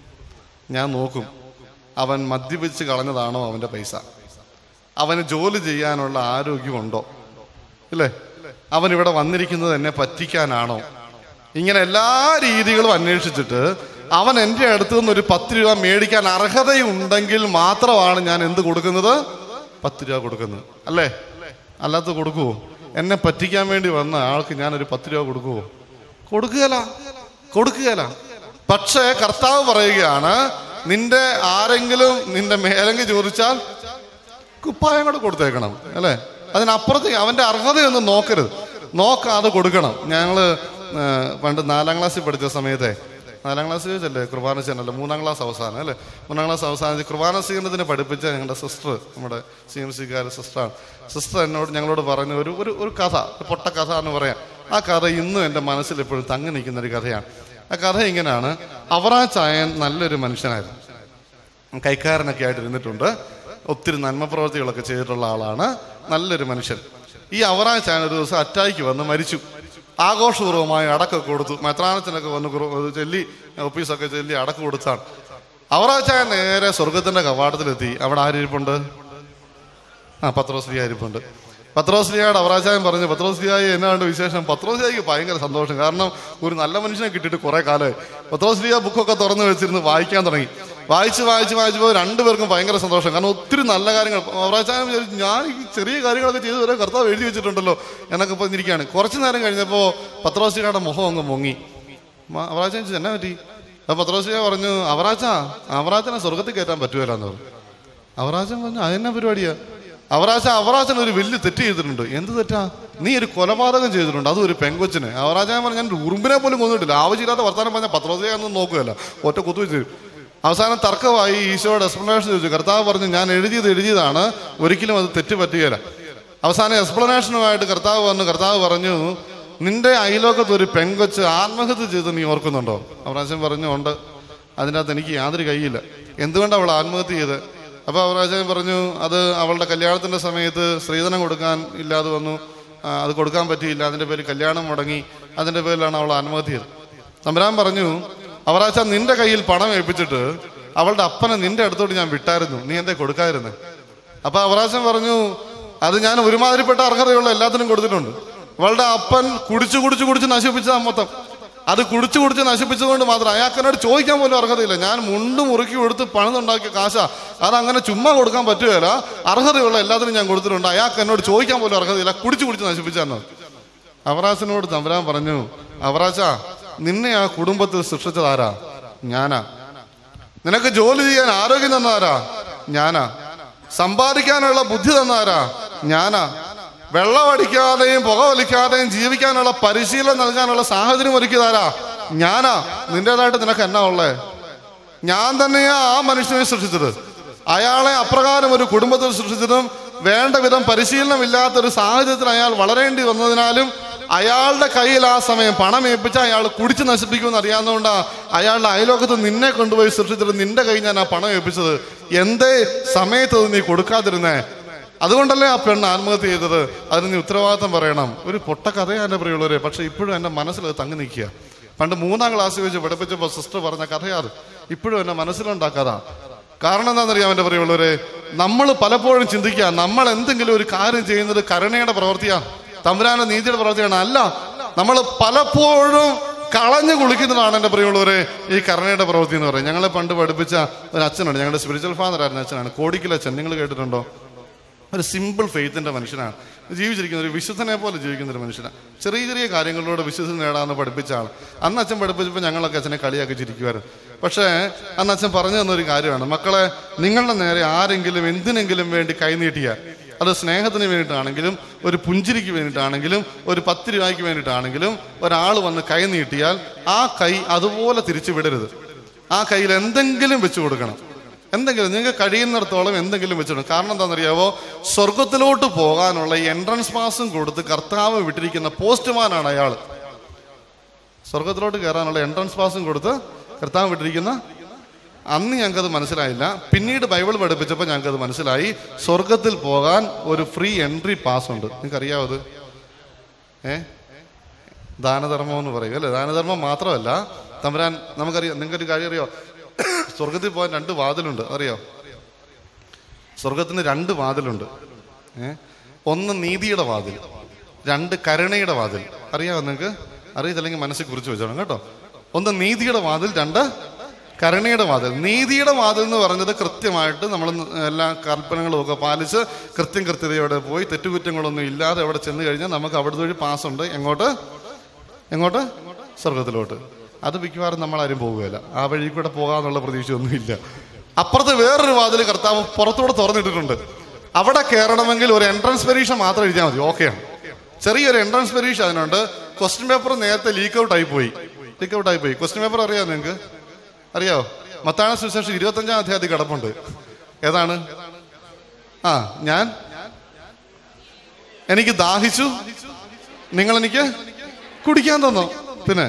ഞാൻ നോക്കും അവൻ മദ്യപിച്ച് കളഞ്ഞതാണോ അവൻ്റെ പൈസ അവന് ജോലി ചെയ്യാനുള്ള ആരോഗ്യമുണ്ടോ ഇല്ലേ അവൻ ഇവിടെ വന്നിരിക്കുന്നത് എന്നെ പറ്റിക്കാനാണോ ഇങ്ങനെ എല്ലാ രീതികളും അന്വേഷിച്ചിട്ട് അവൻ എൻ്റെ അടുത്ത് നിന്ന് ഒരു പത്ത് രൂപ മേടിക്കാൻ അർഹതയുണ്ടെങ്കിൽ മാത്രമാണ് ഞാൻ എന്ത് കൊടുക്കുന്നത് പത്ത് രൂപ കൊടുക്കുന്നത് അല്ലേ അല്ലാത്ത കൊടുക്കുവോ എന്നെ പറ്റിക്കാൻ വേണ്ടി വന്ന ആൾക്ക് ഞാൻ ഒരു പത്ത് രൂപ കൊടുക്കുവോ കൊടുക്കുകയല്ല കൊടുക്കുകയല്ല പക്ഷേ കർത്താവ് പറയുകയാണ് നിന്റെ ആരെങ്കിലും നിന്റെ മേലങ്കി ചോദിച്ചാൽ കുപ്പായം കൂടെ കൊടുത്തേക്കണം അല്ലേ അതിനപ്പുറത്തേക്ക് അവന്റെ അർഹതയൊന്നും നോക്കരുത് നോക്കാതെ കൊടുക്കണം ഞങ്ങള് ആ, പണ്ട് നാലാം ക്ലാസ്സിൽ പഠിച്ച സമയത്തെ നാലാം ക്ലാസ്സിൽ വെച്ചല്ലേ കുർബാന ചെയ്യുന്നല്ലോ മൂന്നാം ക്ലാസ് അവസാനം അല്ലേ മൂന്നാം ക്ലാസ് അവസാനത്തിൽ കുർബാന ചെയ്യുന്നതിന് പഠിപ്പിച്ച ഞങ്ങളുടെ സിസ്റ്റർ നമ്മുടെ സി എം സിക്കാരെ സിസ്റ്ററാണ് സിസ്റ്റർ എന്നോട് ഞങ്ങളോട് പറഞ്ഞ ഒരു ഒരു ഒരു കഥ ഒരു പൊട്ട കഥ എന്ന് പറയാം ആ കഥ ഇന്നും എൻ്റെ മനസ്സിൽ എപ്പോഴും തങ്ങി നിൽക്കുന്ന ഒരു കഥയാണ് ആ കഥ ഇങ്ങനെയാണ് അവറാച്ചായൻ നല്ലൊരു മനുഷ്യനായിരുന്നു കൈക്കാരനൊക്കെ ആയിട്ട് ഇരുന്നിട്ടുണ്ട് ഒത്തിരി നന്മ പ്രവർത്തികളൊക്കെ ചെയ്തിട്ടുള്ള ആളാണ് നല്ലൊരു മനുഷ്യൻ ഈ അവറാച്ചാൻ ഒരു ദിവസം അറ്റാക്ക് വന്ന് മരിച്ചു ആഘോഷപൂർവ്വമായി അടക്കൊക്കെ കൊടുത്തു മെത്രാനത്തിനൊക്കെ വന്ന് കുറു- ഇത് ചൊല്ലി ഓഫീസൊക്കെ ചൊല്ലി അടക്ക് കൊടുത്താണ് അവറാച്ചാൻ നേരെ സ്വർഗത്തിന്റെ കവാടത്തിലെത്തി അവിടെ ആരിപ്പുണ്ട് ആ പത്രോസ്ലിയ ഇരിപ്പുണ്ട് പത്രോസ്ലിയായുടെ അവറാച്ചായൻ പറഞ്ഞു പത്രോസ്ലിയായി എന്നാണ്ട് വിശേഷം പത്രോസ്ലിയായിക്ക് ഭയങ്കര സന്തോഷം കാരണം ഒരു നല്ല മനുഷ്യനെ കിട്ടിയിട്ട് കുറെ കാലമായി പത്രോസ്ലിയ ബുക്കൊക്കെ തുറന്നു വെച്ചിരുന്ന് വായിക്കാൻ തുടങ്ങി വായിച്ച് വായിച്ച് വായിച്ചപ്പോൾ രണ്ടുപേർക്കും ഭയങ്കര സന്തോഷം കാരണം ഒത്തിരി നല്ല കാര്യങ്ങൾ അവറാച്ചായൻ വിചാരിച്ചു ഞാൻ ഈ ചെറിയ കാര്യങ്ങളൊക്കെ ചെയ്ത് വരെ കർത്താവ് എഴുതി വെച്ചിട്ടുണ്ടല്ലോ എന്നൊക്കെ പറഞ്ഞിരിക്കുകയാണ് കുറച്ച് നേരം കഴിഞ്ഞപ്പോൾ പത്രോസ്ലിയുടെ മുഖം അങ്ങ് പൊങ്ങി മ- അവറാച്ചാൻ ചോദിച്ചു എന്നാ പറ്റി അപ്പൊ പത്രോസ്ലിയ പറഞ്ഞു അവറാച്ച അവറാച്ചനെ സ്വർഗത്തിൽ കയറ്റാൻ പറ്റുമല്ലോ പറഞ്ഞു അവറാച്ചൻ പറഞ്ഞു അതെന്നാ പരിപാടിയാ അവറാച്ച അവറാച്ചൻ ഒരു വലിയ തെറ്റ് ചെയ്തിട്ടുണ്ട് എന്ത് തെറ്റാ നീ ഒരു കൊലപാതകം ചെയ്തിട്ടുണ്ട് അതും ഒരു പെങ്കൊച്ചിന് അവറാച്ചാൻ പറഞ്ഞു ഞാൻ ഒരു ഉറുമ്പിനെ പോലും കൊന്നിട്ടില്ല ആവശ്യമില്ലാത്ത വർത്താനം പറഞ്ഞാൽ പത്രോസിയൊന്നും നോക്കുകയല്ല ഒറ്റ കുത്തുവെച്ച് തരും. അവസാനം തർക്കമായി ഈശോയുടെ എക്സ്പ്ലനേഷൻ ചോദിച്ചു കർത്താവ് പറഞ്ഞു ഞാൻ എഴുതിയത് എഴുതിയതാണ് ഒരിക്കലും അത് തെറ്റ് പറ്റുകയില്ല അവസാനം എക്സ്പ്ലനേഷനുമായിട്ട് കർത്താവ് വന്നു കർത്താവ് പറഞ്ഞു നിന്റെ അയലോക്കത്ത് ഒരു പെങ്കൊച്ച് ആത്മഹത്യ ചെയ്ത് നീ ഓർക്കുന്നുണ്ടോ അവറാച്ചൻ പറഞ്ഞു ഉണ്ട് അതിനകത്ത് എനിക്ക് യാതൊരു കൈയില്ല എന്തുകൊണ്ടാണ് അവൾ ആത്മഹത്യ ചെയ്ത് അപ്പൊ അവറാച്ചൻ പറഞ്ഞു അത് അവളുടെ കല്യാണത്തിന്റെ സമയത്ത് സ്ത്രീധനം കൊടുക്കാൻ ഇല്ലാതെ വന്നു ആ, അത് കൊടുക്കാൻ പറ്റിയില്ല അതിന്റെ പേരിൽ കല്യാണം മുടങ്ങി അതിന്റെ പേരിലാണ് അവൾ ആത്മഹത്യ ചെയ്തത് തമ്പുരാൻ പറഞ്ഞു അവറാച്ച നിന്റെ കയ്യിൽ പണം ഏൽപ്പിച്ചിട്ട് അവളുടെ അപ്പനെ നിന്റെ അടുത്തോട്ട് ഞാൻ വിട്ടായിരുന്നു നീ എന്തേ കൊടുക്കാതിരുന്നേ അപ്പൊ അവറാച്ചൻ പറഞ്ഞു അത് ഞാൻ ഒരുമാതിരിപ്പെട്ട അർഹതയുള്ള എല്ലാത്തിനും കൊടുത്തിട്ടുണ്ട് അവളുടെ അപ്പൻ കുടിച്ചു കുടിച്ചു കുടിച്ച് നശിപ്പിച്ചതാ മൊത്തം അത് കുടിച്ചു കുടിച്ച് നശിപ്പിച്ചതുകൊണ്ട് മാത്രം അയാൾക്ക് എന്നോട് ചോദിക്കാൻ പോലും അർഹതയില്ല ഞാൻ മുണ്ട് മുറുക്കി കൊടുത്ത് പണിതുണ്ടാക്കിയ കാശ അത് അങ്ങനെ ചുമ്മാ കൊടുക്കാൻ പറ്റുകയില്ല അർഹതയുള്ള എല്ലാത്തിനും ഞാൻ കൊടുത്തിട്ടുണ്ട് അയാൾക്ക് എന്നോട് ചോദിക്കാൻ പോലും അർഹതയില്ല കുടിച്ചു കുടിച്ച് നശിപ്പിച്ചാന്ന് അവറാച്ചനോട് തമ്പുരാൻ പറഞ്ഞു അവറാച്ച നിന്നെ ആ കുടുംബത്തിൽ സൃഷ്ടിച്ചതാരാ ഞാനാ നിനക്ക് ജോലി ചെയ്യാൻ ആരോഗ്യം തന്നാരാ ഞാനാ സമ്പാദിക്കാനുള്ള ബുദ്ധി തന്നാരാ ഞാനാ വെള്ളം അടിക്കാതെയും പുക വലിക്കാതെയും ജീവിക്കാനുള്ള പരിശീലനം നൽകാനുള്ള സാഹചര്യം ഒരുക്കിയതാരാ ഞാനാ നിന്റേതായിട്ട് നിനക്ക് എന്നാ ഉള്ളേ ഞാൻ തന്നെയാ ആ മനുഷ്യനെ സൃഷ്ടിച്ചത് അയാളെ അപ്രകാരം ഒരു കുടുംബത്തിൽ സൃഷ്ടിച്ചതും വേണ്ട വിധം പരിശീലനമില്ലാത്ത ഒരു സാഹചര്യത്തിൽ അയാൾ വളരേണ്ടി വന്നതിനാലും അയാളുടെ കയ്യിൽ ആ സമയം പണം ഏൽപ്പിച്ച അയാൾ കുടിച്ച് നശിപ്പിക്കുമെന്ന് അറിയാവുന്നതുകൊണ്ടാ അയാളുടെ അയലോകത്ത് നിന്നെ കൊണ്ടുപോയി സൃഷ്ടിച്ചിട്ട് നിന്റെ കയ്യിൽ ഞാൻ ആ പണം ഏൽപ്പിച്ചത് എന്തേ സമയത്ത് അത് നീ കൊടുക്കാതിരുന്നേ അതുകൊണ്ടല്ലേ ആ പെണ്ണ് ആത്മഹത്യ ചെയ്തത് അതിന് നീ ഉത്തരവാദിത്തം പറയണം ഒരു പൊട്ട കഥയാണ് എൻ്റെ പ്രിയമുള്ളവരെ പക്ഷെ ഇപ്പോഴും എൻ്റെ മനസ്സിൽ അത് തങ്ങി നിൽക്കുക പണ്ട് മൂന്നാം ക്ലാസ്സിൽ വെച്ച് പഠിപ്പിച്ചപ്പോൾ സിസ്റ്റർ പറഞ്ഞ കഥയാത് ഇപ്പോഴും എൻ്റെ മനസ്സിലുണ്ടാക്കാതാ കാരണം എന്താണെന്നറിയാം എൻ്റെ പ്രിയമുള്ളവരെ നമ്മൾ പലപ്പോഴും ചിന്തിക്കുക നമ്മൾ എന്തെങ്കിലും ഒരു കാര്യം ചെയ്യുന്നത് കരുണയുടെ പ്രവൃത്തിയാണ് തമ്പുരാന്റെ നീതിയുടെ പ്രവൃത്തിയാണ് അല്ല നമ്മൾ പലപ്പോഴും കളഞ്ഞു കുളിക്കുന്നതാണ് എൻ്റെ പ്രിയമുള്ളവരെ ഈ കരുണയുടെ പ്രവൃത്തി എന്ന് പറയും ഞങ്ങളെ പണ്ട് പഠിപ്പിച്ച ഒരു അച്ഛനുണ്ട് ഞങ്ങളുടെ സ്പിരിച്വൽ ഫാദർ ആയിരുന്ന അച്ഛനാണ് കോടിക്കൽ അച്ഛൻ നിങ്ങൾ കേട്ടിട്ടുണ്ടോ ഒരു സിമ്പിൾ ഫെയ്ത്തിന്റെ മനുഷ്യനാണ് ജീവിച്ചിരിക്കുന്ന ഒരു വിശുദ്ധനെ പോലെ ജീവിക്കുന്ന ഒരു മനുഷ്യനാണ് ചെറിയ ചെറിയ കാര്യങ്ങളിലൂടെ വിശ്വസം നേടാമെന്ന് പഠിപ്പിച്ച ആൾ അന്ന് അച്ഛൻ പഠിപ്പിച്ചപ്പോൾ ഞങ്ങളൊക്കെ അച്ഛനെ കളിയാക്കി ചിരിക്കുമായിരുന്നു പക്ഷേ അന്ന് അച്ഛൻ പറഞ്ഞു തന്നൊരു കാര്യമാണ് മക്കളെ നിങ്ങളുടെ നേരെ ആരെങ്കിലും എന്തിനെങ്കിലും വേണ്ടി കൈനീട്ടിയാൽ അത് സ്നേഹത്തിന് വേണ്ടിയിട്ടാണെങ്കിലും ഒരു പുഞ്ചിരിക്ക് വേണ്ടിയിട്ടാണെങ്കിലും ഒരു പത്ത് രൂപയ്ക്ക് വേണ്ടിയിട്ടാണെങ്കിലും ഒരാൾ വന്ന് കൈ നീട്ടിയാൽ ആ കൈ അതുപോലെ തിരിച്ചു വിടരുത് ആ കയ്യിൽ എന്തെങ്കിലും വെച്ചു കൊടുക്കണം എന്തെങ്കിലും നിങ്ങൾക്ക് കഴിയുന്നിടത്തോളം എന്തെങ്കിലും വെച്ചിടും കാരണം എന്താണെന്നറിയാവോ സ്വർഗത്തിലോട്ട് പോകാനുള്ള എൻട്രൻസ് പാസും കൊടുത്ത് കർത്താവ് വിട്ടിരിക്കുന്ന പോസ്റ്റ്മാനാണ് അയാൾ സ്വർഗത്തിലോട്ട് കയറാനുള്ള എൻട്രൻസ് പാസും കൊടുത്ത് കർത്താവ് വിട്ടിരിക്കുന്ന അന്ന് ഞങ്ങൾക്കത് മനസ്സിലായില്ല പിന്നീട് ബൈബിൾ പഠിപ്പിച്ചപ്പോൾ ഞങ്ങൾക്കത് മനസ്സിലായി സ്വർഗത്തിൽ പോകാൻ ഒരു ഫ്രീ എൻട്രി പാസ് ഉണ്ട് നിങ്ങൾക്ക് അറിയാവോ അത് ഏ ദാനധർമ്മം എന്ന് പറയും അല്ലേ ദാനധർമ്മം മാത്രമല്ല തമ്പുരാൻ നമുക്കറിയാം നിങ്ങൾക്കൊരു കാര്യം അറിയോ സ്വർഗത്തിൽ പോകാൻ രണ്ട് വാതിലുണ്ട് അറിയോ സ്വർഗത്തിന് രണ്ട് വാതിലുണ്ട് ഏ ഒന്ന് നീതിയുടെ വാതിൽ രണ്ട് കരുണയുടെ വാതിൽ അറിയാമോ നിങ്ങൾക്ക് അറിയത്തില്ലെങ്കിൽ മനസ്സിൽ കുറിച്ച് വെച്ചോണം കേട്ടോ ഒന്ന് നീതിയുടെ വാതിൽ രണ്ട് കരുണയുടെ വാതിൽ നീതിയുടെ വാതിൽ എന്ന് പറഞ്ഞത് കൃത്യമായിട്ട് നമ്മൾ എല്ലാ കൽപ്പനകളും ഒക്കെ പാലിച്ച് കൃത്യം കൃത്യതയോടെ പോയി തെറ്റുകുറ്റങ്ങളൊന്നും ഇല്ലാതെ അവിടെ ചെന്ന് കഴിഞ്ഞാൽ നമുക്ക് അവിടുത്തെ വഴി പാസ്സുണ്ട് എങ്ങോട്ട് എങ്ങോട്ട് സ്വർഗത്തിലോട്ട് അത് മിക്കവാറും നമ്മൾ ആരും പോകുകയില്ല ആ വഴി കൂടെ പോകാന്നുള്ള പ്രതീക്ഷയൊന്നും ഇല്ല അപ്പുറത്ത് വേറൊരു വാതിൽ കർത്താവ് പുറത്തൂടെ തുറന്നിട്ടിട്ടുണ്ട് അവിടെ കയറണമെങ്കിൽ ഒരു എൻട്രൻസ് പരീക്ഷ മാത്രം എഴുതിയാൽ മതി ഓക്കെയാണ് ചെറിയൊരു എൻട്രൻസ് പരീക്ഷ അതിനുണ്ട് ക്വസ്റ്റ്യൻ പേപ്പർ നേരത്തെ ലീക്ക് ഔട്ട് ആയി പോയി ലീക്ക് ഔട്ട് ആയി പോയി ക്വസ്റ്റ്യൻ പേപ്പർ അറിയാമോ നിങ്ങൾക്ക് അറിയാവോ മത്താന സുവിശേഷം ഇരുപത്തഞ്ചാം അധ്യായത്തിൽ കിടപ്പുണ്ട് ഏതാണ് ആ ഞാൻ എനിക്ക് ദാഹിച്ചു നിങ്ങൾ എനിക്ക് കുടിക്കാൻ തന്നോ പിന്നെ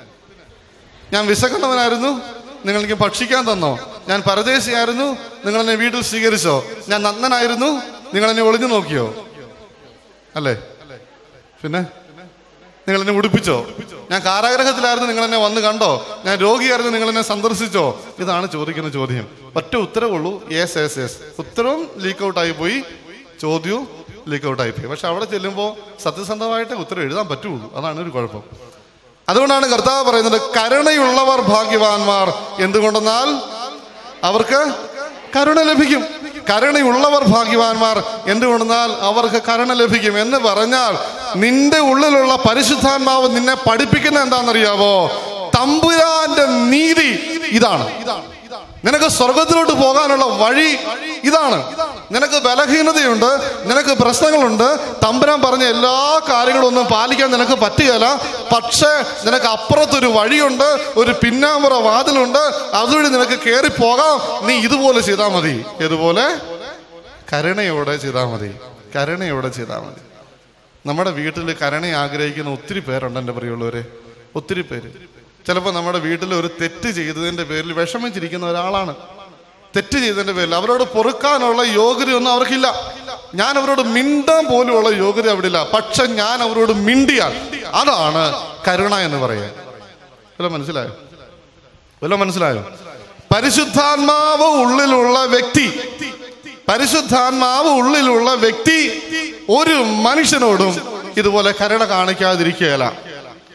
ഞാൻ വിശക്കുന്നവനായിരുന്നു നിങ്ങൾ എനിക്ക് ഭക്ഷിക്കാൻ തന്നോ ഞാൻ പരദേശിയായിരുന്നു നിങ്ങൾ എന്നെ വീട്ടിൽ സ്വീകരിച്ചോ ഞാൻ നന്ദനായിരുന്നു നിങ്ങൾ എന്നെ ഒളിഞ്ഞു നോക്കിയോ അല്ലേ പിന്നെ നിങ്ങൾ എന്നെ ഉടുപ്പിച്ചോ ഞാൻ കാരാഗ്രഹത്തിലായിരുന്നു നിങ്ങൾ എന്നെ വന്ന് കണ്ടോ ഞാൻ രോഗിയായിരുന്നു നിങ്ങൾ എന്നെ സന്ദർശിച്ചോ ഇതാണ് ചോദിക്കുന്ന ചോദ്യം ഒറ്റ ഉത്തരവുള്ളൂ യെസ് യെസ് യെസ് ഉത്തരവും ലീക്ക് ഔട്ട് ആയി പോയി ചോദ്യവും ലീക്ക് ഔട്ട് ആയി പോയി പക്ഷെ അവിടെ ചെല്ലുമ്പോൾ സത്യസന്ധമായിട്ട് ഉത്തരം എഴുതാൻ പറ്റുള്ളൂ അതാണ് ഒരു കുഴപ്പം അതുകൊണ്ടാണ് കർത്താവ് പറയുന്നത് കരുണയുള്ളവർ ഭാഗ്യവാന്മാർ എന്തുകൊണ്ടെന്നാൽ അവർക്ക് കരുണ ലഭിക്കും കരുണയുള്ളവർ ഭാഗ്യവാന്മാർ എന്തുകൊണ്ടെന്നാൽ അവർക്ക് കരുണ ലഭിക്കും എന്ന് പറഞ്ഞാൽ നിന്റെ ഉള്ളിലുള്ള പരിശുദ്ധാത്മാവ് നിന്നെ പഠിപ്പിക്കുന്ന എന്താണെന്നറിയാവോ തമ്പുരാന്റെ നീതി ഇതാണ് നിനക്ക് സ്വർഗത്തിലോട്ട് പോകാനുള്ള വഴി ഇതാണ് നിനക്ക് ബലഹീനതയുണ്ട് നിനക്ക് പ്രശ്നങ്ങളുണ്ട് തമ്പുരാൻ പറഞ്ഞ എല്ലാ കാര്യങ്ങളും ഒന്നും പാലിക്കാൻ നിനക്ക് പറ്റുകയില്ല പക്ഷേ നിനക്ക് അപ്പുറത്തൊരു വഴിയുണ്ട് ഒരു പിന്നാമ്പുറ വാതിലുണ്ട് അതുവഴി നിനക്ക് കയറി പോകാം നീ ഇതുപോലെ ചെയ്താൽ മതി ഇതുപോലെ കരുണയോടെ ചെയ്താൽ മതി കരുണയോടെ ചെയ്താൽ മതി നമ്മുടെ വീട്ടിൽ കരുണ ആഗ്രഹിക്കുന്ന ഒത്തിരി പേരുണ്ട് എൻ്റെ പ്രിയമുള്ളവരെ ഒത്തിരി പേര് ചിലപ്പോൾ നമ്മുടെ വീട്ടിൽ ഒരു തെറ്റ് ചെയ്തതിൻ്റെ പേരിൽ വിഷമിച്ചിരിക്കുന്ന ഒരാളാണ് തെറ്റ് ചെയ്തതിൻ്റെ പേരിൽ അവരോട് പൊറുക്കാനുള്ള യോഗ്യതയൊന്നും അവർക്കില്ല ഞാൻ അവരോട് മിണ്ടാൻ പോലുമുള്ള യോഗ്യത അവിടെ ഇല്ല പക്ഷെ ഞാൻ അവരോട് മിണ്ടിയാൽ അതാണ് കരുണ എന്ന് പറയുക വല്ല മനസ്സിലായോ വല്ല മനസ്സിലായോ പരിശുദ്ധാത്മാവ് ഉള്ളിലുള്ള വ്യക്തി പരിശുദ്ധാത്മാവ് ഉള്ളിലുള്ള വ്യക്തി ഒരു മനുഷ്യനോടും ഇതുപോലെ കരുണ കാണിക്കാതിരിക്കുകയില്ല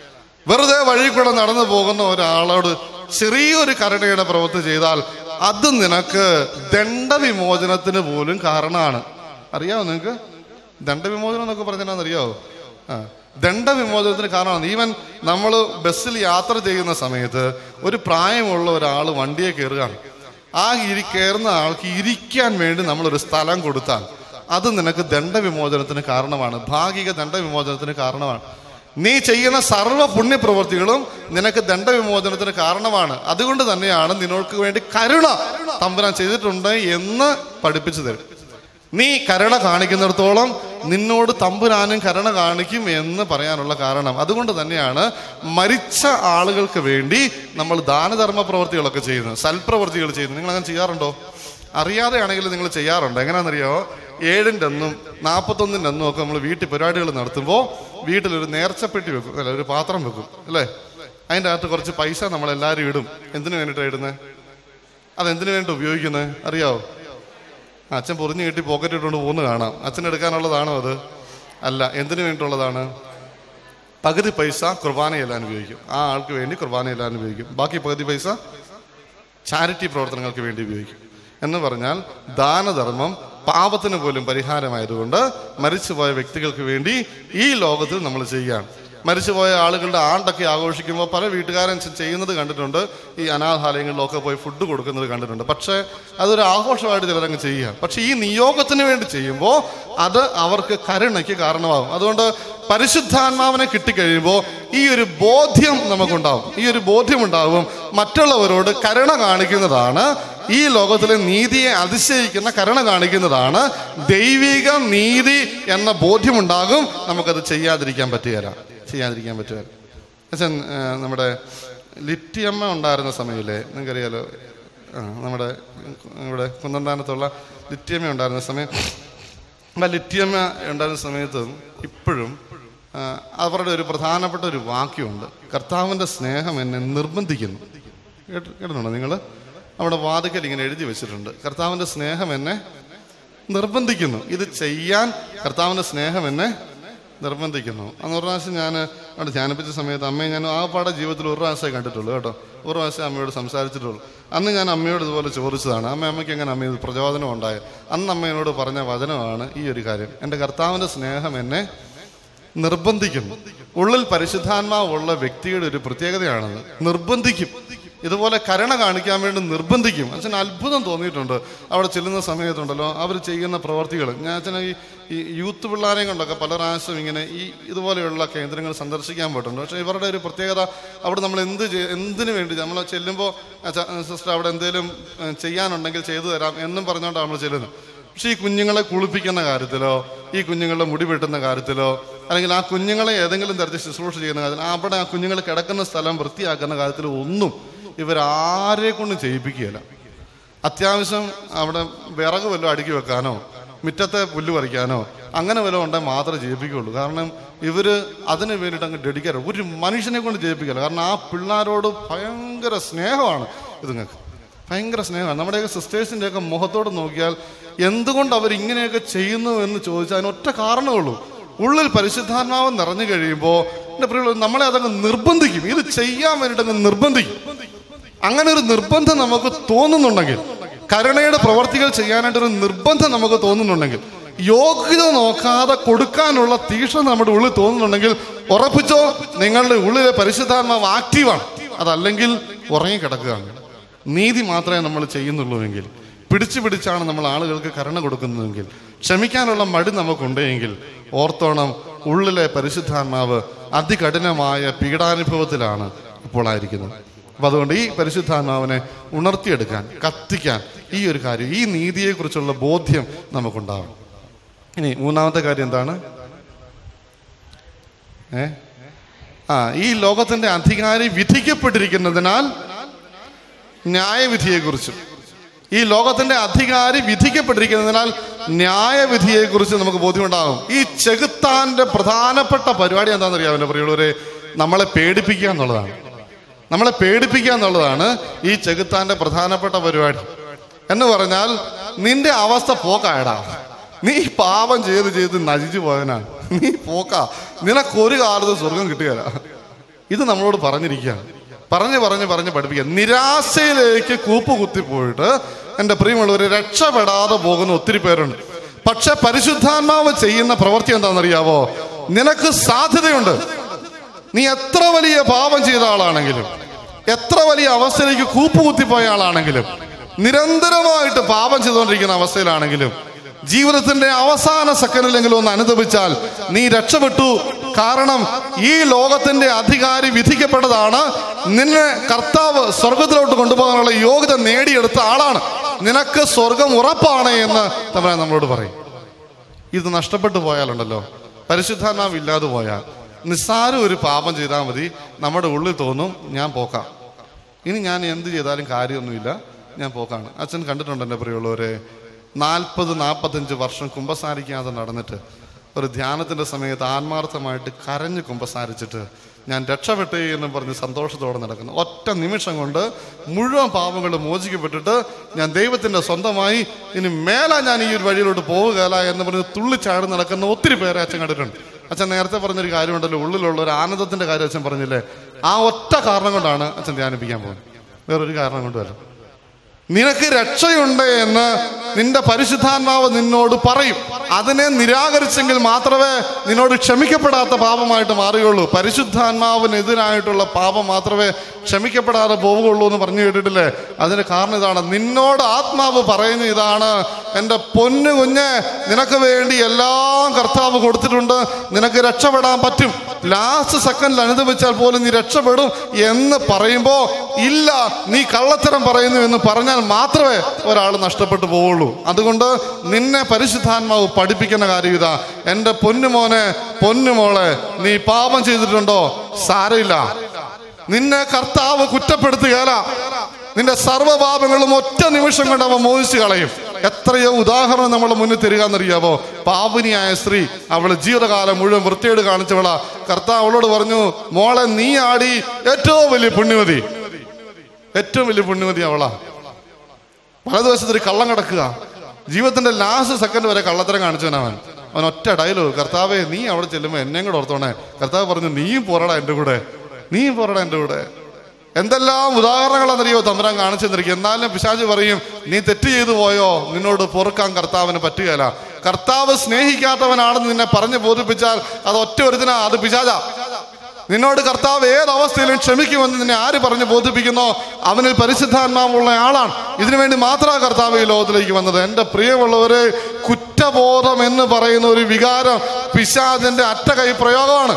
വെറുതെ വഴി കൂടെ നടന്നു പോകുന്ന ഒരാളോട് ചെറിയൊരു കരുണയുടെ പ്രവൃത്തി ചെയ്താൽ അത് നിനക്ക് ദണ്ഡവിമോചനത്തിന് പോലും കാരണമാണ് അറിയാവോ നിങ്ങക്ക് ദണ്ഡവിമോചനം എന്നൊക്കെ പറഞ്ഞാൽ അറിയാവോ ആ ദണ്ഡവിമോചനത്തിന് കാരണമാണ് ഈവൻ നമ്മൾ ബസ്സിൽ യാത്ര ചെയ്യുന്ന സമയത്ത് ഒരു പ്രായമുള്ള ഒരാൾ വണ്ടിയെ കയറുകയാണ് ആ ഇരി കയറുന്ന ആൾക്ക് ഇരിക്കാൻ വേണ്ടി നമ്മളൊരു സ്ഥലം കൊടുത്താൽ അത് നിനക്ക് ദണ്ഡവിമോചനത്തിന് കാരണമാണ് ഭാഗിക ദണ്ഡവിമോചനത്തിന് കാരണമാണ് നീ ചെയ്യുന്ന സർവ്വ പുണ്യപ്രവൃത്തികളും നിനക്ക് ദണ്ഡവിമോചനത്തിന് കാരണമാണ് അതുകൊണ്ട് തന്നെയാണ് നിനക്ക് വേണ്ടി കരുണ തമ്പുരാൻ ചെയ്തിട്ടുണ്ട് എന്ന് പഠിപ്പിച്ചു തരും നീ കരുണ കാണിക്കുന്നിടത്തോളം നിന്നോട് തമ്പുരാനും കരുണ കാണിക്കും എന്ന് പറയാനുള്ള കാരണം അതുകൊണ്ട് തന്നെയാണ് മരിച്ച ആളുകൾക്ക് വേണ്ടി നമ്മൾ ദാനധർമ്മ പ്രവർത്തികളൊക്കെ ചെയ്യുന്നത് സൽപ്രവർത്തികൾ ചെയ്യുന്നത് നിങ്ങൾ അങ്ങനെ ചെയ്യാറുണ്ടോ അറിയാതെയാണെങ്കിൽ നിങ്ങൾ ചെയ്യാറുണ്ട് എങ്ങനെയാണെന്നറിയാമോ ഏഴിൻ്റെ അന്നും നാൽപ്പത്തൊന്നിൻ്റെ അന്നും ഒക്കെ നമ്മൾ വീട്ടിൽ പരിപാടികൾ നടത്തുമ്പോൾ വീട്ടിലൊരു നേർച്ചപ്പെട്ടി വെക്കും അല്ല ഒരു പാത്രം വെക്കും അല്ലേ അതിൻ്റെ അകത്ത് കുറച്ച് പൈസ നമ്മളെല്ലാവരും ഇടും എന്തിനു വേണ്ടിയിട്ടാണ് ഇടുന്നത് അതെന്തിനു വേണ്ടി ഉപയോഗിക്കുന്നത് അറിയാവോ അച്ഛൻ പൊറിഞ്ഞു കെട്ടി പോക്കറ്റ് ഇട്ടുകൊണ്ട് പോകുന്ന കാണാം അച്ഛൻ എടുക്കാനുള്ളതാണോ അത് അല്ല എന്തിനു വേണ്ടിയിട്ടുള്ളതാണ് പകുതി പൈസ കുർബാന ചെല്ലാൻ ഉപയോഗിക്കും ആ ആൾക്ക് വേണ്ടി കുർബാന ചെല്ലാൻ ഉപയോഗിക്കും ബാക്കി പകുതി പൈസ ചാരിറ്റി പ്രവർത്തനങ്ങൾക്ക് വേണ്ടി ഉപയോഗിക്കും എന്ന് പറഞ്ഞാൽ ദാനധർമ്മം പാപത്തിന് പോലും പരിഹാരമായതുകൊണ്ട് മരിച്ചുപോയ വ്യക്തികൾക്ക് വേണ്ടി ഈ ലോകത്തിൽ നമ്മൾ ചെയ്യുകയാണ് മരിച്ചുപോയ ആളുകളുടെ ആണ്ടൊക്കെ ആഘോഷിക്കുമ്പോൾ പല വീട്ടുകാരൻ ചെ- ചെയ്യുന്നത് കണ്ടിട്ടുണ്ട് ഈ അനാഥാലയങ്ങളിലൊക്കെ പോയി ഫുഡ് കൊടുക്കുന്നത് കണ്ടിട്ടുണ്ട് പക്ഷേ അതൊരു ആഘോഷമായിട്ട് ചിലരങ്ങ് ചെയ്യുക പക്ഷേ ഈ നിയോഗത്തിന് വേണ്ടി ചെയ്യുമ്പോൾ അത് അവർക്ക് കരുണയ്ക്ക് കാരണമാകും അതുകൊണ്ട് പരിശുദ്ധാത്മാവിനെ കിട്ടിക്കഴിയുമ്പോൾ ഈ ഒരു ബോധ്യം നമുക്കുണ്ടാവും ഈ ഒരു ബോധ്യം ഉണ്ടാവും മറ്റുള്ളവരോട് കരുണ കാണിക്കുന്നതാണ് ഈ ലോകത്തിലെ നീതിയെ അതിശയിക്കുന്ന കരുണ കാണിക്കുന്നതാണ് ദൈവിക നീതി എന്ന ബോധ്യമുണ്ടാകും നമുക്കത് ചെയ്യാതിരിക്കാൻ പറ്റുകയില്ല ചെയ്യാതിരിക്കാൻ പറ്റുകയില്ല അച്ഛൻ ആ, നമ്മുടെ ലിറ്റിയമ്മ ഉണ്ടായിരുന്ന സമയമില്ലേ നിങ്ങൾക്കറിയാലോ ആ നമ്മുടെ ഇവിടെ കുന്നന്താനത്തുള്ള ലിറ്റിയമ്മ ഉണ്ടായിരുന്ന സമയം അപ്പം ലിറ്റിയമ്മ ഉണ്ടായിരുന്ന സമയത്ത് ഇപ്പോഴും ആ, അവരുടെ ഒരു പ്രധാനപ്പെട്ട ഒരു വാക്യമുണ്ട് കർത്താവിൻ്റെ സ്നേഹം എന്നെ നിർബന്ധിക്കുന്നു കേട്ട് കേട്ടിട്ടുണ്ടോ നിങ്ങൾ അവിടെ വാതിക്കൽ ഇങ്ങനെ എഴുതി വെച്ചിട്ടുണ്ട് കർത്താവിൻ്റെ സ്നേഹം എന്നെ നിർബന്ധിക്കുന്നു ഇത് ചെയ്യാൻ കർത്താവിൻ്റെ സ്നേഹം എന്നെ നിർബന്ധിക്കുന്നു അന്ന് ഒരു പ്രാവശ്യം ഞാൻ അവിടെ ധ്യാനിപ്പിച്ച സമയത്ത് അമ്മയെ ഞാൻ ആ പാടെ ജീവിതത്തിൽ ഒരു പ്രാവശ്യമേ കണ്ടിട്ടുള്ളൂ കേട്ടോ ഒരു പ്രാവശ്യം അമ്മയോട് സംസാരിച്ചിട്ടുള്ളൂ അന്ന് ഞാൻ അമ്മയോട് ഇതുപോലെ ചോദിച്ചതാണ് അമ്മ അമ്മയ്ക്ക് എങ്ങനെ അമ്മ ഇത് പ്രചോദനം ഉണ്ടായത് അന്ന് അമ്മ എന്നോട് പറഞ്ഞ വചനമാണ് ഈ ഒരു കാര്യം എൻ്റെ കർത്താവിൻ്റെ സ്നേഹം എന്നെ നിർബന്ധിക്കുന്നു ഉള്ളിൽ പരിശുദ്ധാത്മാവുള്ള വ്യക്തിയുടെ ഒരു പ്രത്യേകതയാണത് നിർബന്ധിക്കും ഇതുപോലെ കരുണ കാണിക്കാൻ വേണ്ടി നിർബന്ധിക്കും അച്ഛൻ അത്ഭുതം തോന്നിയിട്ടുണ്ട് അവിടെ ചെല്ലുന്ന സമയത്തുണ്ടല്ലോ അവർ ചെയ്യുന്ന പ്രവർത്തികൾ ഞാൻ അച്ഛനെ ഈ ഈ യൂത്ത് പിള്ളേരെയും കൊണ്ടൊക്കെ പല പ്രാവശ്യം ഇങ്ങനെ ഈ ഇതുപോലെയുള്ള കേന്ദ്രങ്ങൾ സന്ദർശിക്കാൻ പോയിട്ടുണ്ട് പക്ഷേ ഇവരുടെ ഒരു പ്രത്യേകത അവിടെ നമ്മൾ എന്ത് ചെയ്- എന്തിനു വേണ്ടി നമ്മൾ ചെല്ലുമ്പോൾ സിസ്റ്റർ അവിടെ എന്തെങ്കിലും ഏഹ്, ചെയ്യാനുണ്ടെങ്കിൽ ചെയ്തു തരാം എന്നും പറഞ്ഞുകൊണ്ടാണ് നമ്മൾ ചെല്ലുന്നത് പക്ഷേ ഈ കുഞ്ഞുങ്ങളെ കുളിപ്പിക്കുന്ന കാര്യത്തിലോ ഈ കുഞ്ഞുങ്ങളുടെ മുടി വെട്ടുന്ന കാര്യത്തിലോ അല്ലെങ്കിൽ ആ കുഞ്ഞുങ്ങളെ ഏതെങ്കിലും തരത്തിൽ ശുശ്രൂഷ ചെയ്യുന്ന കാര്യത്തിൽ അവിടെ ആ കുഞ്ഞുങ്ങൾ കിടക്കുന്ന സ്ഥലം വൃത്തിയാക്കുന്ന കാര്യത്തിൽ ഒന്നും ഇവരാരെ കൊണ്ടും ചെയ്യിപ്പിക്കുകയില്ല അത്യാവശ്യം അവിടെ വിറക് വല്ലതും അടുക്കി വെക്കാനോ മുറ്റത്തെ പുല്ല് പറിക്കാനോ അങ്ങനെ വല്ലതും ഉണ്ടെങ്കിൽ മാത്രമേ ചെയ്യിപ്പിക്കുകയുള്ളൂ കാരണം ഇവര് അതിന് വേണ്ടിയിട്ട് അങ്ങ് ഡെഡിക്കേറ്റ് ഒരു മനുഷ്യനെ കൊണ്ട് ചെയ്യിപ്പിക്കില്ല കാരണം ആ പിള്ളേരോട് ഭയങ്കര സ്നേഹമാണ് ഇതുങ്ങൾക്ക് ഭയങ്കര സ്നേഹമാണ് നമ്മുടെയൊക്കെ സിസ്റ്റേഴ്സിൻ്റെയൊക്കെ മുഖത്തോട് നോക്കിയാൽ എന്തുകൊണ്ട് അവർ ഇങ്ങനെയൊക്കെ ചെയ്യുന്നു എന്ന് ചോദിച്ചാൽ അതിന് ഒറ്റ കാരണമുള്ളൂ ഉള്ളിൽ പരിശുദ്ധാത്മാവ് നിറഞ്ഞു കഴിയുമ്പോൾ എൻ്റെ പ്രിയ നമ്മളെ അതങ്ങ് നിർബന്ധിക്കും ഇത് ചെയ്യാൻ വേണ്ടിയിട്ട് അങ്ങ് നിർബന്ധിക്കും അങ്ങനെ ഒരു നിർബന്ധം നമുക്ക് തോന്നുന്നുണ്ടെങ്കിൽ കരുണയുടെ പ്രവർത്തികൾ ചെയ്യാനായിട്ട് ഒരു നിർബന്ധം നമുക്ക് തോന്നുന്നുണ്ടെങ്കിൽ യോഗ്യത നോക്കാതെ കൊടുക്കാനുള്ള തീഷ്ണത നമ്മുടെ ഉള്ളിൽ തോന്നുന്നുണ്ടെങ്കിൽ ഉറപ്പിച്ചോ നിങ്ങളുടെ ഉള്ളിലെ പരിശുദ്ധാത്മാവ് ആക്റ്റീവാണ് അതല്ലെങ്കിൽ ഉറങ്ങിക്കിടക്കുകയാണ് നീതി മാത്രമേ നമ്മൾ ചെയ്യുന്നുള്ളൂവെങ്കിൽ പിടിച്ചു പിടിച്ചാണ് നമ്മൾ ആളുകൾക്ക് കരുണ കൊടുക്കുന്നതെങ്കിൽ ക്ഷമിക്കാനുള്ള മടി നമുക്കുണ്ടെങ്കിൽ ഓർത്തോണം ഉള്ളിലെ പരിശുദ്ധാത്മാവ് അതികഠിനമായ പീഡാനുഭവത്തിലാണ് ഇപ്പോൾ ആയിരിക്കുന്നത് അപ്പൊ അതുകൊണ്ട് ഈ പരിശുദ്ധാത്മാവിനെ ഉണർത്തിയെടുക്കാൻ കത്തിക്കാൻ ഈ ഒരു കാര്യം ഈ നീതിയെക്കുറിച്ചുള്ള ബോധ്യം നമുക്കുണ്ടാവും ഇനി മൂന്നാമത്തെ കാര്യം എന്താണ് ഏ ആ ഈ ലോകത്തിന്റെ അധികാരി വിധിക്കപ്പെട്ടിരിക്കുന്നതിനാൽ ന്യായവിധിയെക്കുറിച്ചും ഈ ലോകത്തിന്റെ അധികാരി വിധിക്കപ്പെട്ടിരിക്കുന്നതിനാൽ ന്യായവിധിയെക്കുറിച്ച് നമുക്ക് ബോധ്യമുണ്ടാകും ഈ ചെകുത്താന്റെ പ്രധാനപ്പെട്ട പരിപാടി എന്താണെന്ന് അറിയാമല്ലോ പ്രിയുള്ളവരെ നമ്മളെ പേടിപ്പിക്കുക എന്നുള്ളതാണ് നമ്മളെ പേടിപ്പിക്കുക എന്നുള്ളതാണ് ഈ ചെകുത്താന്റെ പ്രധാനപ്പെട്ട പരിപാടി എന്ന് പറഞ്ഞാൽ നിന്റെ അവസ്ഥ പോക്കായടാ നീ പാപം ചെയ്ത് ചെയ്ത് നശിച്ചു പോയനാണ് നീ പോക്കാ നിനക്കൊരു കാലത്ത് സ്വർഗം കിട്ടുകയില്ല ഇത് നമ്മളോട് പറഞ്ഞിരിക്കുകയാണ് പറഞ്ഞ് പറഞ്ഞ് പറഞ്ഞ് പഠിപ്പിക്കുക നിരാശയിലേക്ക് കൂപ്പ് കുത്തിപ്പോയിട്ട് എൻ്റെ പ്രിയമുള്ളവർ രക്ഷപ്പെടാതെ പോകുന്ന ഒത്തിരി പേരുണ്ട് പക്ഷെ പരിശുദ്ധാത്മാവ് ചെയ്യുന്ന പ്രവൃത്തി എന്താണെന്നറിയാവോ നിനക്ക് സാധ്യതയുണ്ട് നീ എത്ര വലിയ പാപം ചെയ്ത ആളാണെങ്കിലും എത്ര വലിയ അവസ്ഥയിലേക്ക് കൂപ്പുകുത്തിപ്പോയ ആളാണെങ്കിലും നിരന്തരമായിട്ട് പാപം ചെയ്തുകൊണ്ടിരിക്കുന്ന അവസ്ഥയിലാണെങ്കിലും ജീവിതത്തിന്റെ അവസാന സെക്കൻഡിലെങ്കിലും ഒന്ന് അനുദപിച്ചാൽ നീ രക്ഷപ്പെട്ടു കാരണം ഈ ലോകത്തിന്റെ അധികാരി വിധിക്കപ്പെട്ടതാണ് നിന്നെ കർത്താവ് സ്വർഗത്തിലോട്ട് കൊണ്ടുപോകാനുള്ള യോഗ്യത നേടിയെടുത്ത ആളാണ് നിനക്ക് സ്വർഗം ഉറപ്പാണ് എന്ന് നമ്മൾ നമ്മളോട് പറയും ഇത് നഷ്ടപ്പെട്ടു പോയാലുണ്ടല്ലോ പരിശുദ്ധാത്മാവ് ഇല്ലാതെ പോയാൽ നിസ്സാരം ഒരു പാപം ചെയ്താൽ മതി നമ്മുടെ ഉള്ളിൽ തോന്നും ഞാൻ പോക്കാം ഇനി ഞാൻ എന്ത് ചെയ്താലും കാര്യമൊന്നുമില്ല ഞാൻ പോക്കാണ് അച്ഛൻ കണ്ടിട്ടുണ്ട് എൻ്റെ പ്രിയമുള്ളവരെ നാൽപ്പത് നാൽപ്പത്തഞ്ച് വർഷം കുമ്പസാരിക്കാതെ നടന്നിട്ട് ഒരു ധ്യാനത്തിൻ്റെ സമയത്ത് ആത്മാർത്ഥമായിട്ട് കരഞ്ഞ് കുമ്പസാരിച്ചിട്ട് ഞാൻ രക്ഷപ്പെട്ടേ എന്ന് പറഞ്ഞ് സന്തോഷത്തോടെ നടക്കുന്നു ഒറ്റ നിമിഷം കൊണ്ട് മുഴുവൻ പാപങ്ങൾ മോചിക്കപ്പെട്ടിട്ട് ഞാൻ ദൈവത്തിൻ്റെ സ്വന്തമായി ഇനി മേലെ ഞാൻ ഈ ഒരു വഴിയിലോട്ട് പോവുകയല്ല എന്ന് പറഞ്ഞ് തുള്ളിച്ചാടി നടക്കുന്ന ഒത്തിരി പേരെ അച്ഛൻ കണ്ടിട്ടുണ്ട് അച്ഛൻ നേരത്തെ പറഞ്ഞൊരു കാര്യമുണ്ടല്ലോ ഉള്ളിലുള്ള ഒരു ആനന്ദത്തിന്റെ കാര്യം അച്ഛൻ പറഞ്ഞില്ലേ ആ ഒറ്റ കാരണം കൊണ്ടാണ് അച്ഛൻ ധ്യാനിപ്പിക്കാൻ പോകുന്നത് വേറൊരു കാരണം കൊണ്ടുമല്ല നിനക്ക് രക്ഷയുണ്ട് എന്ന് നിന്റെ പരിശുദ്ധാത്മാവ് നിന്നോട് പറയും അതിനെ നിരാകരിച്ചെങ്കിൽ മാത്രമേ നിന്നോട് ക്ഷമിക്കപ്പെടാത്ത പാപമായിട്ട് മാറുകയുള്ളൂ പരിശുദ്ധാത്മാവിനെതിരായിട്ടുള്ള പാപം മാത്രമേ ക്ഷമിക്കപ്പെടാതെ പോവുകയുള്ളൂ എന്ന് പറഞ്ഞു കേട്ടിട്ടില്ലേ അതിന് കാരണം ഇതാണ് നിന്നോട് ആത്മാവ് പറയുന്ന ഇതാണ് എൻ്റെ പൊന്നു കുഞ്ഞ് നിനക്ക് വേണ്ടി എല്ലാം കർത്താവ് കൊടുത്തിട്ടുണ്ട് നിനക്ക് രക്ഷപ്പെടാൻ പറ്റും ലാസ്റ്റ് സെക്കൻഡിൽ അനുദമിച്ചാൽ പോലും നീ രക്ഷപ്പെടും എന്ന് പറയുമ്പോൾ ഇല്ല നീ കള്ളത്തരം പറയുന്നു എന്ന് പറഞ്ഞാൽ മാത്രമേ ഒരാൾ നഷ്ടപ്പെട്ടു പോവുള്ളൂ അതുകൊണ്ട് നിന്നെ പരിശുദ്ധാത്മാവ് പഠിപ്പിക്കുന്ന കാര്യം ഇതാ എൻ്റെ പൊന്നുമോനെ പൊന്നുമോളെ നീ പാപം ചെയ്തിട്ടുണ്ടോ സാരമില്ല നിന്നെ കർത്താവ് കുറ്റപ്പെടുത്തുകയല്ല നിന്റെ സർവ്വപാപങ്ങളും ഒറ്റ നിമിഷം കൊണ്ട് അവൻ മോഹിച്ചു കളയും എത്രയോ ഉദാഹരണം നമ്മുടെ മുന്നിൽ തരിക എന്നറിയാവോ പാപിനിയായ സ്ത്രീ അവള് ജീവിതകാലം മുഴുവൻ വൃത്തിയേട് കാണിച്ചവളാ കർത്താവ് അവളോട് പറഞ്ഞു മോളെ നീ ആടി ഏറ്റവും വലിയ പുണ്യമതി ഏറ്റവും വലിയ പുണ്യമതി അവളാ വലതുവശത്ത് ഒരു കള്ളം കിടക്കുക ജീവിതത്തിന്റെ ലാസ്റ്റ് സെക്കൻഡ് വരെ കള്ളത്തരം കാണിച്ചവനവൻ അവൻ ഒറ്റ ഡയലോഗ് കർത്താവെ നീ അവിടെ ചെല്ലുമ്പോൾ എന്നെയും കൂടെ ഓർത്തോണേ കർത്താവ് പറഞ്ഞു നീയും പോരടാ എൻ്റെ കൂടെ നീയും പോരടാ എൻ്റെ കൂടെ എന്തെല്ലാം ഉദാഹരണങ്ങളെന്നറിയോ തമ്പുരാൻ കാണിച്ചു തന്നിരിക്കും എന്നാലും പിശാജ് പറയും നീ തെറ്റ് ചെയ്തു പോയോ നിന്നോട് പൊറുക്കാൻ കർത്താവിന് പറ്റുകയില്ല കർത്താവ് സ്നേഹിക്കാത്തവനാണെന്ന് നിന്നെ പറഞ്ഞു ബോധിപ്പിച്ചാൽ അത് ഒറ്റ ഒരുത്തിനാ അത് പിശാച നിന്നോട് കർത്താവ് ഏത് അവസ്ഥയിലും ക്ഷമിക്കുമെന്ന് നിന്നെ ആര് പറഞ്ഞ് ബോധിപ്പിക്കുന്നോ അവനിൽ പരിശുദ്ധാത്മാവുള്ള ആളാണ് ഇതിനു വേണ്ടി മാത്രമാണ് കർത്താവ് ഈ ലോകത്തിലേക്ക് വന്നത് എൻ്റെ പ്രിയമുള്ളവരെ കുറ്റബോധം എന്ന് പറയുന്ന ഒരു വികാരം പിശാചിന്റെ അറ്റകൈ പ്രയോഗമാണ്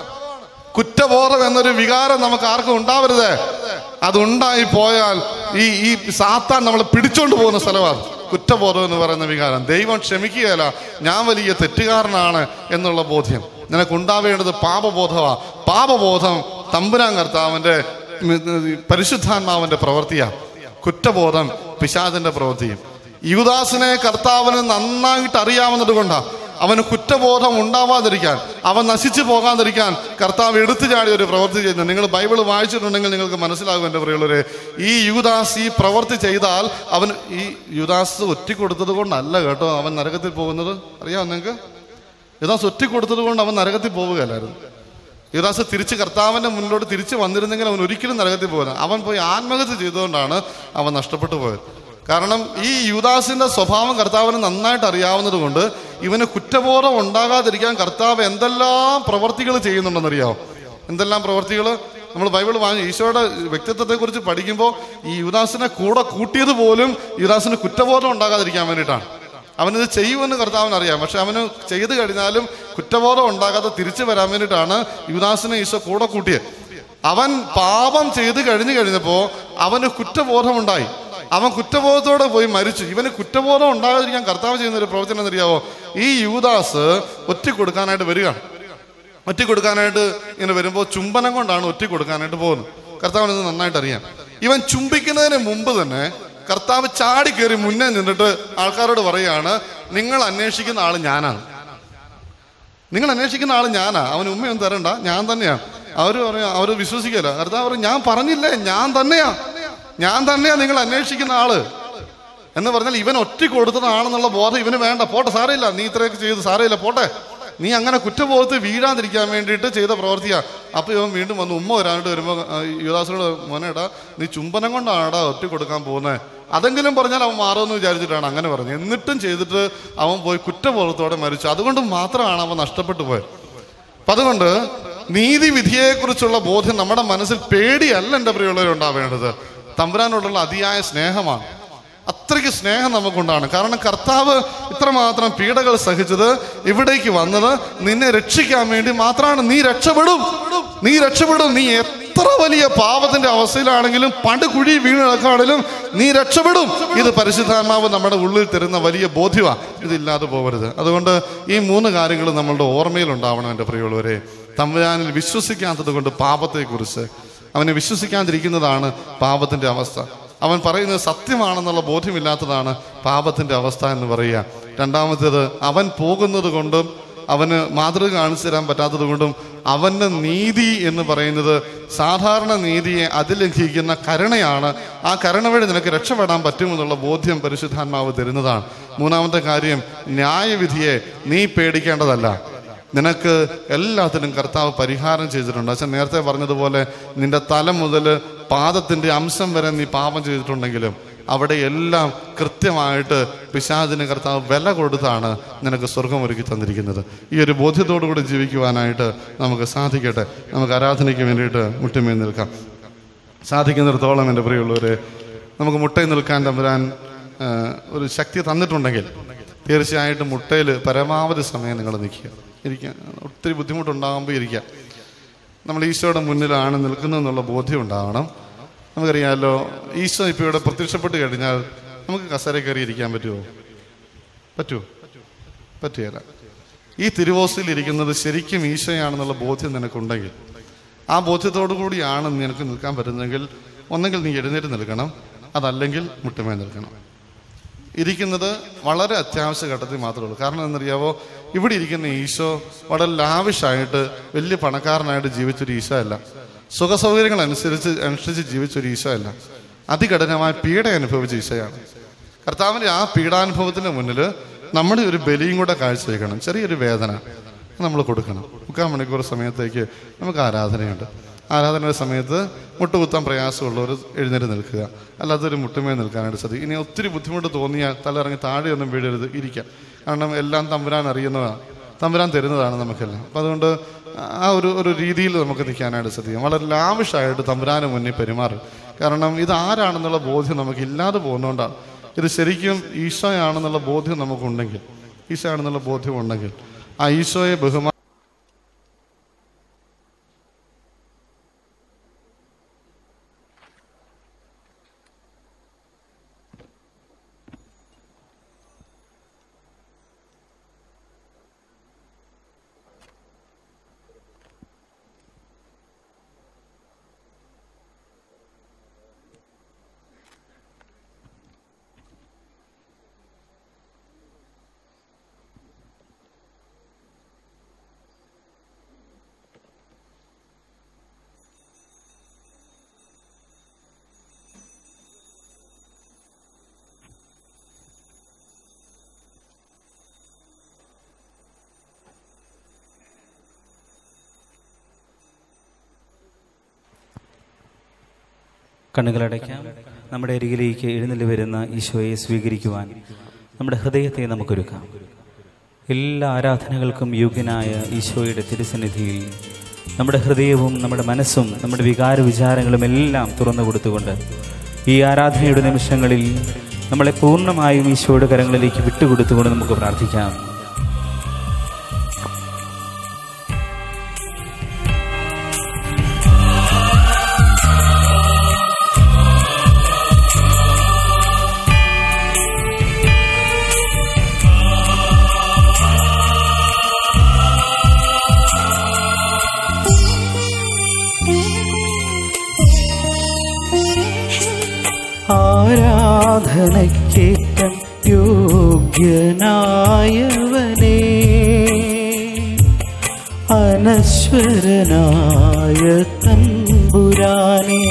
കുറ്റബോധം എന്നൊരു വികാരം നമുക്ക് ആർക്കും ഉണ്ടാവരുത് അതുണ്ടായി പോയാൽ ഈ ഈ സാത്താൻ നമ്മളെ പിടിച്ചോണ്ട് പോകുന്ന സ്ഥലമാണ് കുറ്റബോധം എന്ന് പറയുന്ന വികാരം ദൈവം ക്ഷമിക്കുകയല്ല ഞാൻ വലിയ തെറ്റുകാരനാണ് എന്നുള്ള ബോധ്യം നിനക്കുണ്ടാവേണ്ടത് പാപബോധമാ പാപബോധം തമ്പുരാൻ കർത്താവിന്റെ ഉം, പരിശുദ്ധാത്മാവിന്റെ പ്രവൃത്തിയാ കുറ്റബോധം പിശാചിന്റെ പ്രവൃത്തിയും യുദാസിനെ കർത്താവിന് നന്നായിട്ട് അറിയാവുന്നത് കൊണ്ടാ അവന് കുറ്റബോധം ഉണ്ടാവാതിരിക്കാൻ അവൻ നശിച്ചു പോകാതിരിക്കാൻ കർത്താവ് എടുത്തു ചാടി ഒരു പ്രവൃത്തി ചെയ്യുന്നത് നിങ്ങൾ ബൈബിൾ വായിച്ചിട്ടുണ്ടെങ്കിൽ നിങ്ങൾക്ക് മനസ്സിലാകും എൻ്റെ പ്രിയുള്ളവരെ ഈ യുദാസ് ഈ പ്രവൃത്തി ചെയ്താൽ അവൻ ഈ യുദാസ് ഒറ്റിക്കൊടുത്തത് കൊണ്ടല്ല കേട്ടോ അവൻ നരകത്തിൽ പോകുന്നത് അറിയാമോ നിങ്ങൾക്ക് യുദാസ് ഒറ്റിക്കൊടുത്തത് കൊണ്ട് അവൻ നരകത്തിൽ പോവുകയല്ലായിരുന്നു യുദാസ് തിരിച്ച് കർത്താവിന്റെ മുന്നിലോട്ട് തിരിച്ച് വന്നിരുന്നെങ്കിൽ അവൻ ഒരിക്കലും നരകത്തിൽ പോകില്ല അവൻ പോയി ആത്മഹത്യ ചെയ്തുകൊണ്ടാണ് അവൻ നഷ്ടപ്പെട്ടു പോയത് കാരണം ഈ യുദാസിന്റെ സ്വഭാവം കർത്താവിന് നന്നായിട്ട് അറിയാവുന്നത് കൊണ്ട് ഇവന് കുറ്റബോധം ഉണ്ടാകാതിരിക്കാൻ കർത്താവ് എന്തെല്ലാം പ്രവർത്തികൾ ചെയ്യുന്നുണ്ടെന്നറിയാമോ എന്തെല്ലാം പ്രവർത്തികൾ നമ്മൾ ബൈബിൾ വാങ്ങി ഈശോയുടെ വ്യക്തിത്വത്തെ കുറിച്ച് പഠിക്കുമ്പോൾ ഈ യുദാസിനെ കൂടെ കൂട്ടിയത് പോലും യുദാസിന് കുറ്റബോധം ഉണ്ടാകാതിരിക്കാൻ വേണ്ടിയിട്ടാണ് അവനിത് ചെയ്യുമെന്ന് കർത്താവിന് അറിയാം പക്ഷെ അവന് ചെയ്തു കഴിഞ്ഞാലും കുറ്റബോധം ഉണ്ടാകാതെ തിരിച്ചു വരാൻ വേണ്ടിയിട്ടാണ് യുദാസിനെ ഈശോ കൂടെ കൂട്ടിയത് അവൻ പാപം ചെയ്ത് കഴിഞ്ഞു കഴിഞ്ഞപ്പോ അവന് കുറ്റബോധമുണ്ടായി അവൻ കുറ്റബോധത്തോടെ പോയി മരിച്ചു ഇവന് കുറ്റബോധം ഉണ്ടാകാതിരിക്കാൻ കർത്താവ് ചെയ്യുന്ന ഒരു പ്രവചനം എന്നറിയാവോ ഈ യൂദാസ് ഒറ്റ കൊടുക്കാനായിട്ട് വരികയാണ് ഒറ്റ കൊടുക്കാനായിട്ട് ഇങ്ങനെ വരുമ്പോൾ ചുംബനം കൊണ്ടാണ് ഒറ്റ കൊടുക്കാനായിട്ട് പോകുന്നത് കർത്താവിന് ഇത് നന്നായിട്ട് അറിയാം ഇവൻ ചുംബിക്കുന്നതിന് മുമ്പ് തന്നെ കർത്താവ് ചാടി കയറി മുന്നേ നിന്നിട്ട് ആൾക്കാരോട് പറയാണ് നിങ്ങൾ അന്വേഷിക്കുന്ന ആള് ഞാനാണ് നിങ്ങൾ അന്വേഷിക്കുന്ന ആള് ഞാനാ അവന് ഉമ്മയൊന്നും തരണ്ട ഞാൻ തന്നെയാ അവര് പറയാ അവര് വിശ്വസിക്കല കർത്താവ് പറയും ഞാൻ പറഞ്ഞില്ലേ ഞാൻ തന്നെയാ ഞാൻ തന്നെയാ നിങ്ങൾ അന്വേഷിക്കുന്ന ആള് എന്ന് പറഞ്ഞാൽ ഇവൻ ഒറ്റ കൊടുത്തതാണെന്നുള്ള ബോധം ഇവന് വേണ്ട പോട്ടെ സാരമില്ല നീ ഇത്രയൊക്കെ ചെയ്തു സാരമില്ല പോട്ടെ നീ അങ്ങനെ കുറ്റബോധത്തിൽ വീഴാതിരിക്കാൻ വേണ്ടിയിട്ട് ചെയ്ത പ്രവർത്തിയാ അപ്പൊ ഇവൻ വീണ്ടും വന്ന് ഉമ്മ വരാനായിട്ട് വരുമ്പോൾ യുവദാസിനോട് മോനേടാ നീ ചുംബനം കൊണ്ടാടാ ഒറ്റ കൊടുക്കാൻ പോകുന്നത് അതെങ്കിലും പറഞ്ഞാൽ അവൻ മാറുമെന്ന് വിചാരിച്ചിട്ടാണ് അങ്ങനെ പറഞ്ഞത് എന്നിട്ടും ചെയ്തിട്ട് അവൻ പോയി കുറ്റബോധത്തോടെ മരിച്ചു അതുകൊണ്ട് മാത്രമാണ് അവൻ നഷ്ടപ്പെട്ടു പോയത് അപ്പൊ അതുകൊണ്ട് നീതിവിധിയെക്കുറിച്ചുള്ള ബോധ്യം നമ്മുടെ മനസ്സിൽ പേടിയല്ല എൻ്റെ പ്രിയമുള്ളവരുണ്ടാവേണ്ടത് തമ്പുരാനോടുള്ള അതിയായ സ്നേഹമാണ് അത്രയ്ക്ക് സ്നേഹം നമുക്കുണ്ടാണ് കാരണം കർത്താവ് ഇത്രമാത്രം പീഡകൾ സഹിച്ചത് ഇവിടേക്ക് വന്നത് നിന്നെ രക്ഷിക്കാൻ വേണ്ടി മാത്രമാണ് നീ രക്ഷപ്പെടും നീ രക്ഷപ്പെടും നീ എത്ര വലിയ പാപത്തിന്റെ അവസ്ഥയിലാണെങ്കിലും പടുകുഴി വീണ് കിടക്കുകയാണെങ്കിലും നീ രക്ഷപ്പെടും ഇത് പരിശുദ്ധാത്മാവ് നമ്മുടെ ഉള്ളിൽ തരുന്ന വലിയ ബോധ്യമാണ് ഇതില്ലാതെ പോകരുത് അതുകൊണ്ട് ഈ മൂന്ന് കാര്യങ്ങൾ നമ്മളുടെ ഓർമ്മയിൽ ഉണ്ടാവണം എൻ്റെ പ്രിയമുള്ളവരെ തമ്പുരാനിൽ വിശ്വസിക്കാത്തത് കൊണ്ട് പാപത്തെക്കുറിച്ച് അവനെ വിശ്വസിക്കാതിരിക്കുന്നതാണ് പാപത്തിന്റെ അവസ്ഥ അവൻ പറയുന്നത് സത്യമാണെന്നുള്ള ബോധ്യമില്ലാത്തതാണ് പാപത്തിന്റെ അവസ്ഥ എന്ന് പറയുക രണ്ടാമത്തേത് അവൻ പോകുന്നത് കൊണ്ടും അവന് മാതൃക കാണിച്ചു തരാൻ പറ്റാത്തത് കൊണ്ടും അവന്റെ നീതി എന്ന് പറയുന്നത് സാധാരണ നീതിയെ അതിലംഘിക്കുന്ന കരുണയാണ് ആ കരുണ വഴി നിനക്ക് രക്ഷപ്പെടാൻ പറ്റുമെന്നുള്ള ബോധ്യം പരിശുദ്ധാത്മാവ് തരുന്നതാണ് മൂന്നാമത്തെ കാര്യം ന്യായവിധിയെ നീ പേടിക്കേണ്ടതല്ല നിനക്ക് എല്ലാത്തിനും കർത്താവ് പരിഹാരം ചെയ്തിട്ടുണ്ട് അച്ഛൻ നേരത്തെ പറഞ്ഞതുപോലെ നിന്റെ തല മുതൽ പാദത്തിന്റെ അംശം വരെ നീ പാപം ചെയ്തിട്ടുണ്ടെങ്കിലും അവിടെ എല്ലാം കൃത്യമായിട്ട് പിശാചിന് കർത്താവ് വില കൊടുത്താണ് നിനക്ക് സ്വർഗം ഒരുക്കി തന്നിരിക്കുന്നത് ഈ ഒരു ബോധ്യത്തോടു കൂടി ജീവിക്കുവാനായിട്ട് നമുക്ക് സാധിക്കട്ടെ നമുക്ക് ആരാധനയ്ക്ക് വേണ്ടിയിട്ട് മുട്ടിമേൽ നിൽക്കാം സാധിക്കുന്നിടത്തോളം എൻ്റെ പ്രിയമുള്ളവരെ നമുക്ക് മുട്ടയിൽ നിൽക്കാൻ തമ്പുരാൻ ആ, ഒരു ശക്തി തന്നിട്ടുണ്ടെങ്കിൽ തീർച്ചയായിട്ടും മുട്ടയിൽ പരമാവധി സമയം നിങ്ങൾ നിൽക്കുക ഇരിക്കുക ഒത്തിരി ബുദ്ധിമുട്ടുണ്ടാകുമ്പോൾ ഇരിക്കുക നമ്മൾ ഈശോയുടെ മുന്നിലാണ് നിൽക്കുന്നതെന്നുള്ള ബോധ്യം ഉണ്ടാവണം നമുക്കറിയാമല്ലോ ഈശോ ഇപ്പോൾ ഇവിടെ പ്രത്യക്ഷപ്പെട്ട് കഴിഞ്ഞാൽ നമുക്ക് കസേര കയറി ഇരിക്കാൻ പറ്റുമോ പറ്റുമോ പറ്റുകയില്ല ഈ തിരുവോസിൽ ഇരിക്കുന്നത് ശരിക്കും ഈശോയാണെന്നുള്ള ബോധ്യം നിനക്കുണ്ടെങ്കിൽ ആ ബോധ്യത്തോടു കൂടിയാണ് നിനക്ക് നിൽക്കാൻ പറ്റുന്നതെങ്കിൽ ഒന്നെങ്കിൽ നീ എഴുന്നേറ്റ് നിൽക്കണം അതല്ലെങ്കിൽ മുട്ടുമേ നിൽക്കണം ഇരിക്കുന്നത് വളരെ അത്യാവശ്യ ഘട്ടത്തിൽ മാത്രമേ ഉള്ളൂ കാരണം എന്നറിയാവോ ഇവിടെ ഇരിക്കുന്ന ഈശോ വളരെ ലാവിഷായിട്ട് വലിയ പണക്കാരനായിട്ട് ജീവിച്ചൊരു ഈശോ അല്ല സുഖസൗകര്യങ്ങൾ അനുസരിച്ച് അനുസരിച്ച് ജീവിച്ചൊരു ഈശോ അല്ല അതികഠിനമായ പീഡ അനുഭവിച്ച ഈശോയാണ് കർത്താവിന്റെ ആ പീഡാനുഭവത്തിന് മുന്നിൽ നമ്മുടെ ഒരു ബലിയും കൂടെ കാഴ്ചവെക്കണം ചെറിയൊരു വേദന നമ്മൾ കൊടുക്കണം മുക്കാൽ മണിക്കൂർ സമയത്തേക്ക് നമുക്ക് ആരാധനയുണ്ട് ആരാധനയുടെ സമയത്ത് മുട്ടുകുത്താൻ പ്രയാസമുള്ളവർ എഴുന്നേറ്റ് നിൽക്കുക അല്ലാത്തൊരു മുട്ടുമേ നിൽക്കാനായിട്ട് സാധിക്കും ഇനി ഒത്തിരി ബുദ്ധിമുട്ട് തോന്നിയാൽ തലയിറങ്ങി താഴെയൊന്നും വീഴരുത് ഇരിക്കാം കാരണം എല്ലാം തമ്പുരാൻ അറിയുന്നതാണ് തമ്പുരാൻ തരുന്നതാണ് നമുക്കെല്ലാം അപ്പം അതുകൊണ്ട് ആ ഒരു ഒരു രീതിയിൽ നമുക്ക് നിൽക്കാനായിട്ട് സാധിക്കും വളരെ ലാവിഷായിട്ട് തമ്പുരാന് മുന്നിൽ പെരുമാറും കാരണം ഇത് ആരാണെന്നുള്ള ബോധ്യം നമുക്ക് ഇല്ലാതെ പോകുന്നതുകൊണ്ടാണ് ഇത് ശരിക്കും ഈശോയാണെന്നുള്ള ബോധ്യം നമുക്കുണ്ടെങ്കിൽ ഈശോ ആണെന്നുള്ള ബോധ്യം ഉണ്ടെങ്കിൽ ആ ഈശോയെ ബഹുമാ കണ്ണുകളടയ്ക്കാം നമ്മുടെ അരികിലേക്ക് എഴുന്നള്ളി വരുന്ന ഈശോയെ സ്വീകരിക്കുവാൻ നമ്മുടെ ഹൃദയത്തെ നമുക്കൊരുക്കാം എല്ലാ ആരാധനകൾക്കും യോഗ്യനായ ഈശോയുടെ തിരുസന്നിധിയിൽ നമ്മുടെ ഹൃദയവും നമ്മുടെ മനസ്സും നമ്മുടെ വികാര വിചാരങ്ങളും എല്ലാം തുറന്നു കൊടുത്തുകൊണ്ട് ഈ ആരാധനയുടെ നിമിഷങ്ങളിൽ നമ്മളെ പൂർണ്ണമായും ഈശോയുടെ കരങ്ങളിലേക്ക് വിട്ടുകൊടുത്തുകൊണ്ട് നമുക്ക് പ്രാർത്ഥിക്കാം ആരാധനയ്ക്കേറ്റം യോഗ്യനായവനേ അനശ്വരനായ തമ്പുരാനെ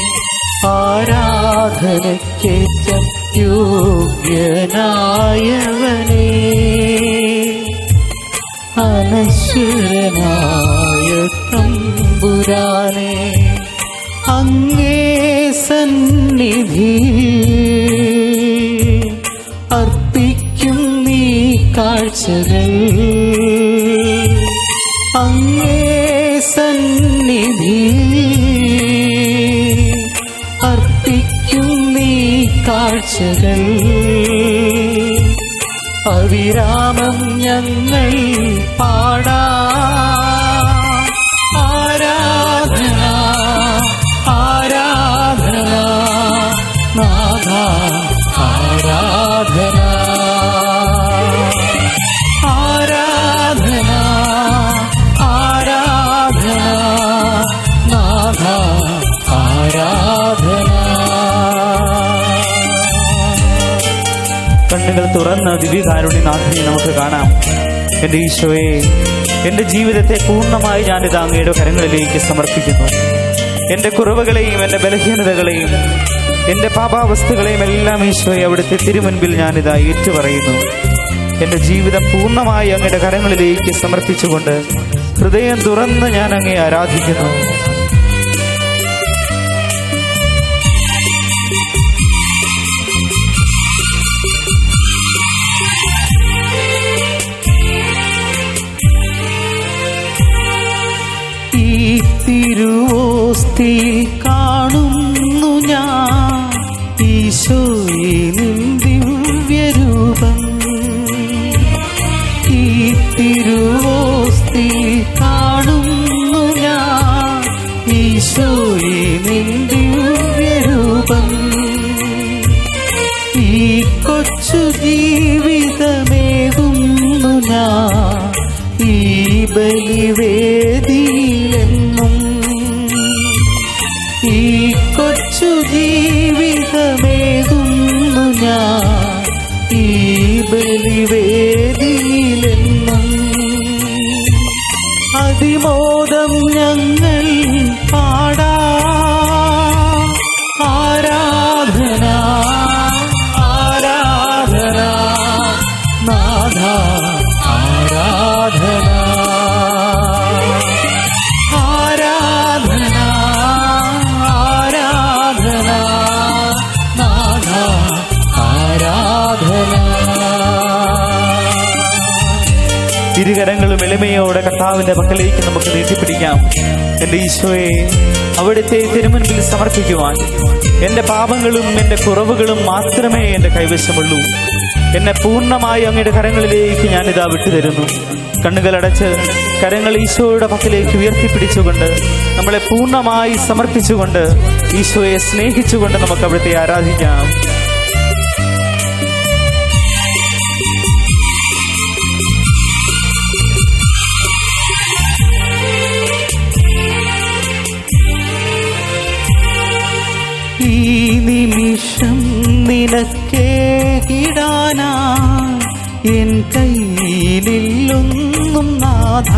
ആരാധനയ്ക്കേറ്റം യോഗ്യനായവനേ അനശ്വരനായ അനശ്വരനായ തമ്പുരാനെ അങ്ങേ സന്നിധി അർപ്പിക്കും നീ കാഴ്ചകൾ അങ്ങേ സന്നിധി അർപ്പിക്കും നീ കാഴ്ചകൾ അവിരാമം ഞങ്ങൾ പാടാ ആരാധന ആരാധന നാഥ ആരാധന ആരാധന ആരാധന നാഥ ആരാധന കണ്ണുകൾ തുറന്ന് ദിവ്യകാരുണ്യനാഥനെ നമുക്ക് കാണാം എൻ്റെ ഈശോയെ എൻ്റെ ജീവിതത്തെ പൂർണ്ണമായി ഞാനിത് അങ്ങയുടെ കരങ്ങളിലേക്ക് സമർപ്പിക്കുന്നു എൻ്റെ കുറവുകളെയും എൻ്റെ ബലഹീനതകളെയും എൻ്റെ പാപാവസ്ഥകളെയും എല്ലാം ഈശോയെ അവിടുത്തെ തിരുമുൻപിൽ ഞാനിതാ ഏറ്റുപറയുന്നു എൻ്റെ ജീവിതം പൂർണ്ണമായി അങ്ങയുടെ കരങ്ങളിലേക്ക് സമർപ്പിച്ചുകൊണ്ട് ഹൃദയം തുറന്ന് ഞാൻ അങ്ങേ ആരാധിക്കുന്നു ഈ തിരുവോസ്തി കാണുന്നു ഞാൻ ഈശോയെ നിൻ ദിവ്യരൂപം ഈ തിരുവോസ്തി കാണുന്നു ഞാൻ ഈശോയെ നിൻ ദിവ്യരൂപം ഈ കൊച്ചു ജീവിതമേകുന്നു ഞാൻ ഈ ബലിവേദിയിലെന്നും ഈ കൊച്ചു ജീവിതമേകുന്നു ഞാൻ ഈ ബലിവേദിയിലെന്നും അതിമോദം ഞങ്ങൾ പാടാ ആരാധന ആരാധന നാഥ ആരാധന ആരാധന ആരാധന നാഥ ആരാധന ഇരുകരങ്ങളും എളിമയോടെ കർത്താവിന്റെ പക്കലേക്ക് നമുക്ക് നീട്ടിപ്പിടിക്കാം എന്റെ ഈശോയെ അവിടുത്തെ തിരുമുൻപിൽ സമർപ്പിക്കുവാൻ എന്റെ പാപങ്ങളും എന്റെ കുറവുകളും മാത്രമേ എന്റെ കൈവശമുള്ളൂ എന്നെ പൂർണ്ണമായി അങ്ങയുടെ കരങ്ങളിലേക്ക് ഞാനിതാ വിട്ടുതരുന്നു കണ്ണുകളടച്ച് കരങ്ങൾ ഈശോയുടെ പക്കലേക്ക് ഉയർത്തിപ്പിടിച്ചുകൊണ്ട് നമ്മളെ പൂർണ്ണമായി സമർപ്പിച്ചുകൊണ്ട് ഈശോയെ സ്നേഹിച്ചുകൊണ്ട് നമുക്ക് അവിടുത്തെ ആരാധിക്കാം ഈ നിമിഷം നിനക്കേകിടാനാ എൻ കയ്യിലൊന്നും നാഥ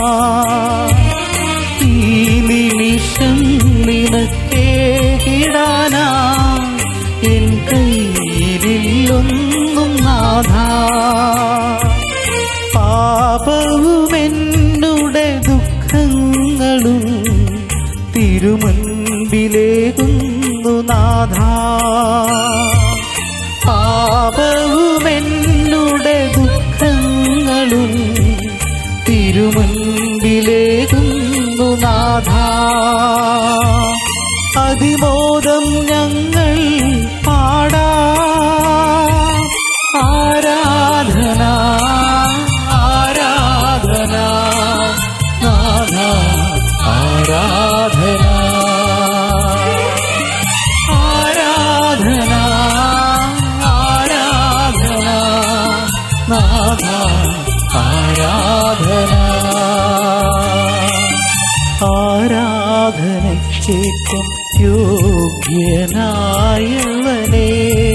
ഈ നിമിഷം നിനക്കേകിടാനാ എൻ കയ്യിലൊന്നും നാഥ പാപവും എന്നുടെ ദുഃഖങ്ങളും തിരുമുൻപിലേകുന്നു നാഥ പാപവും എന്നുടെ ദുഃഖങ്ങളും തിരുമുൻപിലേകുന്നു നാഥ അതിമോദം ഞങ്ങൾ പാടാ ആരാധന ആരാധന നാഥ ആരാധന ആരാധന ആരാധന നാഥ ആരാധന ആരാധനയ്ക്കേറ്റം യോഗ്യനായവനേ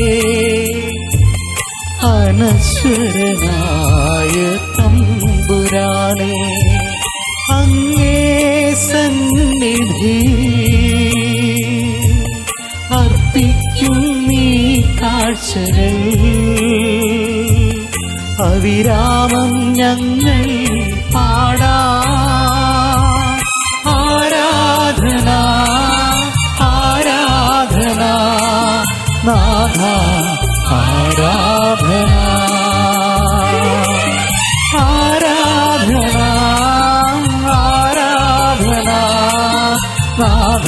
അനശ്വരനായ തമ്പുരാനെ അങ്ങേ സന്നിധി അർപ്പിക്കും നീ കാഴ്ചകൾ അവിരാമം ഞങ്ങൾ പാടാ നാഥ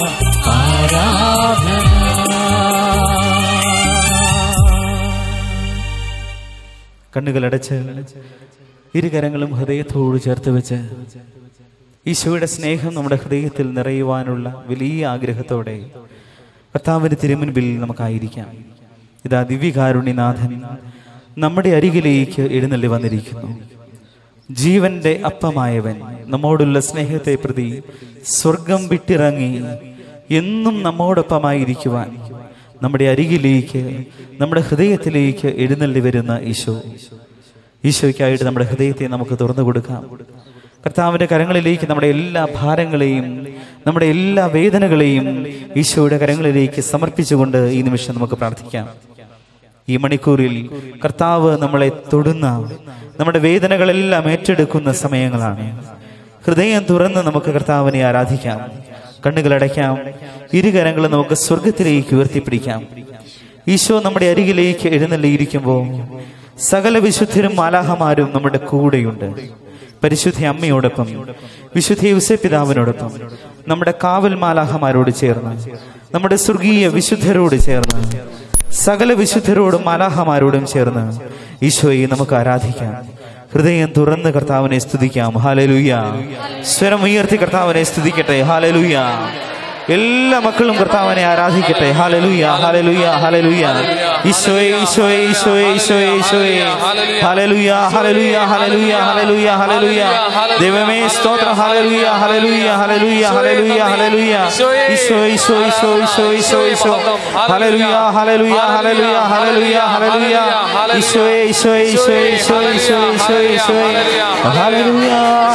ആരാധന കണ്ണുകളടച്ച് ഇരുകരങ്ങളും ഹൃദയത്തോട് ചേർത്ത് വെച്ച് ഈശോയുടെ സ്നേഹം നമ്മുടെ ഹൃദയത്തിൽ നിറയുവാനുള്ള വലിയ ആഗ്രഹത്തോടെ കർത്താവിന്റെ തിരുമുൻപിൽ നമുക്കായിരിക്കാം ഇതാ ദിവ്യകാരുണ്യനാഥൻ നമ്മുടെ അരികിലേക്ക് എഴുന്നള്ളി വന്നിരിക്കുന്നു ജീവന്റെ അപ്പമായവൻ നമ്മോടുള്ള സ്നേഹത്തെ പ്രതി സ്വർഗം വിട്ടിറങ്ങി എന്നും നമ്മോടൊപ്പമായിരിക്കുവാൻ നമ്മുടെ അരികിലേക്ക് നമ്മുടെ ഹൃദയത്തിലേക്ക് എഴുന്നള്ളി വരുന്ന ഈശോ ഈശോയ്ക്കായിട്ട് നമ്മുടെ ഹൃദയത്തെ നമുക്ക് തുറന്നു കൊടുക്കാം കർത്താവിന്റെ കരങ്ങളിലേക്ക് നമ്മുടെ എല്ലാ ഭാരങ്ങളെയും നമ്മുടെ എല്ലാ വേദനകളെയും ഈശോയുടെ കരങ്ങളിലേക്ക് സമർപ്പിച്ചുകൊണ്ട് ഈ നിമിഷം നമുക്ക് പ്രാർത്ഥിക്കാം ഈ മണിക്കൂറിൽ കർത്താവ് നമ്മളെ തൊടുന്ന നമ്മുടെ വേദനകളെല്ലാം ഏറ്റെടുക്കുന്ന സമയങ്ങളാണ് ഹൃദയം തുറന്ന് നമുക്ക് കർത്താവിനെ ആരാധിക്കാം കണ്ണുകളടയ്ക്കാം ഇരുകരങ്ങളും നമുക്ക് സ്വർഗത്തിലേക്ക് ഉയർത്തിപ്പിടിക്കാം ഈശോ നമ്മുടെ അരികിലേക്ക് എഴുന്നള്ളിയിരിക്കുമ്പോൾ സകല വിശുദ്ധരും മാലാഹമാരും നമ്മുടെ കൂടെയുണ്ട് പരിശുദ്ധ അമ്മയോടൊപ്പം വിശുദ്ധ യുസപിതാവിനോടൊപ്പം നമ്മുടെ കാവൽ മാലാഹമാരോട് ചേർന്ന് നമ്മുടെ സ്വർഗീയ വിശുദ്ധരോട് ചേർന്ന് സകല വിശുദ്ധരോടും മാലാഹമാരോടും ചേർന്ന് ഈശോയെ നമുക്ക് ആരാധിക്കാം ഹൃദയം തുറന്ന് കർത്താവിനെ സ്തുതിക്കാം ഹാലലുയ്യ സ്വരം ഉയർത്തി കർത്താവിനെ സ്തുതിക്കട്ടെ ഹാലലുയ്യ എല്ലാ മക്കളും കർത്താവിനെ ആരാധിക്കട്ടെ ഹാലലുയ്യ ഹാലലുയ്യ ഹാലലുയ്യ ഈശോയെ ഈശോയെ ഈശോയെ ഈശോയെ ഈശോയെ ഹാലലുയ്യ ഹാലലുയ്യ ഹാലലുയ്യ ഹാലലുയ്യ ഹാലലുയ്യ ദൈവമേ സ്തോത്രം ഹാലലുയ്യ ഹാലലുയ്യ ഹാലലുയ്യ ഹാലലുയ്യ ഹാലലുയ്യ ഈശോ ഈശോ ഈശോ ഈശോ ഈശോ ഈശോ ഹാലലുയ്യ ഹാലലുയ്യ ഹാലലുയ്യ ഹാലലുയ്യ ഹാലലുയ്യ ഈശോയെ ഈശോയെ ഈശോയെ ഈശോയെ ഈശോയെ ഈശോയെ ഈശോയെ ഹാലലുയ്യ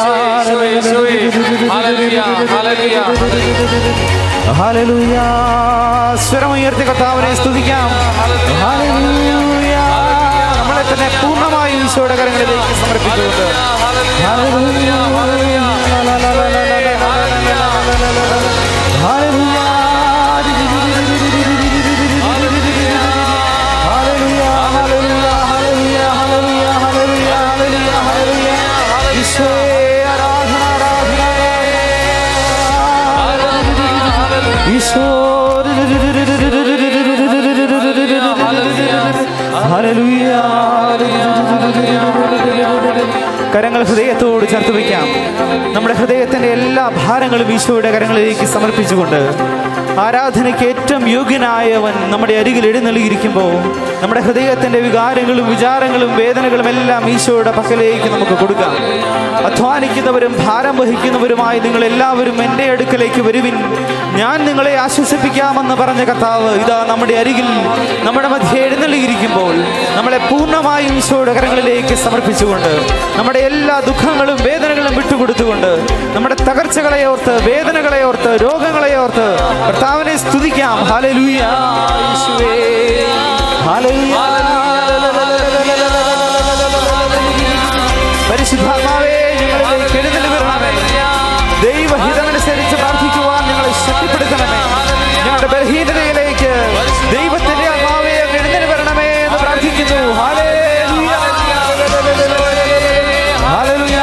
ഹാലലുയ്യ സ്വരമുയർത്തി കർത്താവിനെ സ്തുതിക്കാം ഹാലലുയ്യ നമ്മളെ തന്നെ പൂർണ്ണമായും ഈശോയുടെ കരങ്ങളിലേക്ക് സമർപ്പിച്ചുകൊണ്ട് കരങ്ങൾ ഹൃദയത്തോട് ചേർത്ത് വയ്ക്കാം നമ്മുടെ ഹൃദയത്തിന്റെ എല്ലാ ഭാരങ്ങളും ഈശോയുടെ കരങ്ങളിലേക്ക് സമർപ്പിച്ചുകൊണ്ട് ആരാധനയ്ക്ക് ഏറ്റവും യോഗ്യനായവൻ നമ്മുടെ അരികിൽ എഴുന്നള്ളിയിരിക്കുമ്പോൾ നമ്മുടെ ഹൃദയത്തിന്റെ വികാരങ്ങളും വിചാരങ്ങളും വേദനകളും എല്ലാം ഈശോയുടെ പക്കലേക്ക് നമുക്ക് കൊടുക്കാം അധ്വാനിക്കുന്നവരും ഭാരം വഹിക്കുന്നവരുമായി നിങ്ങൾ എല്ലാവരും എൻ്റെ അടുക്കലേക്ക് വരുവിൻ ഞാൻ നിങ്ങളെ ആശ്വസിപ്പിക്കാമെന്ന് പറഞ്ഞ കർത്താവ് ഇതാ നമ്മുടെ അരികിൽ നമ്മുടെ മധ്യ എഴുന്നള്ളിയിരിക്കുമ്പോൾ നമ്മളെ പൂർണ്ണമായും ഈശോയുടെ കരങ്ങളിലേക്ക് സമർപ്പിച്ചുകൊണ്ട് നമ്മുടെ എല്ലാ ദുഃഖങ്ങളും വേദനകളും വിട്ടുകൊടുത്തുകൊണ്ട് നമ്മുടെ തകർച്ചകളെ ഓർത്ത് വേദനകളെ ഓർത്ത് രോഗങ്ങളെ ഓർത്ത് കർത്താവിനെ സ്തുതിക്കാം ഹാലലൂയ യേശുവേ ഹാലലൂയ പരിശുദ്ധാത്മാവേ ഞങ്ങളിലേക്ക് എഴുന്നള്ളി വരണമേ ദൈവഹിതമനുസരിച്ച് പ്രാർത്ഥിക്കുവാൻ ഞങ്ങളെ ശക്തിപ്പെടുത്തണമേ ഞങ്ങളുടെ ബലഹീനതയിലേക്ക് ദൈവത്തിന്റെ ആത്മാവേ അങ്ങ് എഴുന്നള്ളി വരണമേ എന്ന് പ്രാർത്ഥിക്കുന്നു ഹാലേലൂയ. ഹാലേലൂയ.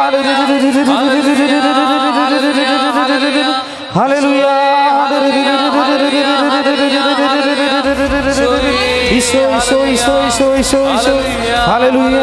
ഹാലേലൂയ. ഈശോ ഈശോ ഈശോ ഈശോ ഈശോ ഈശോ ഹാലേലൂയ.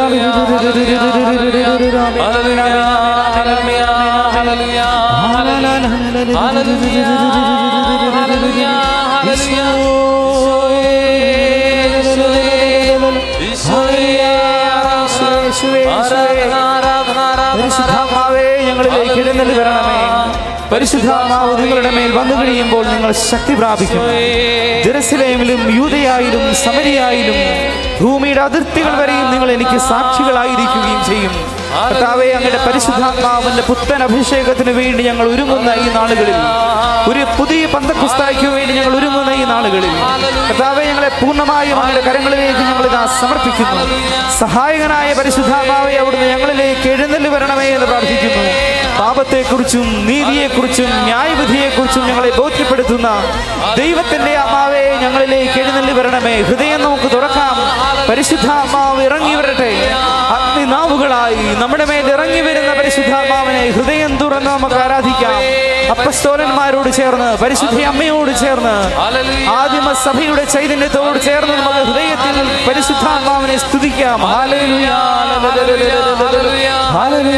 പരിശുദ്ധാത്മാവേ ഞങ്ങളിലേക്ക് എഴുന്നള്ളി വരണമേ പരിശുദ്ധാത്മാവ് നിങ്ങളുടെ മേൽ വന്നു കഴിയുമ്പോൾ നിങ്ങൾ ശക്തി പ്രാപിക്കും ജെറുസലേമിലും യൂതയായാലും സമരിയായാലും ഭൂമിയുടെ അതിർത്തികൾ വരെയും നിങ്ങൾ എനിക്ക് സാക്ഷികളായിരിക്കുകയും ചെയ്യും കർത്താവെ അങ്ങയുടെ പരിശുദ്ധാത്മാവിന്റെ പുത്തൻ അഭിഷേകത്തിന് വേണ്ടി ഞങ്ങൾ ഒരുങ്ങുന്ന ഈ നാളുകളിൽ ഒരു പുതിയ പന്തക്കുസ്തായ്ക്ക് വേണ്ടി ഞങ്ങൾ ഒരുങ്ങുന്ന ഈ നാളുകളിൽ കർത്താവെ ഞങ്ങളെ പൂർണ്ണമായും അങ്ങയുടെ കരങ്ങളിലേക്ക് ഞങ്ങൾ ഇതാ സമർപ്പിക്കുന്നു സഹായകനായ പരിശുദ്ധാത്മാവെ അവിടുന്ന് ഞങ്ങളിലേക്ക് എഴുന്നള്ളി വരണമേ എന്ന് പ്രാർത്ഥിക്കുന്നു പാപത്തെക്കുറിച്ചും നീതിയെക്കുറിച്ചും ന്യായവിധിയെക്കുറിച്ചും ഞങ്ങളെ ബോധ്യപ്പെടുത്തുന്ന ദൈവത്തിന്റെ ആത്മാവെ ഞങ്ങളിലേക്ക് എഴുന്നള്ളി വരണമേ ഹൃദയം നമുക്ക് തുറക്കാം പരിശുദ്ധാത്മാവ് ഇറങ്ങി വരട്ടെ അഗ്നിനാവുകളായി നമ്മുടെ മേൽ ഇറങ്ങി വരുന്ന പരിശുദ്ധാത്മാവിനെ ഹൃദയം തുറന്ന് നമുക്ക് ആരാധിക്കാം അപ്പസ്തോലന്മാരോട് ചേർന്ന് പരിശുദ്ധ അമ്മയോട് ചേർന്ന് ആദിമ സഭയുടെ ചൈതന്യത്തോട് ചേർന്ന് നമുക്ക് ഹൃദയത്തിൽ പരിശുദ്ധാത്മാവിനെ സ്തുതിക്കാം ഹാലേലുയ ഹാലേലുയ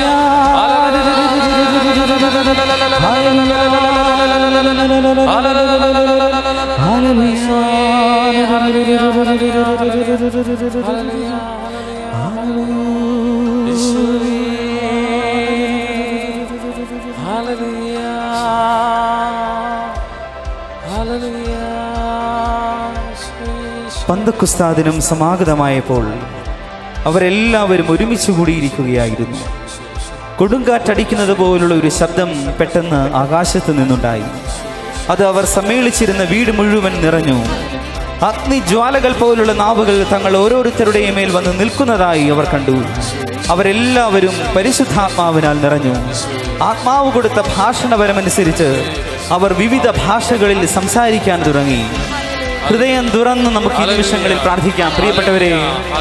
പന്തക്കുസ്താദിനും സമാഗതമായപ്പോൾ അവരെല്ലാവരും ഒരുമിച്ച് കൂടിയിരിക്കുകയായിരുന്നു കൊടുങ്കാറ്റടിക്കുന്നത് പോലുള്ള ഒരു ശബ്ദം പെട്ടെന്ന് ആകാശത്ത് നിന്നുണ്ടായി അത് അവർ സമ്മേളിച്ചിരുന്ന വീട് മുഴുവൻ നിറഞ്ഞു അഗ്നിജ്വാലകൾ പോലുള്ള നാവുകൾ തങ്ങൾ ഓരോരുത്തരുടെയും മേൽ വന്ന് നിൽക്കുന്നതായി അവർ കണ്ടു അവരെല്ലാവരും പരിശുദ്ധാത്മാവിനാൽ നിറഞ്ഞു ആത്മാവ് കൊടുത്ത ഭാഷണപരമനുസരിച്ച് അവർ വിവിധ ഭാഷകളിൽ സംസാരിക്കാൻ തുടങ്ങി ഹൃദയം തുറന്ന് നമുക്ക് ഈ നിമിഷങ്ങളിൽ പ്രാർത്ഥിക്കാം പ്രിയപ്പെട്ടവരെ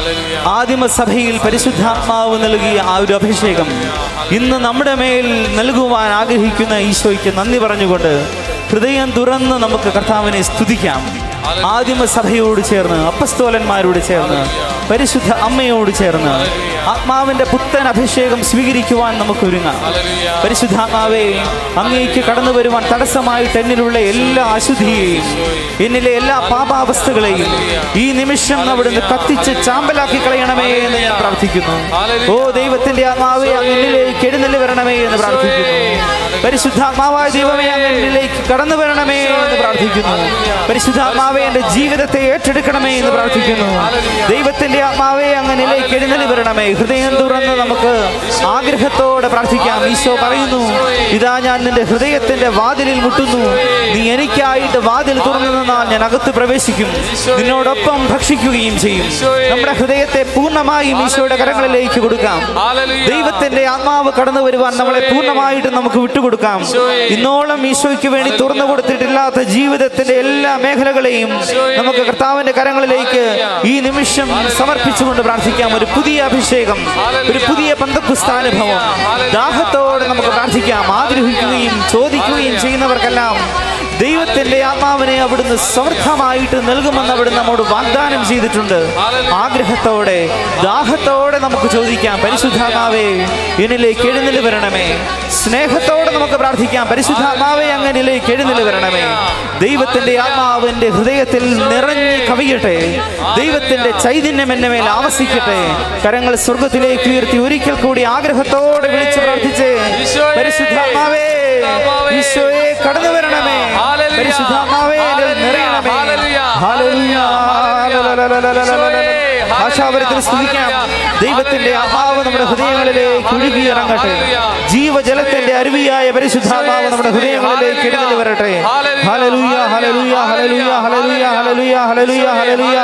ആദിമസഭയിൽ പരിശുദ്ധാത്മാവ് നൽകിയ ആ ഒരു അഭിഷേകം ഇന്ന് നമ്മുടെ മേൽ നൽകുവാൻ ആഗ്രഹിക്കുന്ന ഈശോയ്ക്ക് നന്ദി പറഞ്ഞുകൊണ്ട് ഹൃദയം തുറന്ന് നമുക്ക് കർത്താവിനെ സ്തുതിക്കാം ആദിമസഭയോട് ചേർന്ന് അപ്പസ്തോലന്മാരോട് ചേർന്ന് പരിശുദ്ധ അമ്മയോട് ചേർന്ന് ആത്മാവിന്റെ പുത്തൻ അഭിഷേകം സ്വീകരിക്കുവാൻ നമുക്ക് ഒരുങ്ങാം പരിശുദ്ധാത്മാവേ അങ്ങേക്ക് കടന്നു വരുവാൻ തടസ്സമായിട്ട് എന്നിലുള്ള എല്ലാ അശുദ്ധിയെയും എന്നിലെ എല്ലാ പാപാവസ്ഥകളെയും ഈ നിമിഷം അവിടുന്ന് കത്തിച്ച് ചാമ്പലാക്കി കളയണമേ എന്ന് ഞാൻ പ്രാർത്ഥിക്കുന്നു ഓ ദൈവത്തിന്റെ ആത്മാവേ അങ്ങ് എന്നിലേക്ക് എഴുന്നള്ളി വരണമേ എന്ന് പ്രാർത്ഥിക്കുന്നു പരിശുദ്ധാത്മാവായ ദൈവമേ അങ്ങ് എന്നിലേക്ക് കടന്നു വരണമേ എന്ന് പ്രാർത്ഥിക്കുന്നു പരിശുദ്ധാത്മാവേ എന്റെ ജീവിതത്തെ ഏറ്റെടുക്കണമേ എന്ന് പ്രാർത്ഥിക്കുന്നു ദൈവത്തിന്റെ ആത്മാവേ അങ്ങനിലേക്ക് എഴുന്നള്ളി വരണമേ ഹൃദയം തുറന്ന് നമുക്ക് ആഗ്രഹത്തോടെ പ്രാർത്ഥിക്കാം ഈശോ പറയുന്നു ഇതാ ഞാൻ നിന്റെ ഹൃദയത്തിന്റെ വാതിലിൽ മുട്ടുന്നു നീ എനിക്കായിട്ട് വാതിൽ തുറന്നു നിന്നാൽ ഞാൻ അകത്ത് പ്രവേശിക്കും നിന്നോടൊപ്പം ഭക്ഷിക്കുകയും ചെയ്യും നമ്മുടെ ഹൃദയത്തെ പൂർണ്ണമായും ഈശോയുടെ കരങ്ങളിലേക്ക് കൊടുക്കാം ദൈവത്തിന്റെ ആത്മാവ് കടന്നു വരുവാൻ നമ്മളെ പൂർണ്ണമായിട്ട് നമുക്ക് വിട്ടുകൊടുക്കാം ഇന്നോളം ഈശോയ്ക്ക് വേണ്ടി തുറന്നു കൊടുത്തിട്ടില്ലാത്ത ജീവിതത്തിന്റെ എല്ലാ മേഖലകളെയും നമുക്ക് കർത്താവിന്റെ കരങ്ങളിലേക്ക് ഈ നിമിഷം സമർപ്പിച്ചുകൊണ്ട് പ്രാർത്ഥിക്കാം ഒരു പുതിയ അഭിഷേകം ഒരു പുതിയ പന്തക്കുസ്ഥാനുഭവം ദാഹത്തോടെ നമുക്ക് പ്രാർത്ഥിക്കാം ആഗ്രഹിക്കുകയും ചോദിക്കുകയും ചെയ്യുന്നവർക്കെല്ലാം ദൈവത്തിന്റെ ആത്മാവിനെ അവിടുന്ന് സമൃദ്ധമായിട്ട് നൽകുമെന്ന് അവിടുന്ന് നമ്മോട് വാഗ്ദാനം ചെയ്തിട്ടുണ്ട് ആഗ്രഹത്തോടെ ദാഹത്തോടെ നമുക്ക് ചോദിക്കാം പരിശുദ്ധാത്മാവേ എന്നിലേക്ക് എഴുന്നള്ളി വരണമേ സ്നേഹത്തോടെ നമുക്ക് പ്രാർത്ഥിക്കാം പരിശുദ്ധാത്മാവേ അങ്ങനിലേക്ക് എഴുന്നള്ളി വരണമേ ദൈവത്തിന്റെ ആത്മാവിന്റെ ഹൃദയത്തിൽ നിറഞ്ഞ് കവിയട്ടെ ദൈവത്തിന്റെ ചൈതന്യം എന്നെ മേൽ ആവസിക്കട്ടെ കരങ്ങൾ സ്വർഗത്തിലേക്ക് ഉയർത്തി ഒരിക്കൽ കൂടി ആഗ്രഹത്തോടെ വിളിച്ച് പ്രാർത്ഥിച്ച് പരിശുദ്ധാത്മാവേ ഈശോയെ കടന്നു വരണമേ പരിശുദ്ധാത്മാവേ എന്നിൽ നിറയണമേ ഹല്ലേലൂയ. ഭാഷാപരത്തിൽ സ്തുതിക്കാം ദൈവത്തിന്റെ ആത്മാവ് നമ്മുടെ ഹൃദയങ്ങളിലേക്ക് ഒഴുകി ഇറങ്ങട്ടെ ജീവജലത്തിന്റെ അരുവിയായ പരിശുദ്ധാത്മാവ് നമ്മുടെ ഹൃദയങ്ങളിലേക്ക് എഴുന്നള്ളി വരട്ടെ ഹല്ലേലൂയ ഹല്ലേലൂയ ഹല്ലേലൂയ ഹല്ലേലൂയ ഹല്ലേലൂയ ഹല്ലേലൂയ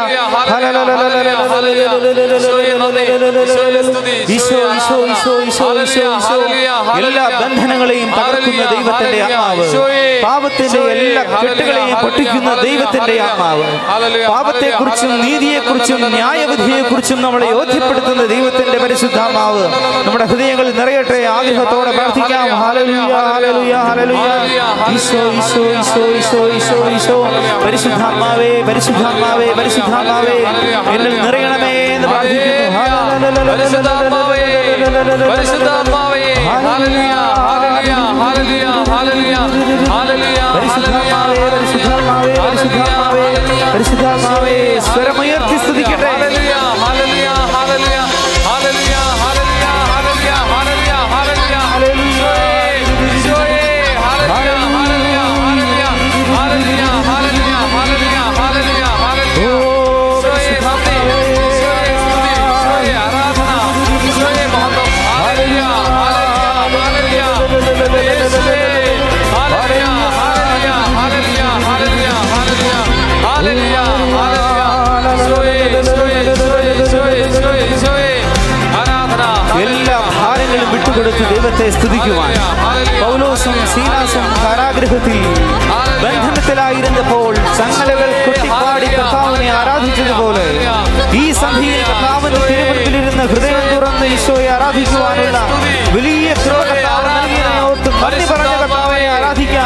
ഹല്ലേലൂയ ഈശോ ഈശോ ഈശോ ഈശോ ഈശോ ഈശോ എല്ലാ ബന്ധനങ്ങളെയും തകർക്കുന്ന ദൈവത്തിന്റെ ആത്മാവ് പാപത്തിന്റെ എല്ലാ കെട്ടുകളെയും പൊട്ടിക്കുന്ന ദൈവത്തിന്റെ ആത്മാവ് പാപത്തെക്കുറിച്ചും നീതിയെക്കുറിച്ചും ന്യായവിധിയെക്കുറിച്ചും നമ്മളെ യോധ്യപ്പെടുത്തുന്ന ദൈവത്തിന്റെ പരിശുദ്ധാത്മാവ് നമ്മുടെ ഹൃദയങ്ങളിൽ നിറയട്ടെ ആഗ്രഹത്തോടെ പ്രാർത്ഥിക്കാം ഹാലലുയ ഹാലലുയ ഹാലലുയ ഈശോ ഈശോ ഈശോ ഈശോ ഈശോ ഈശോ പരിശുദ്ധാത്മാവേ പരിശുദ്ധാത്മാവേ പരിശുദ്ധാത്മാവേ എന്നിൽ നിറയണമേ എന്ന് പ്രാർത്ഥിക്കുന്നു പരിശുദ്ധാത്മാവേ പരിശുദ്ധാത്മാവേ ഹല്ലേലൂയ ഹല്ലേലൂയ ഹല്ലേലൂയ ഹല്ലേലൂയ ഹല്ലേലൂയ പരിശുദ്ധാത്മാവേ പരിശുദ്ധാത്മാവേ പരിശുദ്ധാത്മാവേ പരിശുദ്ധാത്മാവേ സ്വരമുയർത്തി സ്തുതിക്കട്ടെ ഹല്ലേലൂയ ഹല്ലേലൂയ ഹല്ലേലൂയ ഹല്ലേലൂയ ഹല്ലേലൂയ ഹല്ലേലൂയ ഹല്ലേലൂയ ഹല്ലേലൂയ ഈശോയേ ഹല്ലേലൂയ ഹല്ലേലൂയ ഹല്ലേലൂയ ഹല്ലേലൂയ ഹല്ലേലൂയ ഹല്ലേലൂയ ഹല്ലേലൂയ ഹല്ലേലൂയ ഈശോയേ നന്ദി ഈശോയേ സ്തുതി ഈശോയേ ആരാധന ഈശോയേ മഹത്വം ഹല്ലേലൂയ ഹല്ലേലൂയ ഹല്ലേലൂയ യേശുവേ ഹല്ലേലൂയ ഹല്ലേലൂയ ഹല്ലേലൂയ ഹല്ലേലൂയ ഹല്ലേലൂയ ഹല്ലേലൂയ ഹല്ലേലൂയ ഈശോയേ ഈശോയേ ഈശോയേ ഈശോയേ ഈശോയേ ഈശോയേ ആരാധന എല്ലാ ഭാരങ്ങളും വിട്ടുകൊടുത്ത് ദൈവത്തെ സ്തുതിക്കുവാൻ പൗലോസും സീലാസും കാരാഗ്രഹത്തിൽ ബന്ധനത്തിലായിരുന്നപ്പോൾ ചങ്ങലകൾ കൊട്ടിപ്പാടി കർത്താവിനെ ആരാധിച്ചതുപോലെ ഈ സന്ധിയിൽ കർത്താവിന്റെ തിരുമുൻപിലിരുന്ന് ഹൃദയം തുറന്ന് ഈശോയെ ആരാധിക്കുവാനുള്ള വലിയ കൃപ കർത്താവ് നൽകിയതിനെ ഓർത്ത് നന്ദി പറഞ്ഞ കർത്താവിനെ ആരാധിക്കാം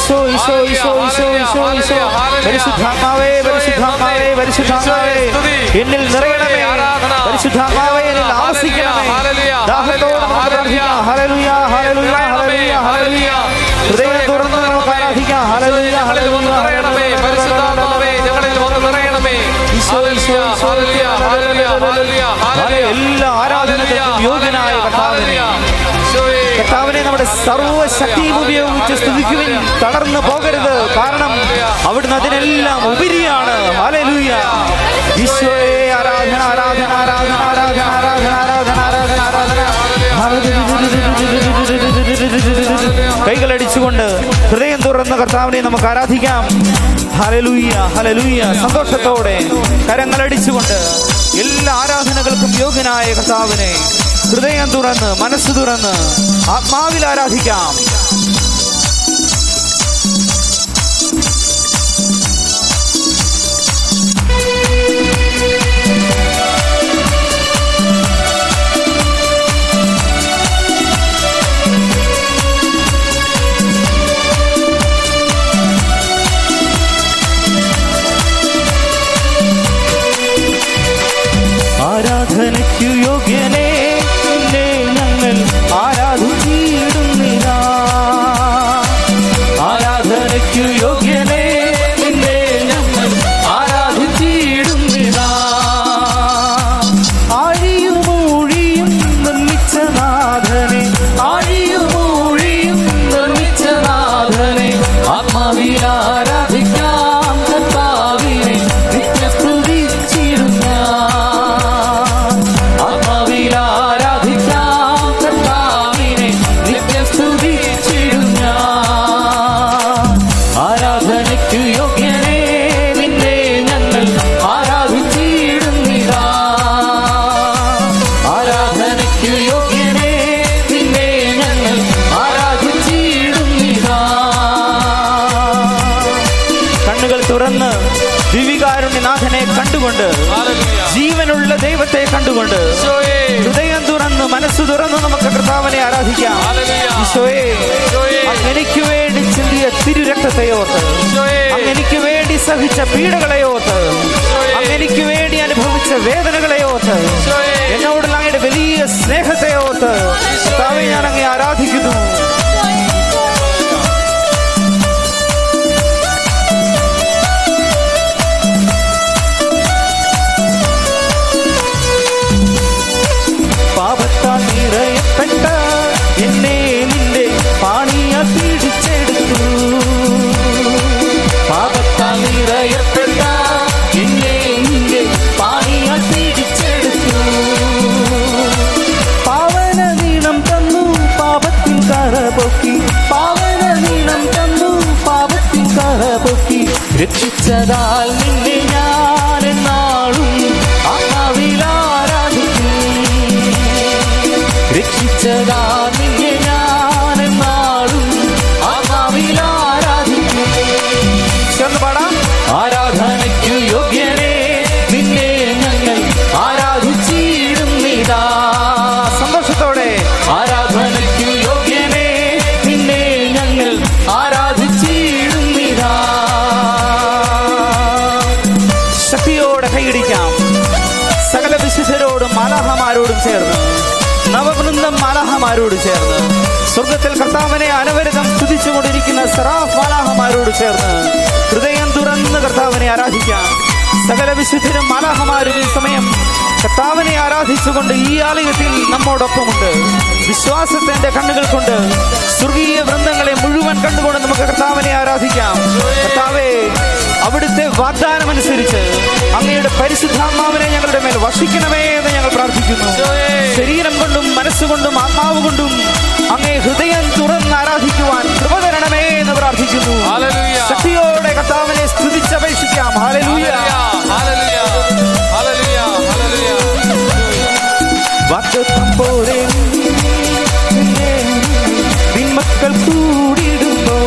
ഈശോ ഈശോ ഈശോ ഈശോ ഈശോ ഈശോ പരിശുദ്ധാത്മാവേ പരിശുദ്ധാത്മാവേ പരിശുദ്ധാത്മാവേ എന്നിൽ നിറയണമേ പരിശുദ്ധാത്മാവേ എന്നിൽ ആവസിക്കണമേ ദാഹത്തോടെ നമുക്ക് പ്രാർത്ഥിക്കാം ഹല്ലേലൂയ ഹല്ലേലൂയ ഹല്ലേലൂയ ഹല്ലേലൂയ ഹൃദയം തുറന്ന് നമുക്ക് ആരാധിക്കാം ഹല്ലേലൂയ ഹല്ലേലൂയ നിറയണമേ പരിശുദ്ധാത്മാവേ ഞങ്ങളിൽ വന്ന് നിറയണമേ ഈശോ ഈശോ ഈശോ ഹല്ലേലൂയ ഹല്ലേലൂയ ഹല്ലേലൂയ ഹല്ലേലൂയ എല്ലാ ആരാധനകൾക്കും യോഗ്യനായ കർത്താവിനെ കർത്താവിനെ നമ്മുടെ സർവ്വശക്തിയും ഉപയോഗിച്ച് സ്തുതിക്കുവിൻ തളർന്നു പോകരുത് കാരണം അവിടുന്ന് അതിനെല്ലാം ഉപരിയാണ് ഹല്ലേലൂയ ഈശോയെ ആരാധന ആരാധന ആരാധന ആരാധന ആരാധന ആരാധന ആരാധന ആരാധന കൈകളടിച്ചുകൊണ്ട് ഹൃദയം തുറന്ന കർത്താവിനെ നമുക്ക് ആരാധിക്കാം ഹലലൂയ ഹലലൂയ സന്തോഷത്തോടെ കരങ്ങളടിച്ചുകൊണ്ട് എല്ലാ ആരാധനകൾക്കും യോഗ്യനായ കർത്താവിനെ ഹൃദയം തുറന്ന് മനസ്സ് തുറന്ന് ആത്മാവിൽ ആരാധിക്കാം ആരാധനയ്ക്കു യോഗ്യനെ നിന്നെ ഞങ്ങൾ ആരാധിച്ചിടുന്നില്ല ആരാധനയ്ക്കു യോഗ്യനെ നിന്നെ ഞങ്ങൾ ആരാധിച്ചിടുന്നില്ല ആഴിയുമൂഴിയും നിർമ്മിച്ച നാഥനെ ആഴിയുമൂഴിയും നിർമ്മിച്ച നാഥനെ ആത്മാവിൽ ആരാധിക്കാം കർത്താവിനെ നിത്യസ്തുതിച്ചിടുന്ന ആത്മാവിൽ ആരാധിക്കാം കർത്താവിനെ നിത്യസ്തുതിച്ചിടുന്ന ആരാധനയ്ക്കു യോഗ്യനെ നിന്നെ ഞങ്ങൾ ആരാധിച്ചിടുന്നില്ല ആരാധനയ്ക്കു യോഗ്യനെ നിന്നെ ഞങ്ങൾ ആരാധിച്ചിടുന്നില്ല കണ്ണുകൾ തുറന്ന് ദിവികാരുണ്യനാഥനെ കണ്ടുകൊണ്ട് ജീവനുള്ള ദൈവത്തെ കണ്ടുകൊണ്ട് ഹൃദയം തുറന്ന് മനസ്സ് തുറന്ന് നമുക്ക് കർത്താവിനെ ആരാധിക്കാം ഈശോയെ അങ്ങ് എനിക്ക് വേണ്ടി ചിന്തിയ തിരുരക്തത്തെ ഓർത്ത് അങ്ങ് എനിക്ക് വേണ്ടി സഹിച്ച പീഡകളെ ഓർത്ത് അങ്ങ് എനിക്ക് വേണ്ടി അനുഭവിച്ച വേദനകളെ ഓർത്ത് എന്നോടുള്ള അങ്ങയുടെ വലിയ സ്നേഹത്തെ ഓർത്ത് കർത്താവെ ഞാൻ അങ്ങേ ആരാധിക്കുന്നു പാപത്താൽ നിറയപ്പെട്ട എന്നെ നിന്റെ പാണിയ പിടിച്ചെടുത്തു പാപത്താൽ നിറയപ്പെട്ട എന്നെ നിന്റെ പാണിയ പിടിച്ചെടുത്തു പാവന നീളം തന്നു പാപത്തിൻ കറ പൊക്കി പാവന നീളം തന്നു പാപത്തിൻ കറ പൊക്കി രക്ഷിച്ചതാൽ നിന്നെ ഞാൻ എന്നാളും ആത്മാവിൽ ആരാധിക്കും രക്ഷിച്ചതാ നിന്നെ ഞാൻ എന്നാളും ആത്മാവിൽ ആരാധിക്കും ചേർന്ന് പാടാം ആരാധനയ്ക്കു യോഗ്യനെ നിന്നെ ഞങ്ങൾ ആരാധിച്ചിടുന്നിതാ സന്തോഷത്തോടെ ആരാധനയ്ക്കു യോഗ്യനെ നിന്നെ ഞങ്ങൾ ആരാധിച്ചിടുന്നിതാ ശക്തിയോടെ കൈയിടിക്കാം സകല വിശുദ്ധരോടും മാലാഹമാരോടും ചേർന്ന് നവവൃന്ദം മാലാഹമാരോട് ചേർന്ന് സ്വർഗത്തിൽ കർത്താവിനെ അനവരതം സ്തുതിച്ചുകൊണ്ടിരിക്കുന്ന സറാഫ് മാലാഹമാരോട് ചേർന്ന് ഹൃദയം തുറന്ന് കർത്താവിനെ ആരാധിക്കാം സകല വിശുദ്ധരും മാലാഹമാരും ഈ സമയം കർത്താവിനെ ആരാധിച്ചുകൊണ്ട് ഈ ആലയത്തിൽ നമ്മോടൊപ്പമുണ്ട് വിശ്വാസത്തിന്റെ കണ്ണുകൾ കൊണ്ട് സ്വർഗീയ വൃന്ദങ്ങളെ മുഴുവൻ കണ്ടുകൊണ്ട് നമുക്ക് കർത്താവിനെ ആരാധിക്കാം കർത്താവേ അവിടുത്തെ വാഗ്ദാനം അനുസരിച്ച് അങ്ങയുടെ പരിശുദ്ധാത്മാവിനെ ഞങ്ങളുടെ മേൽ വസിക്കണമേ എന്ന് ഞങ്ങൾ പ്രാർത്ഥിക്കുന്നു ശരീരം കൊണ്ടും മനസ്സുകൊണ്ടും ആത്മാവ് കൊണ്ടും അങ്ങേ ഹൃദയം തുറന്ന് ആരാധിക്കുവാൻ കൃപ തരണമേ എന്ന് പ്രാർത്ഥിക്കുന്നു ഹല്ലേലൂയ. ശക്തിയോടെ കർത്താവിനെ സ്തുതിച്ചപേക്ഷിക്കാം ഹാലലൂയ ഹല്ലേലൂയ ഹല്ലേലൂയ ഹല്ലേലൂയ വാഗ്ദത്തം പോലെ നിന്നെ നിന്മക്കൾ കൂടിടുമ്പോ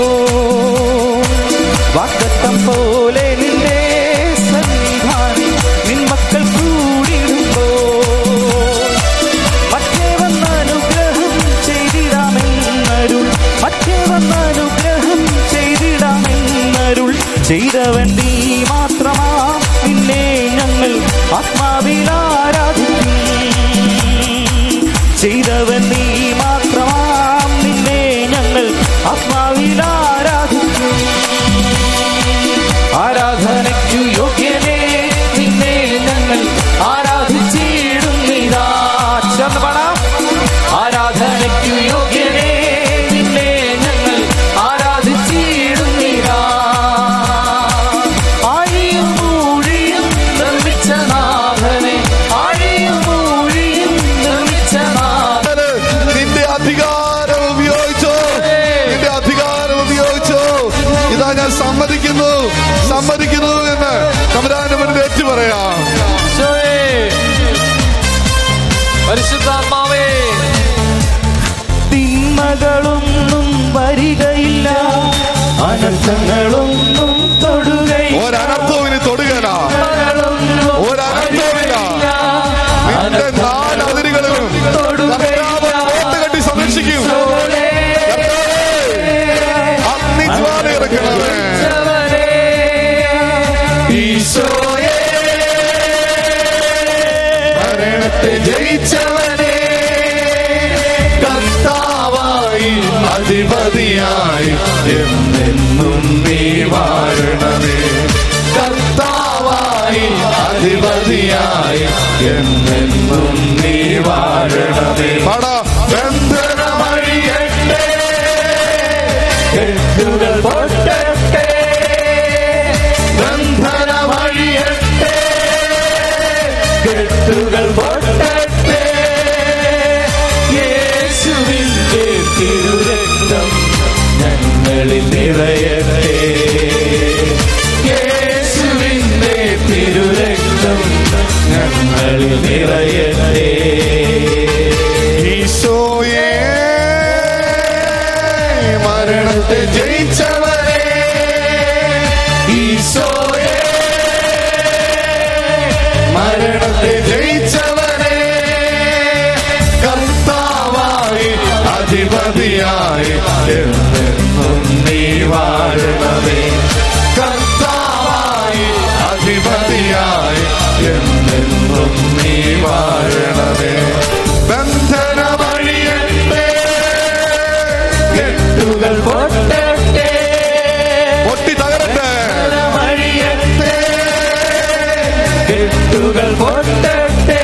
വാഗ്ദത്തം പോലെ നിന്റെ സന്നിധാനം നിന്മക്കൾ കൂടിടുമ്പോ മറ്റേ വന്ന അനുഗ്രഹം ചെയ്തിടാമെന്നരുൾ മറ്റേ വന്ന അനുഗ്രഹം ചെയ്തിടാമെന്നരുൾ പരിശുദ്ധാത്മാവേ തിന്മകളൊന്നും വരികയില്ല അനർത്ഥങ്ങളൊന്നും തൊടുകയില്ല ഒരനർത്ഥവും ഇനി തൊടുകയില്ല ഒരനർത്ഥവുമില്ല നിന്റെ നാല് അതിരുകളിലും കർത്താവ് കോട്ട കെട്ടി സംരക്ഷിക്കും അഗ്നിജ്വാല ഇറക്കണമേ ഈശോയെ മരണത്തെ ജയിച്ചവനെ കർത്താവായി അധിപതിയായി എന്നെന്നും നീ വാഴണമേ കർത്താവായി അധിപതിയായി എന്നെന്നും നീ വാഴണമേ പാടാ ബന്ധനമഴിയട്ടെ കെട്ടുകൾ പൊട്ടട്ടെ ബന്ധനമഴിയട്ടെ കെട്ടുകൾ പൊട്ടട്ടെ യേശുവിന്റെ തിരുരക്തം ഞങ്ങളിൽ നിറയട്ടെ യേശുവിന്റെ തിരുരക്തം ഞങ്ങളിൽ നിറയട്ടെ ഈശോയെ മരണത്തെ ജയിച്ചവരെ ഈശോയെ മരണത്തെ ജയിച്ചവരെ കർത്താവായി അധിപതിയായി എന്നെന്നും നീ വാഴണമേ കർത്താവായി അധിപതിയായി എന്നെന്നും നീ വാഴണമേ ബന്ധനമഴിയട്ടെ കെട്ടുകൾ പൊട്ടട്ടെ പൊട്ടി തകരട്ടെ മഴിയട്ടെ കെട്ടുകൾ പൊട്ടട്ടെ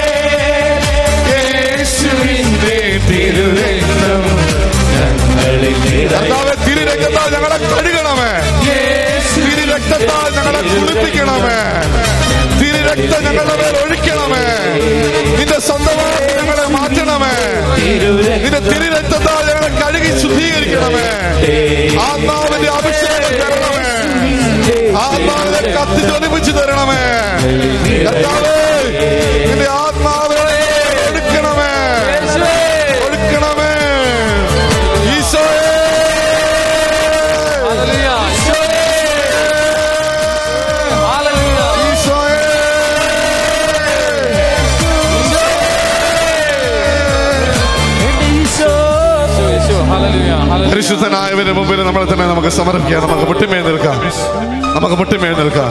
യേശുവിന്റെ തിരുരക്തം ഞങ്ങളിൽ കർത്താവെ തിരുരക്തത്താൽ ഞങ്ങളെ കഴുകണമേ തിരുരക്തത്താൽ ഞങ്ങളെ കുളിപ്പിക്കണമേ തിരുരക്തം ഞങ്ങളുടെ മേൽ ഒഴിക്കണമേ നിന്റെ സ്വന്തമായി ഞങ്ങളെ മാറ്റണമേ നിന്റെ തിരുരക്തത്താൽ ഞങ്ങളെ കഴുകി ശുദ്ധീകരിക്കണമേ ആത്മാവിന്റെ അഭിഷേകം തരണമേ ആത്മാവിനെ കത്തി ജ്വലിപ്പിച്ചു തരണമേ കർത്താവേ നിന്റെ ആത്മാവിനെ എടുക്കണമേ ഒഴുക്കണമേ ഈശോയെ ഹല്ലേലൂയ ഹല്ലേലൂയ ഈശോയെ യേശു യേശു ഹല്ലേലൂയ ഹല്ലേലൂയ പരിശുദ്ധനായവന്റെ മുമ്പിൽ നമ്മളെ തന്നെ നമുക്ക് സമർപ്പിക്കാം നമുക്ക് മുട്ടിമേ നിൽക്കാം നമുക്ക് മുട്ടിമേ നിൽക്കാം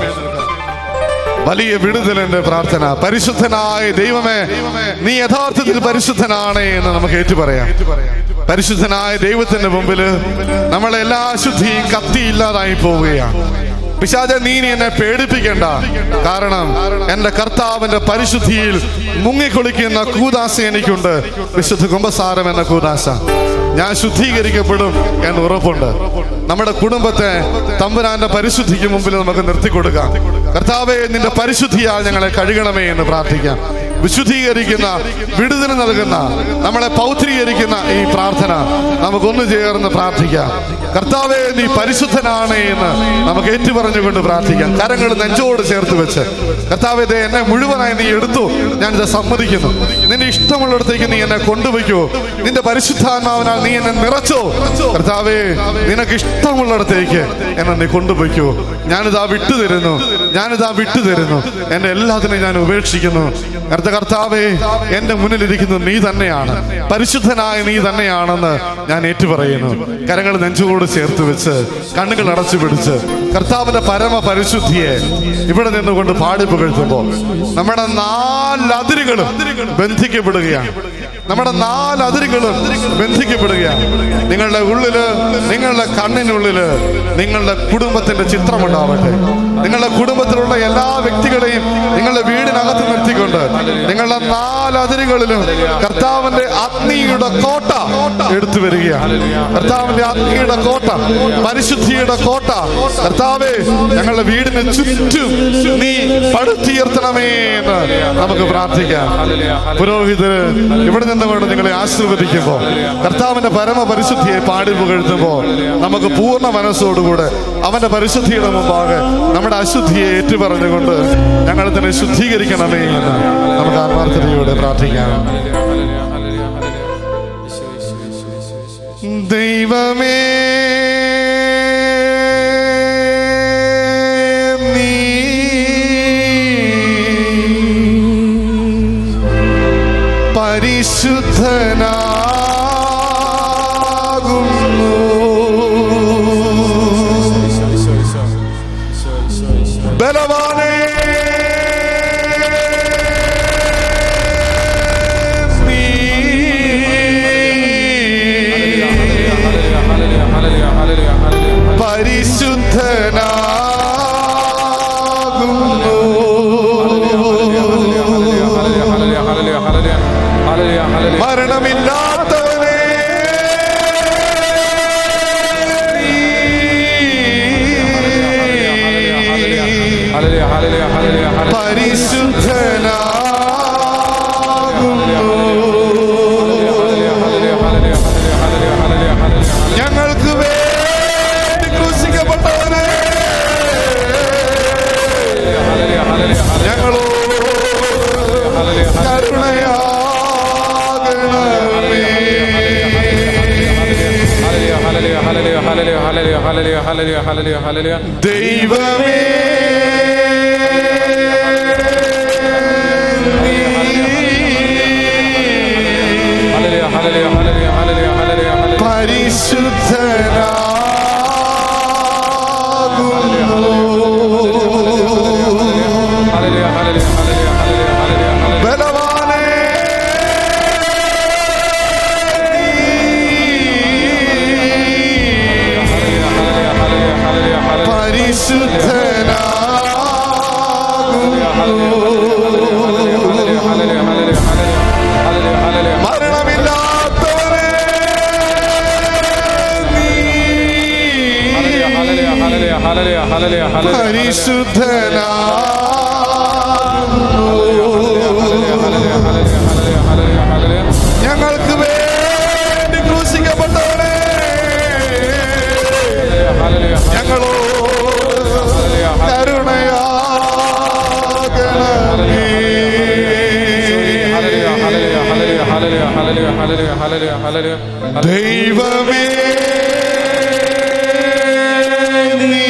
വലിയ വിടുതലിന്റെ പ്രാർത്ഥന പരിശുദ്ധനായ ദൈവമേ നീ യഥാർത്ഥത്തിൽ പരിശുദ്ധനാണ് എന്ന് നമുക്ക് ഏറ്റുപറയാം പരിശുദ്ധനായ ദൈവത്തിന്റെ മുമ്പിൽ നമ്മളെ എല്ലാ അശുദ്ധിയും കത്തിയില്ലാതായി പോവുകയാണ് പിശാച നീ ഇനി എന്നെ പേടിപ്പിക്കണ്ട കാരണം എന്റെ കർത്താവിന്റെ പരിശുദ്ധിയിൽ മുങ്ങിക്കൊളിക്കുന്ന കൂദാസ എനിക്കുണ്ട് വിശുദ്ധ കുംഭസാരം എന്ന കൂദാസ ഞാൻ ശുദ്ധീകരിക്കപ്പെടും എന്ന് ഉറപ്പുണ്ട് നമ്മുടെ കുടുംബത്തെ തമ്പുരാന്റെ പരിശുദ്ധിക്ക് മുമ്പിൽ നമുക്ക് നിർത്തിക്കൊടുക്കാം കർത്താവെ നിന്റെ പരിശുദ്ധിയാൽ ഞങ്ങളെ കഴുകണമേ എന്ന് പ്രാർത്ഥിക്കാം വിശുദ്ധീകരിക്കുന്ന വിടുതൽ നൽകുന്ന നമ്മളെ പൗത്രീകരിക്കുന്ന ഈ പ്രാർത്ഥന നമുക്കൊന്നു ചേർന്ന് പ്രാർത്ഥിക്കാം കർത്താവെ നീ പരിശുദ്ധനാണ് എന്ന് നമുക്ക് ഏറ്റുപറഞ്ഞുകൊണ്ട് പ്രാർത്ഥിക്കാം കരങ്ങൾ നെഞ്ചോട് ചേർത്ത് വെച്ച് കർത്താവെ ദേ എന്നെ മുഴുവനായി നീ എടുത്തു ഞാനിത് സമ്മതിക്കുന്നു നിന്റെ ഇഷ്ടമുള്ളിടത്തേക്ക് നീ എന്നെ കൊണ്ടുപോയിക്കോ നിന്റെ പരിശുദ്ധാത്മാവിനാൽ നീ എന്നെ നിറച്ചോ കർത്താവേ നിനക്ക് ഇഷ്ടമുള്ളിടത്തേക്ക് എന്നെ നീ കൊണ്ടുപോയിക്കോ ഞാനിതാ വിട്ടു തരുന്നു ഞാനിതാ വിട്ടു തരുന്നു എന്റെ എല്ലാത്തിനെയും ഞാൻ ഉപേക്ഷിക്കുന്നു കർത്ത കർത്താവേ എന്റെ മുന്നിലിരിക്കുന്നത് നീ തന്നെയാണ് പരിശുദ്ധനായ നീ തന്നെയാണെന്ന് ഞാൻ ഏറ്റുപറയുന്നു കരങ്ങൾ നെഞ്ചുകൂട് ചേർത്ത് വെച്ച് കണ്ണുകൾ അടച്ചു പിടിച്ച് കർത്താവിന്റെ പരമ പരിശുദ്ധിയെ ഇവിടെ നിന്നുകൊണ്ട് പാടി പുകഴ്ത്തുമ്പോൾ നമ്മുടെ നാലതിരുകളും ബന്ധിക്കപ്പെടുകയാണ് നമ്മുടെ നാലതിരുകളും ബന്ധിക്കപ്പെടുകയാണ് നിങ്ങളുടെ ഉള്ളില് നിങ്ങളുടെ കണ്ണിനുള്ളില് നിങ്ങളുടെ കുടുംബത്തിന്റെ ചിത്രമുണ്ടാവട്ടെ നിങ്ങളുടെ കുടുംബത്തിലുള്ള എല്ലാ വ്യക്തികളെയും നിങ്ങളുടെ വീടിനകത്ത് നിർത്തിക്കൊണ്ട് നിങ്ങളുടെ നാലതിരുകളിലും കർത്താവിന്റെ അഗ്നിയുടെ കോട്ട എടുത്തു വരികയാണ് കർത്താവിന്റെ അഗ്നിയുടെ കോട്ട പരിശുദ്ധിയുടെ കോട്ട കർത്താവേ ഞങ്ങളുടെ വീടിന് ചുറ്റും നീ പടുത്തുയർത്തണമേ എന്ന് നമുക്ക് പ്രാർത്ഥിക്കാം പുരോഹിതര് ഇവിടെ നിന്നുകൊണ്ട് നിങ്ങളെ ആശീർവദിക്കുമ്പോൾ കർത്താവിന്റെ പരമപരിശുദ്ധിയെ പാടി പുകഴ്ത്തുമ്പോൾ നമുക്ക് പൂർണ്ണ മനസ്സോടുകൂടെ അവന്റെ പരിശുദ്ധിയുടെ മുമ്പാകെ നമ്മുടെ അശുദ്ധിയെ ഏറ്റുപറഞ്ഞുകൊണ്ട് ഞങ്ങൾ തന്നെ ശുദ്ധീകരിക്കണമേ എന്ന് നമുക്ക് ആത്മാർത്ഥതയോടെ പ്രാർത്ഥിക്കാം ദൈവമേ നീ പരിശുദ്ധനാകുന്നു ബലവാനേ നീ പരിശുദ്ധനാകുന്നു മരണമില്ലാത്തവനെ പരിശുദ്ധനാകുന്നു ഞങ്ങൾക്ക് വേണ്ടി ക്രൂശിക്കപ്പെട്ടവനെ ഞങ്ങളോ കരുണയാകണമേ ദൈവമേ പരിശുദ്ധനാകുന്നു ബലവാനേ പരിശുദ്ധനാകുന്നു മരണമില്ലാത്തവനെ പരിശുദ്ധനാകുന്നു ഞങ്ങൾക്ക് വേണ്ടി ക്രൂശിക്കപ്പെട്ടവനെ ഞങ്ങളോ കരുണയാകണമേ ദൈവമേ നീ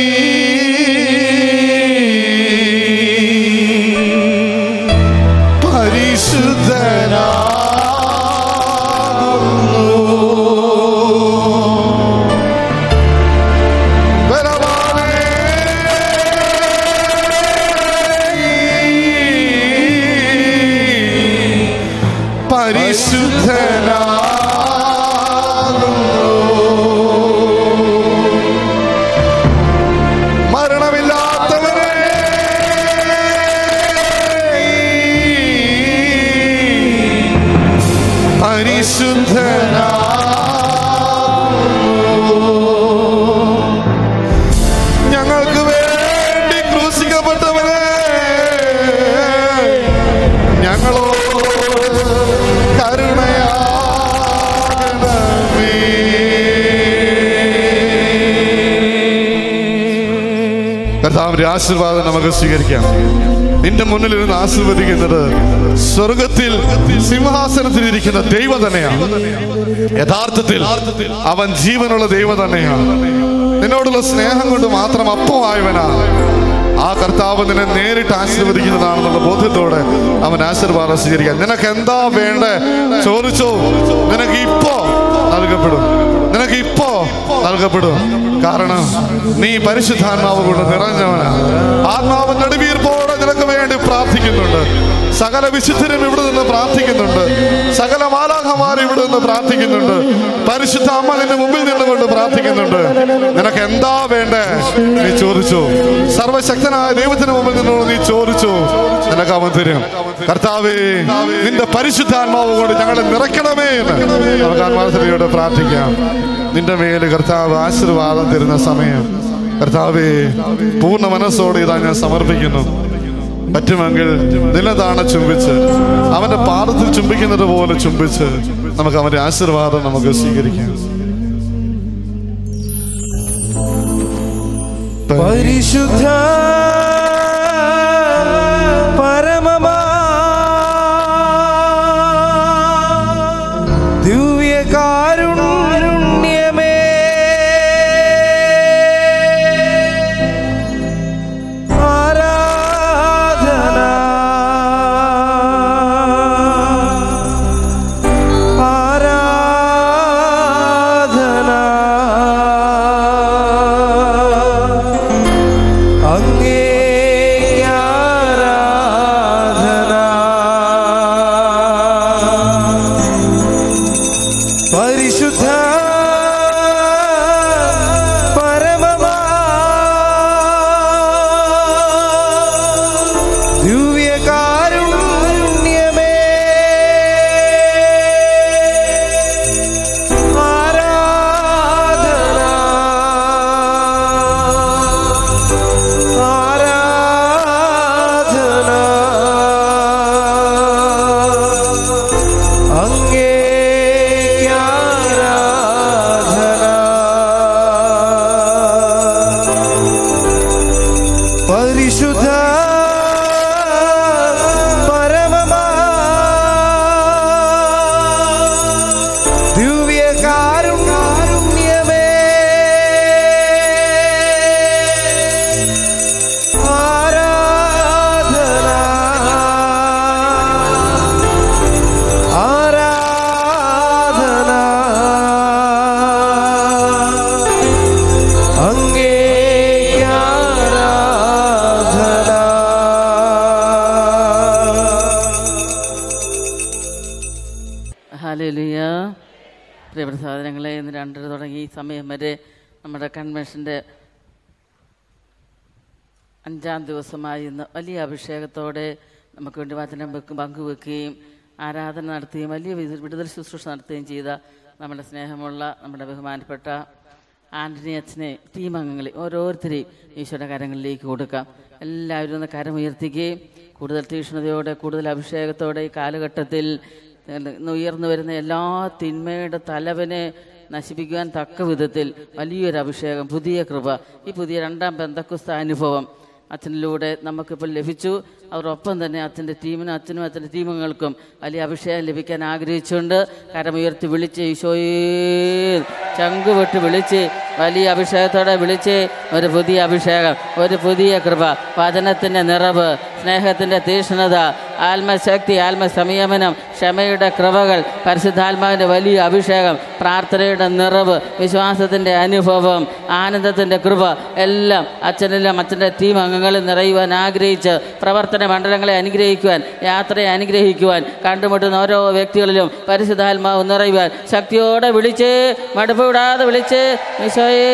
പരിശുദ്ധനാകുന്നു ബലവാനേ പരിശുദ്ധനാകുന്നു മരണമില്ലാത്തവനെ പരിശുദ്ധനാകുന്നു ഞങ്ങൾക്ക് വേണ്ടി ക്രൂശിക്കപ്പെട്ടവനെ ഞങ്ങളോ കരുണയാകണമേ കർത്താവിന്റെ ആശീർവാദം നമുക്ക് സ്വീകരിക്കാം നിന്റെ മുന്നിൽ ഇരുന്ന് ആശീർവദിക്കുന്നത് സ്വർഗത്തിൽ സിംഹാസനത്തിൽ ഇരിക്കുന്ന ദൈവം തന്നെയാണ് യഥാർത്ഥത്തിൽ അവൻ ജീവനുള്ള ദൈവം തന്നെയാണ് നിന്നോടുള്ള സ്നേഹം കൊണ്ട് മാത്രം അപ്പമായവനാണ് ആ കർത്താവ് നിന്നെ നേരിട്ട് ആശീർവദിക്കുന്നതാണെന്നുള്ള ബോധ്യത്തോടെ അവൻ ആശീർവാദം സ്വീകരിക്കാൻ നിനക്ക് എന്താ വേണ്ടേ ചോദിച്ചോ നിനക്ക് ഇപ്പോ നൽകപ്പെടും നിനക്ക് ഇപ്പോ നൽകപ്പെടും കാരണം നീ പരിശുദ്ധാത്മാവ് കൊണ്ട് നിറഞ്ഞവനാണ് ആത്മാവ് നെടുവീർപ്പോടെ നിനക്ക് വേണ്ടി പ്രാർത്ഥിക്കുന്നുണ്ട് സകല വിശുദ്ധരും ഇവിടെ നിന്ന് പ്രാർത്ഥിക്കുന്നുണ്ട് സകല മാലാഖമാർ ഇവിടെ നിന്ന് പ്രാർത്ഥിക്കുന്നുണ്ട് പരിശുദ്ധ അമ്മ നിന്റെ മുമ്പിൽ നിന്നുകൊണ്ട് പ്രാർത്ഥിക്കുന്നുണ്ട് നിനക്ക് എന്താ വേണ്ടേ നീ ചോദിച്ചു സർവശക്തനായ ദൈവത്തിന് മുമ്പിൽ നിന്നോട് നീ ചോദിച്ചു നിനക്ക് അവൻ തരും കർത്താവേ നിന്റെ പരിശുദ്ധാത്മാവ് കൊണ്ട് ഞങ്ങളെ നിറയ്ക്കണമേ എന്ന് നമുക്ക് ആത്മാർത്ഥതയോടെ പ്രാർത്ഥിക്കാം നിന്റെ മേല് കർത്താവ് ആശീർവാദം തരുന്ന സമയം കർത്താവേ പൂർണ്ണ മനസ്സോടെ ഇതാ ഞാൻ സമർപ്പിക്കുന്നു പറ്റുമെങ്കിൽ നിലതാണ ചുംബിച്ച് അവന്റെ പാദത്തിൽ ചുംബിക്കുന്നത് പോലെ ചുംബിച്ച് നമുക്ക് അവന്റെ ആശീർവാദം നമുക്ക് സ്വീകരിക്കാം പരിശുദ്ധ പരമമാ ദിവ്യകാരുണ്യമേ ആരാധന ആരാധന അങ്ങേയാരാധന പരിശുദ്ധ പരമമാ ദിവ്യകാരുണ്യമേ ആരാധന ആരാധന അങ്ങേയാരാധന പരിശുദ്ധ പരമമാ ദിവ്യകാരുണ്യമേ ആരാധന ആരാധന ഹാലലിയ പ്രിയപ്പെട്ട സാധനങ്ങളെ ഇന്ന് രണ്ടര തുടങ്ങി ഈ സമയം വരെ നമ്മുടെ കൺവെൻഷൻ്റെ അഞ്ചാം ദിവസമായി ഇന്ന് വലിയ അഭിഷേകത്തോടെ നമുക്ക് വേണ്ടി വചനം വെക്കും പങ്കുവെക്കുകയും ആരാധന നടത്തുകയും വലിയ വിധ- വിടുതൽ ശുശ്രൂഷ നടത്തുകയും ചെയ്ത നമ്മുടെ സ്നേഹമുള്ള നമ്മുടെ ബഹുമാനപ്പെട്ട ആൻ്റണി അച്ഛനെ ടീം അംഗങ്ങളെ ഓരോരുത്തരെയും ഈശോയുടെ കരങ്ങളിലേക്ക് കൊടുക്കാം എല്ലാവരും ഒന്ന് കരമുയർത്തിക്കുകയും കൂടുതൽ തീക്ഷ്ണതയോടെ കൂടുതൽ അഭിഷേകത്തോടെ ഈ കാലഘട്ടത്തിൽ ഇന്ന് ഉയർന്നു വരുന്ന എല്ലാ തിന്മയുടെ തലവനെ നശിപ്പിക്കുവാൻ തക്ക വിധത്തിൽ വലിയൊരു അഭിഷേകം പുതിയ കൃപ ഈ പുതിയ രണ്ടാം ബന്ധക്കുസ്ത അനുഭവം അച്ഛനിലൂടെ നമുക്കിപ്പോൾ ലഭിച്ചു അവരൊപ്പം തന്നെ അച്ഛൻ്റെ ടീമിനും അച്ഛനും അച്ഛൻ്റെ ടീമുകൾക്കും വലിയ അഭിഷേകം ലഭിക്കാൻ ആഗ്രഹിച്ചുകൊണ്ട് കരമുയർത്തി വിളിച്ച് ഈശോയേ ചങ്കുവിട്ട് വിളിച്ച് വലിയ അഭിഷേകത്തോടെ വിളിച്ച് ഒരു പുതിയ അഭിഷേകം ഒരു പുതിയ കൃപ വചനത്തിൻ്റെ നിറവ് സ്നേഹത്തിൻ്റെ തീക്ഷ്ണത ആത്മശക്തി ആത്മസംയമനം ക്ഷമയുടെ കൃപകൾ പരിശുദ്ധാത്മാവിൻ്റെ വലിയ അഭിഷേകം പ്രാർത്ഥനയുടെ നിറവ് വിശ്വാസത്തിൻ്റെ അനുഭവം ആനന്ദത്തിൻ്റെ കൃപ എല്ലാം അച്ഛനെല്ലാം അച്ഛൻ്റെ ടീം അംഗങ്ങളിൽ നിറയുവാൻ ആഗ്രഹിച്ച് പ്രവർത്തന മണ്ഡലങ്ങളെ അനുഗ്രഹിക്കുവാൻ യാത്രയെ അനുഗ്രഹിക്കുവാൻ കണ്ടുമുട്ടുന്ന ഓരോ വ്യക്തികളിലും പരിശുദ്ധാത്മാവ് നിറയുവാൻ ശക്തിയോടെ വിളിച്ച് മടുപ്പ് വിടാതെ വിളിച്ച് ഈശോയേ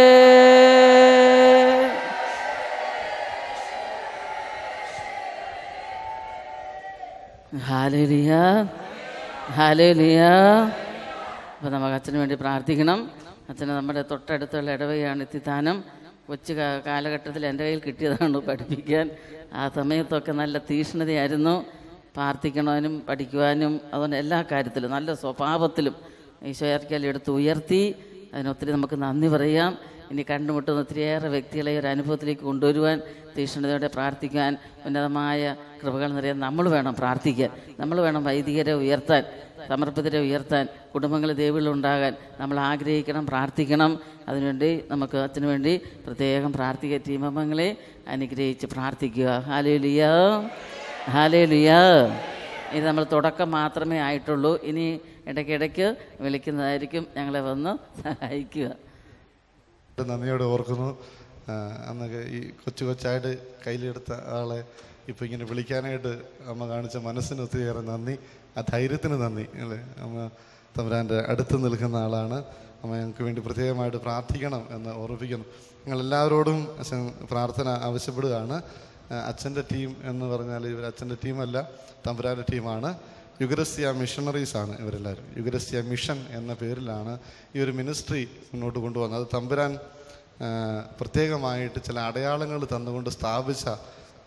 ഹാലേലിയ ഹാലേലിയ അപ്പോൾ നമുക്ക് അച്ഛന് വേണ്ടി പ്രാർത്ഥിക്കണം അച്ഛന് നമ്മുടെ തൊട്ടടുത്തുള്ള ഇടവകയാണ് എത്തിത്താനം കൊച്ചു കാ- കാലഘട്ടത്തിൽ എൻ്റെ കയ്യിൽ കിട്ടിയതാണ് പഠിപ്പിക്കാൻ ആ സമയത്തൊക്കെ നല്ല തീഷ്ണതയായിരുന്നു പ്രാർത്ഥിക്കണവനും പഠിക്കുവാനും അതുകൊണ്ട് എല്ലാ കാര്യത്തിലും നല്ല സ്വഭാവത്തിലും ഈശോയർക്കാൽ എടുത്ത് ഉയർത്തി അതിനൊത്തിരി നമുക്ക് നന്ദി പറയാം ഇനി കണ്ടുമുട്ടുന്ന ഒത്തിരിയേറെ വ്യക്തികളെ ഒരു അനുഭവത്തിലേക്ക് കൊണ്ടുവരുവാൻ തീക്ഷ്ണതയോടെ പ്രാർത്ഥിക്കാൻ ഉന്നതമായ കൃപകൾ നിറയാൻ നമ്മൾ വേണം പ്രാർത്ഥിക്കാൻ നമ്മൾ വേണം വൈദികരെ ഉയർത്താൻ സമർപ്പിതരെ ഉയർത്താൻ കുടുംബങ്ങൾ ദേവികളുണ്ടാകാൻ നമ്മൾ ആഗ്രഹിക്കണം പ്രാർത്ഥിക്കണം അതിനുവേണ്ടി നമുക്ക് അച്ഛന് വേണ്ടി പ്രത്യേകം പ്രാർത്ഥിക്കുക ടീമംഗങ്ങളെ അനുഗ്രഹിച്ച് പ്രാർത്ഥിക്കുക ഹാലേലിയ ഹാലേലിയ ഇത് നമ്മൾ തുടക്കം മാത്രമേ ആയിട്ടുള്ളൂ ഇനി ഇടയ്ക്കിടയ്ക്ക് വിളിക്കുന്നതായിരിക്കും ഞങ്ങളെ വന്ന് സഹായിക്കുക നന്ദിയോടെ ഓർക്കുന്നു ആ, അന്നൊക്കെ ഈ കൊച്ചു കൊച്ചായിട്ട് കയ്യിലെടുത്ത ആളെ ഇപ്പം ഇങ്ങനെ വിളിക്കാനായിട്ട് അമ്മ കാണിച്ച മനസ്സിന് ഒത്തിരിയേറെ നന്ദി ആ ധൈര്യത്തിന് നന്ദി അല്ലേ അമ്മ തമ്പുരാൻ്റെ അടുത്ത് നിൽക്കുന്ന ആളാണ് അമ്മ ഞങ്ങൾക്ക് വേണ്ടി പ്രത്യേകമായിട്ട് പ്രാർത്ഥിക്കണം എന്ന് ഓർമ്മിപ്പിക്കുന്നു നിങ്ങൾ എല്ലാവരോടും അച്ഛൻ പ്രാർത്ഥന ആവശ്യപ്പെടുകയാണ് ആ, അച്ഛൻ്റെ ടീം എന്ന് പറഞ്ഞാൽ ഇവർ അച്ഛൻ്റെ ടീമല്ല തമ്പുരാൻ്റെ ടീമാണ് യുഗരസ്യ മിഷണറീസ് ആണ് ഇവരെല്ലാവരും യുഗരസ്യ മിഷൻ എന്ന പേരിലാണ് ഈ ഒരു മിനിസ്ട്രി മുന്നോട്ട് കൊണ്ടുവന്നത് അത് തമ്പുരാൻ ആ, പ്രത്യേകമായിട്ട് ചില അടയാളങ്ങൾ തന്നുകൊണ്ട് സ്ഥാപിച്ച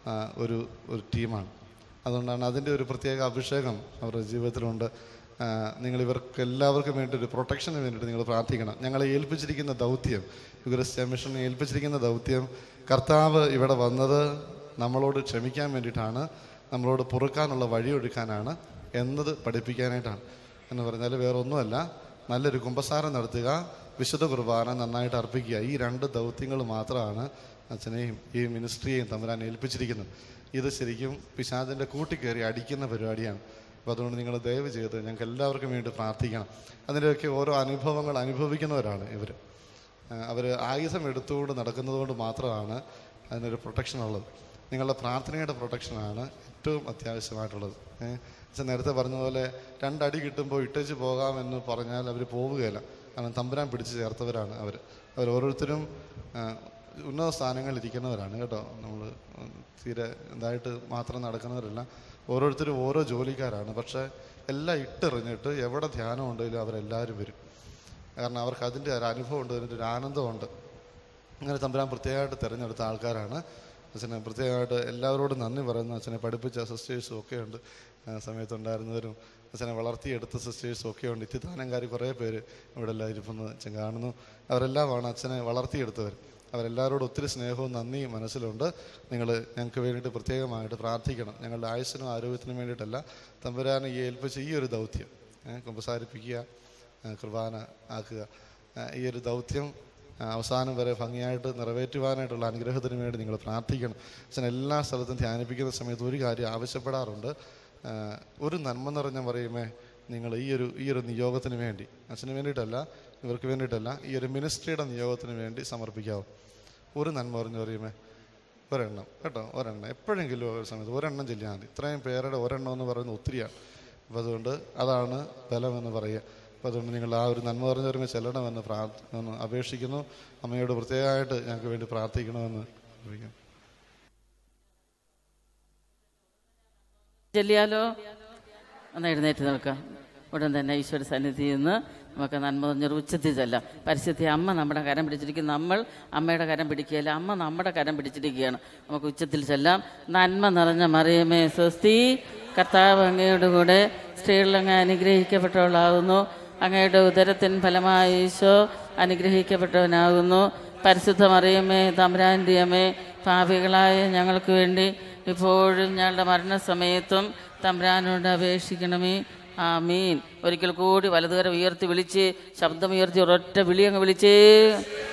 ആ, ഒരു ഒരു ടീമാണ് അതുകൊണ്ടാണ് അതിൻ്റെ ഒരു പ്രത്യേക അഭിഷേകം അവരുടെ ജീവിതത്തിലുണ്ട് ആ, നിങ്ങൾ ഇവർക്ക് എല്ലാവർക്കും വേണ്ടി ഒരു പ്രൊട്ടക്ഷന് വേണ്ടിയിട്ട് നിങ്ങൾ പ്രാർത്ഥിക്കണം ഞങ്ങളെ ഏൽപ്പിച്ചിരിക്കുന്ന ദൗത്യം യുഗരസ്യ മിഷനെ ഏൽപ്പിച്ചിരിക്കുന്ന ദൗത്യം കർത്താവ് ഇവിടെ വന്നത് നമ്മളോട് ക്ഷമിക്കാൻ വേണ്ടിയിട്ടാണ് നമ്മളോട് പൊറുക്കാനുള്ള വഴിയൊഴുക്കാനാണ് എന്നത് പഠിപ്പിക്കാനായിട്ടാണ് എന്ന് പറഞ്ഞാൽ വേറെ ഒന്നുമല്ല നല്ലൊരു കുമ്പസാരം നടത്തുക വിശുദ്ധ കുർബാന നന്നായിട്ട് അർപ്പിക്കുക ഈ രണ്ട് ദൗത്യങ്ങൾ മാത്രമാണ് അച്ഛനെയും ഈ മിനിസ്ട്രിയെയും തമ്പുരാൻ ഏൽപ്പിച്ചിരിക്കുന്നത് ഇത് ശരിക്കും പിശാചിൻ്റെ കൂട്ടിക്കയറി അടിക്കുന്ന പരിപാടിയാണ് അപ്പോൾ അതുകൊണ്ട് നിങ്ങൾ ദയവ് ചെയ്ത് ഞങ്ങൾക്ക് എല്ലാവർക്കും വേണ്ടി പ്രാർത്ഥിക്കണം അതിൻ്റെയൊക്കെ ഓരോ അനുഭവങ്ങൾ അനുഭവിക്കുന്നവരാണ് ഇവർ അവർ ആയുധം എടുത്തുകൊണ്ട് നടക്കുന്നത് കൊണ്ട് മാത്രമാണ് അതിനൊരു പ്രൊട്ടക്ഷൻ ഉള്ളത് നിങ്ങളുടെ പ്രാർത്ഥനയുടെ പ്രൊട്ടക്ഷനാണ് ഏറ്റവും അത്യാവശ്യമായിട്ടുള്ളത് ഏഹ് അച്ഛൻ നേരത്തെ പറഞ്ഞ പോലെ രണ്ടടി കിട്ടുമ്പോൾ ഇട്ടേച്ച് പോകാമെന്ന് പറഞ്ഞാൽ അവർ പോവുകയില്ല കാരണം തമ്പുരാൻ പിടിച്ച് ചേർത്തവരാണ് അവർ അവർ ഓരോരുത്തരും ആ, ഉന്നത സ്ഥാനങ്ങളിൽ ഇരിക്കുന്നവരാണ് കേട്ടോ നമ്മൾ തീരെ ഇതായിട്ട് മാത്രം നടക്കുന്നവരല്ല ഓരോരുത്തരും ഓരോ ജോലിക്കാരാണ് പക്ഷേ എല്ലാം ഇട്ടെറിഞ്ഞിട്ട് എവിടെ ധ്യാനം ഉണ്ടെങ്കിലും അവരെല്ലാവരും വരും കാരണം അവർക്ക് അതിൻ്റെ ഒരു അനുഭവം ഉണ്ട് അതിൻ്റെ ഒരു ആനന്ദമുണ്ട് അങ്ങനെ തമ്പുരാൻ പ്രത്യേകമായിട്ട് തിരഞ്ഞെടുത്ത ആൾക്കാരാണ് അച്ഛനെ പ്രത്യേകമായിട്ട് എല്ലാവരോടും നന്ദി പറയുന്നു അച്ഛനെ പഠിപ്പിച്ച സിസ്റ്റേഴ്സും ഒക്കെ ഉണ്ട് ആ സമയത്തുണ്ടായിരുന്നവരും അച്ഛനെ വളർത്തിയെടുത്ത സിസ്റ്റേഴ്സും ഒക്കെ ഉണ്ട് ഇത്തിത്താനംകാർ കുറേ പേര് ഇവിടെ എല്ലാം ഇരിക്കുന്നത് അച്ഛൻ കാണുന്നു അവരെല്ലാമാണ് അച്ഛനെ വളർത്തിയെടുത്തവർ അവരെല്ലാവരോടും ഒത്തിരി സ്നേഹവും നന്ദിയും മനസ്സിലുണ്ട് നിങ്ങൾ ഞങ്ങൾക്ക് വേണ്ടിയിട്ട് പ്രത്യേകമായിട്ട് പ്രാർത്ഥിക്കണം ഞങ്ങളുടെ ആയുസ്സിനും ആരോഗ്യത്തിനും വേണ്ടിയിട്ടല്ല തമ്പുരാനെ ഈ ഏൽപ്പിച്ച ഈ ഒരു ദൗത്യം ഏഹ് കുമ്പസാരിപ്പിക്കുക ആ, കുർബാന ആക്കുക ആ, ഈ ഒരു ദൗത്യം ആ, അവസാനം വരെ ഭംഗിയായിട്ട് നിറവേറ്റുവാനായിട്ടുള്ള അനുഗ്രഹത്തിന് വേണ്ടി നിങ്ങൾ പ്രാർത്ഥിക്കണം അച്ഛൻ എല്ലാ സ്ഥലത്തും ധ്യാനിപ്പിക്കുന്ന സമയത്ത് ഒരു കാര്യം ആവശ്യപ്പെടാറുണ്ട് ആ, ഒരു നന്മ നിറഞ്ഞ പറയുമേ നിങ്ങൾ ഈ ഒരു ഈ ഒരു നിയോഗത്തിന് വേണ്ടി അച്ഛന് വേണ്ടിയിട്ടല്ല ഇവർക്ക് വേണ്ടിയിട്ടല്ല ഈ ഒരു മിനിസ്ട്രിയുടെ നിയോഗത്തിന് വേണ്ടി സമർപ്പിക്കാവും ഒരു നന്മ പറഞ്ഞു പറയുമേ ഒരെണ്ണം കേട്ടോ ഒരെണ്ണം എപ്പോഴെങ്കിലും ഒരു സമയത്ത് ഒരെണ്ണം ചെല്ലിയാൽ മതി ഇത്രയും പേരുടെ ഒരെണ്ണം എന്ന് പറയുന്നത് ഒത്തിരിയാണ് അപ്പോൾ അതുകൊണ്ട് അതാണ് ബലമെന്ന് പറയുക അപ്പോൾ അതുകൊണ്ട് നിങ്ങൾ ആ ഒരു നന്മ പറഞ്ഞു വരുമ്പോൾ ചെല്ലണമെന്ന് പ്രാർത്ഥ എന്ന് അപേക്ഷിക്കുന്നു അമ്മയോട് പ്രത്യേകമായിട്ട് ഞങ്ങൾക്ക് വേണ്ടി പ്രാർത്ഥിക്കണമെന്ന് അപേക്ഷിക്കുന്നു ചെല്ലിയാലോ ഒന്ന് എഴുന്നേറ്റ് നിൽക്കാം ഉടൻ തന്നെ ഈശ്വര സന്നിധിയിൽ നിന്ന് നമുക്ക് നന്മ പറഞ്ഞൊരു ഉച്ചത്തിൽ ചെല്ലാം പരിശുദ്ധി അമ്മ നമ്മുടെ കരം പിടിച്ചിരിക്കും നമ്മൾ അമ്മയുടെ കരം പിടിക്കുകയല്ല അമ്മ നമ്മുടെ കരം പിടിച്ചിരിക്കുകയാണ് നമുക്ക് ഉച്ചത്തിൽ ചെല്ലാം നന്മ നിറഞ്ഞ മറിയമേ സ്വസ്തി കർത്താവ് അങ്ങയുടെ കൂടെ സ്ത്രീകളങ്ങ് അനുഗ്രഹിക്കപ്പെട്ടവളാകുന്നു അങ്ങയുടെ ഉദരത്തിൻ ഫലമായ ഈശോ അനുഗ്രഹിക്കപ്പെട്ടവനാകുന്നു പരിശുദ്ധ മറിയമ്മേ തമ്പുരാൻ്റെ അമ്മേ പാപികളായ ഞങ്ങൾക്ക് വേണ്ടി ഇപ്പോഴും ഞങ്ങളുടെ മരണസമയത്തും തമ്പുരാനോട് അപേക്ഷിക്കണമേ ആമീൻ ഒരിക്കൽ കൂടി വലതുകരം ഉയർത്തി വിളിച്ച് ശബ്ദമുയർത്തി ഒരൊറ്റ വിളി അങ്ങ് വിളിച്ചേ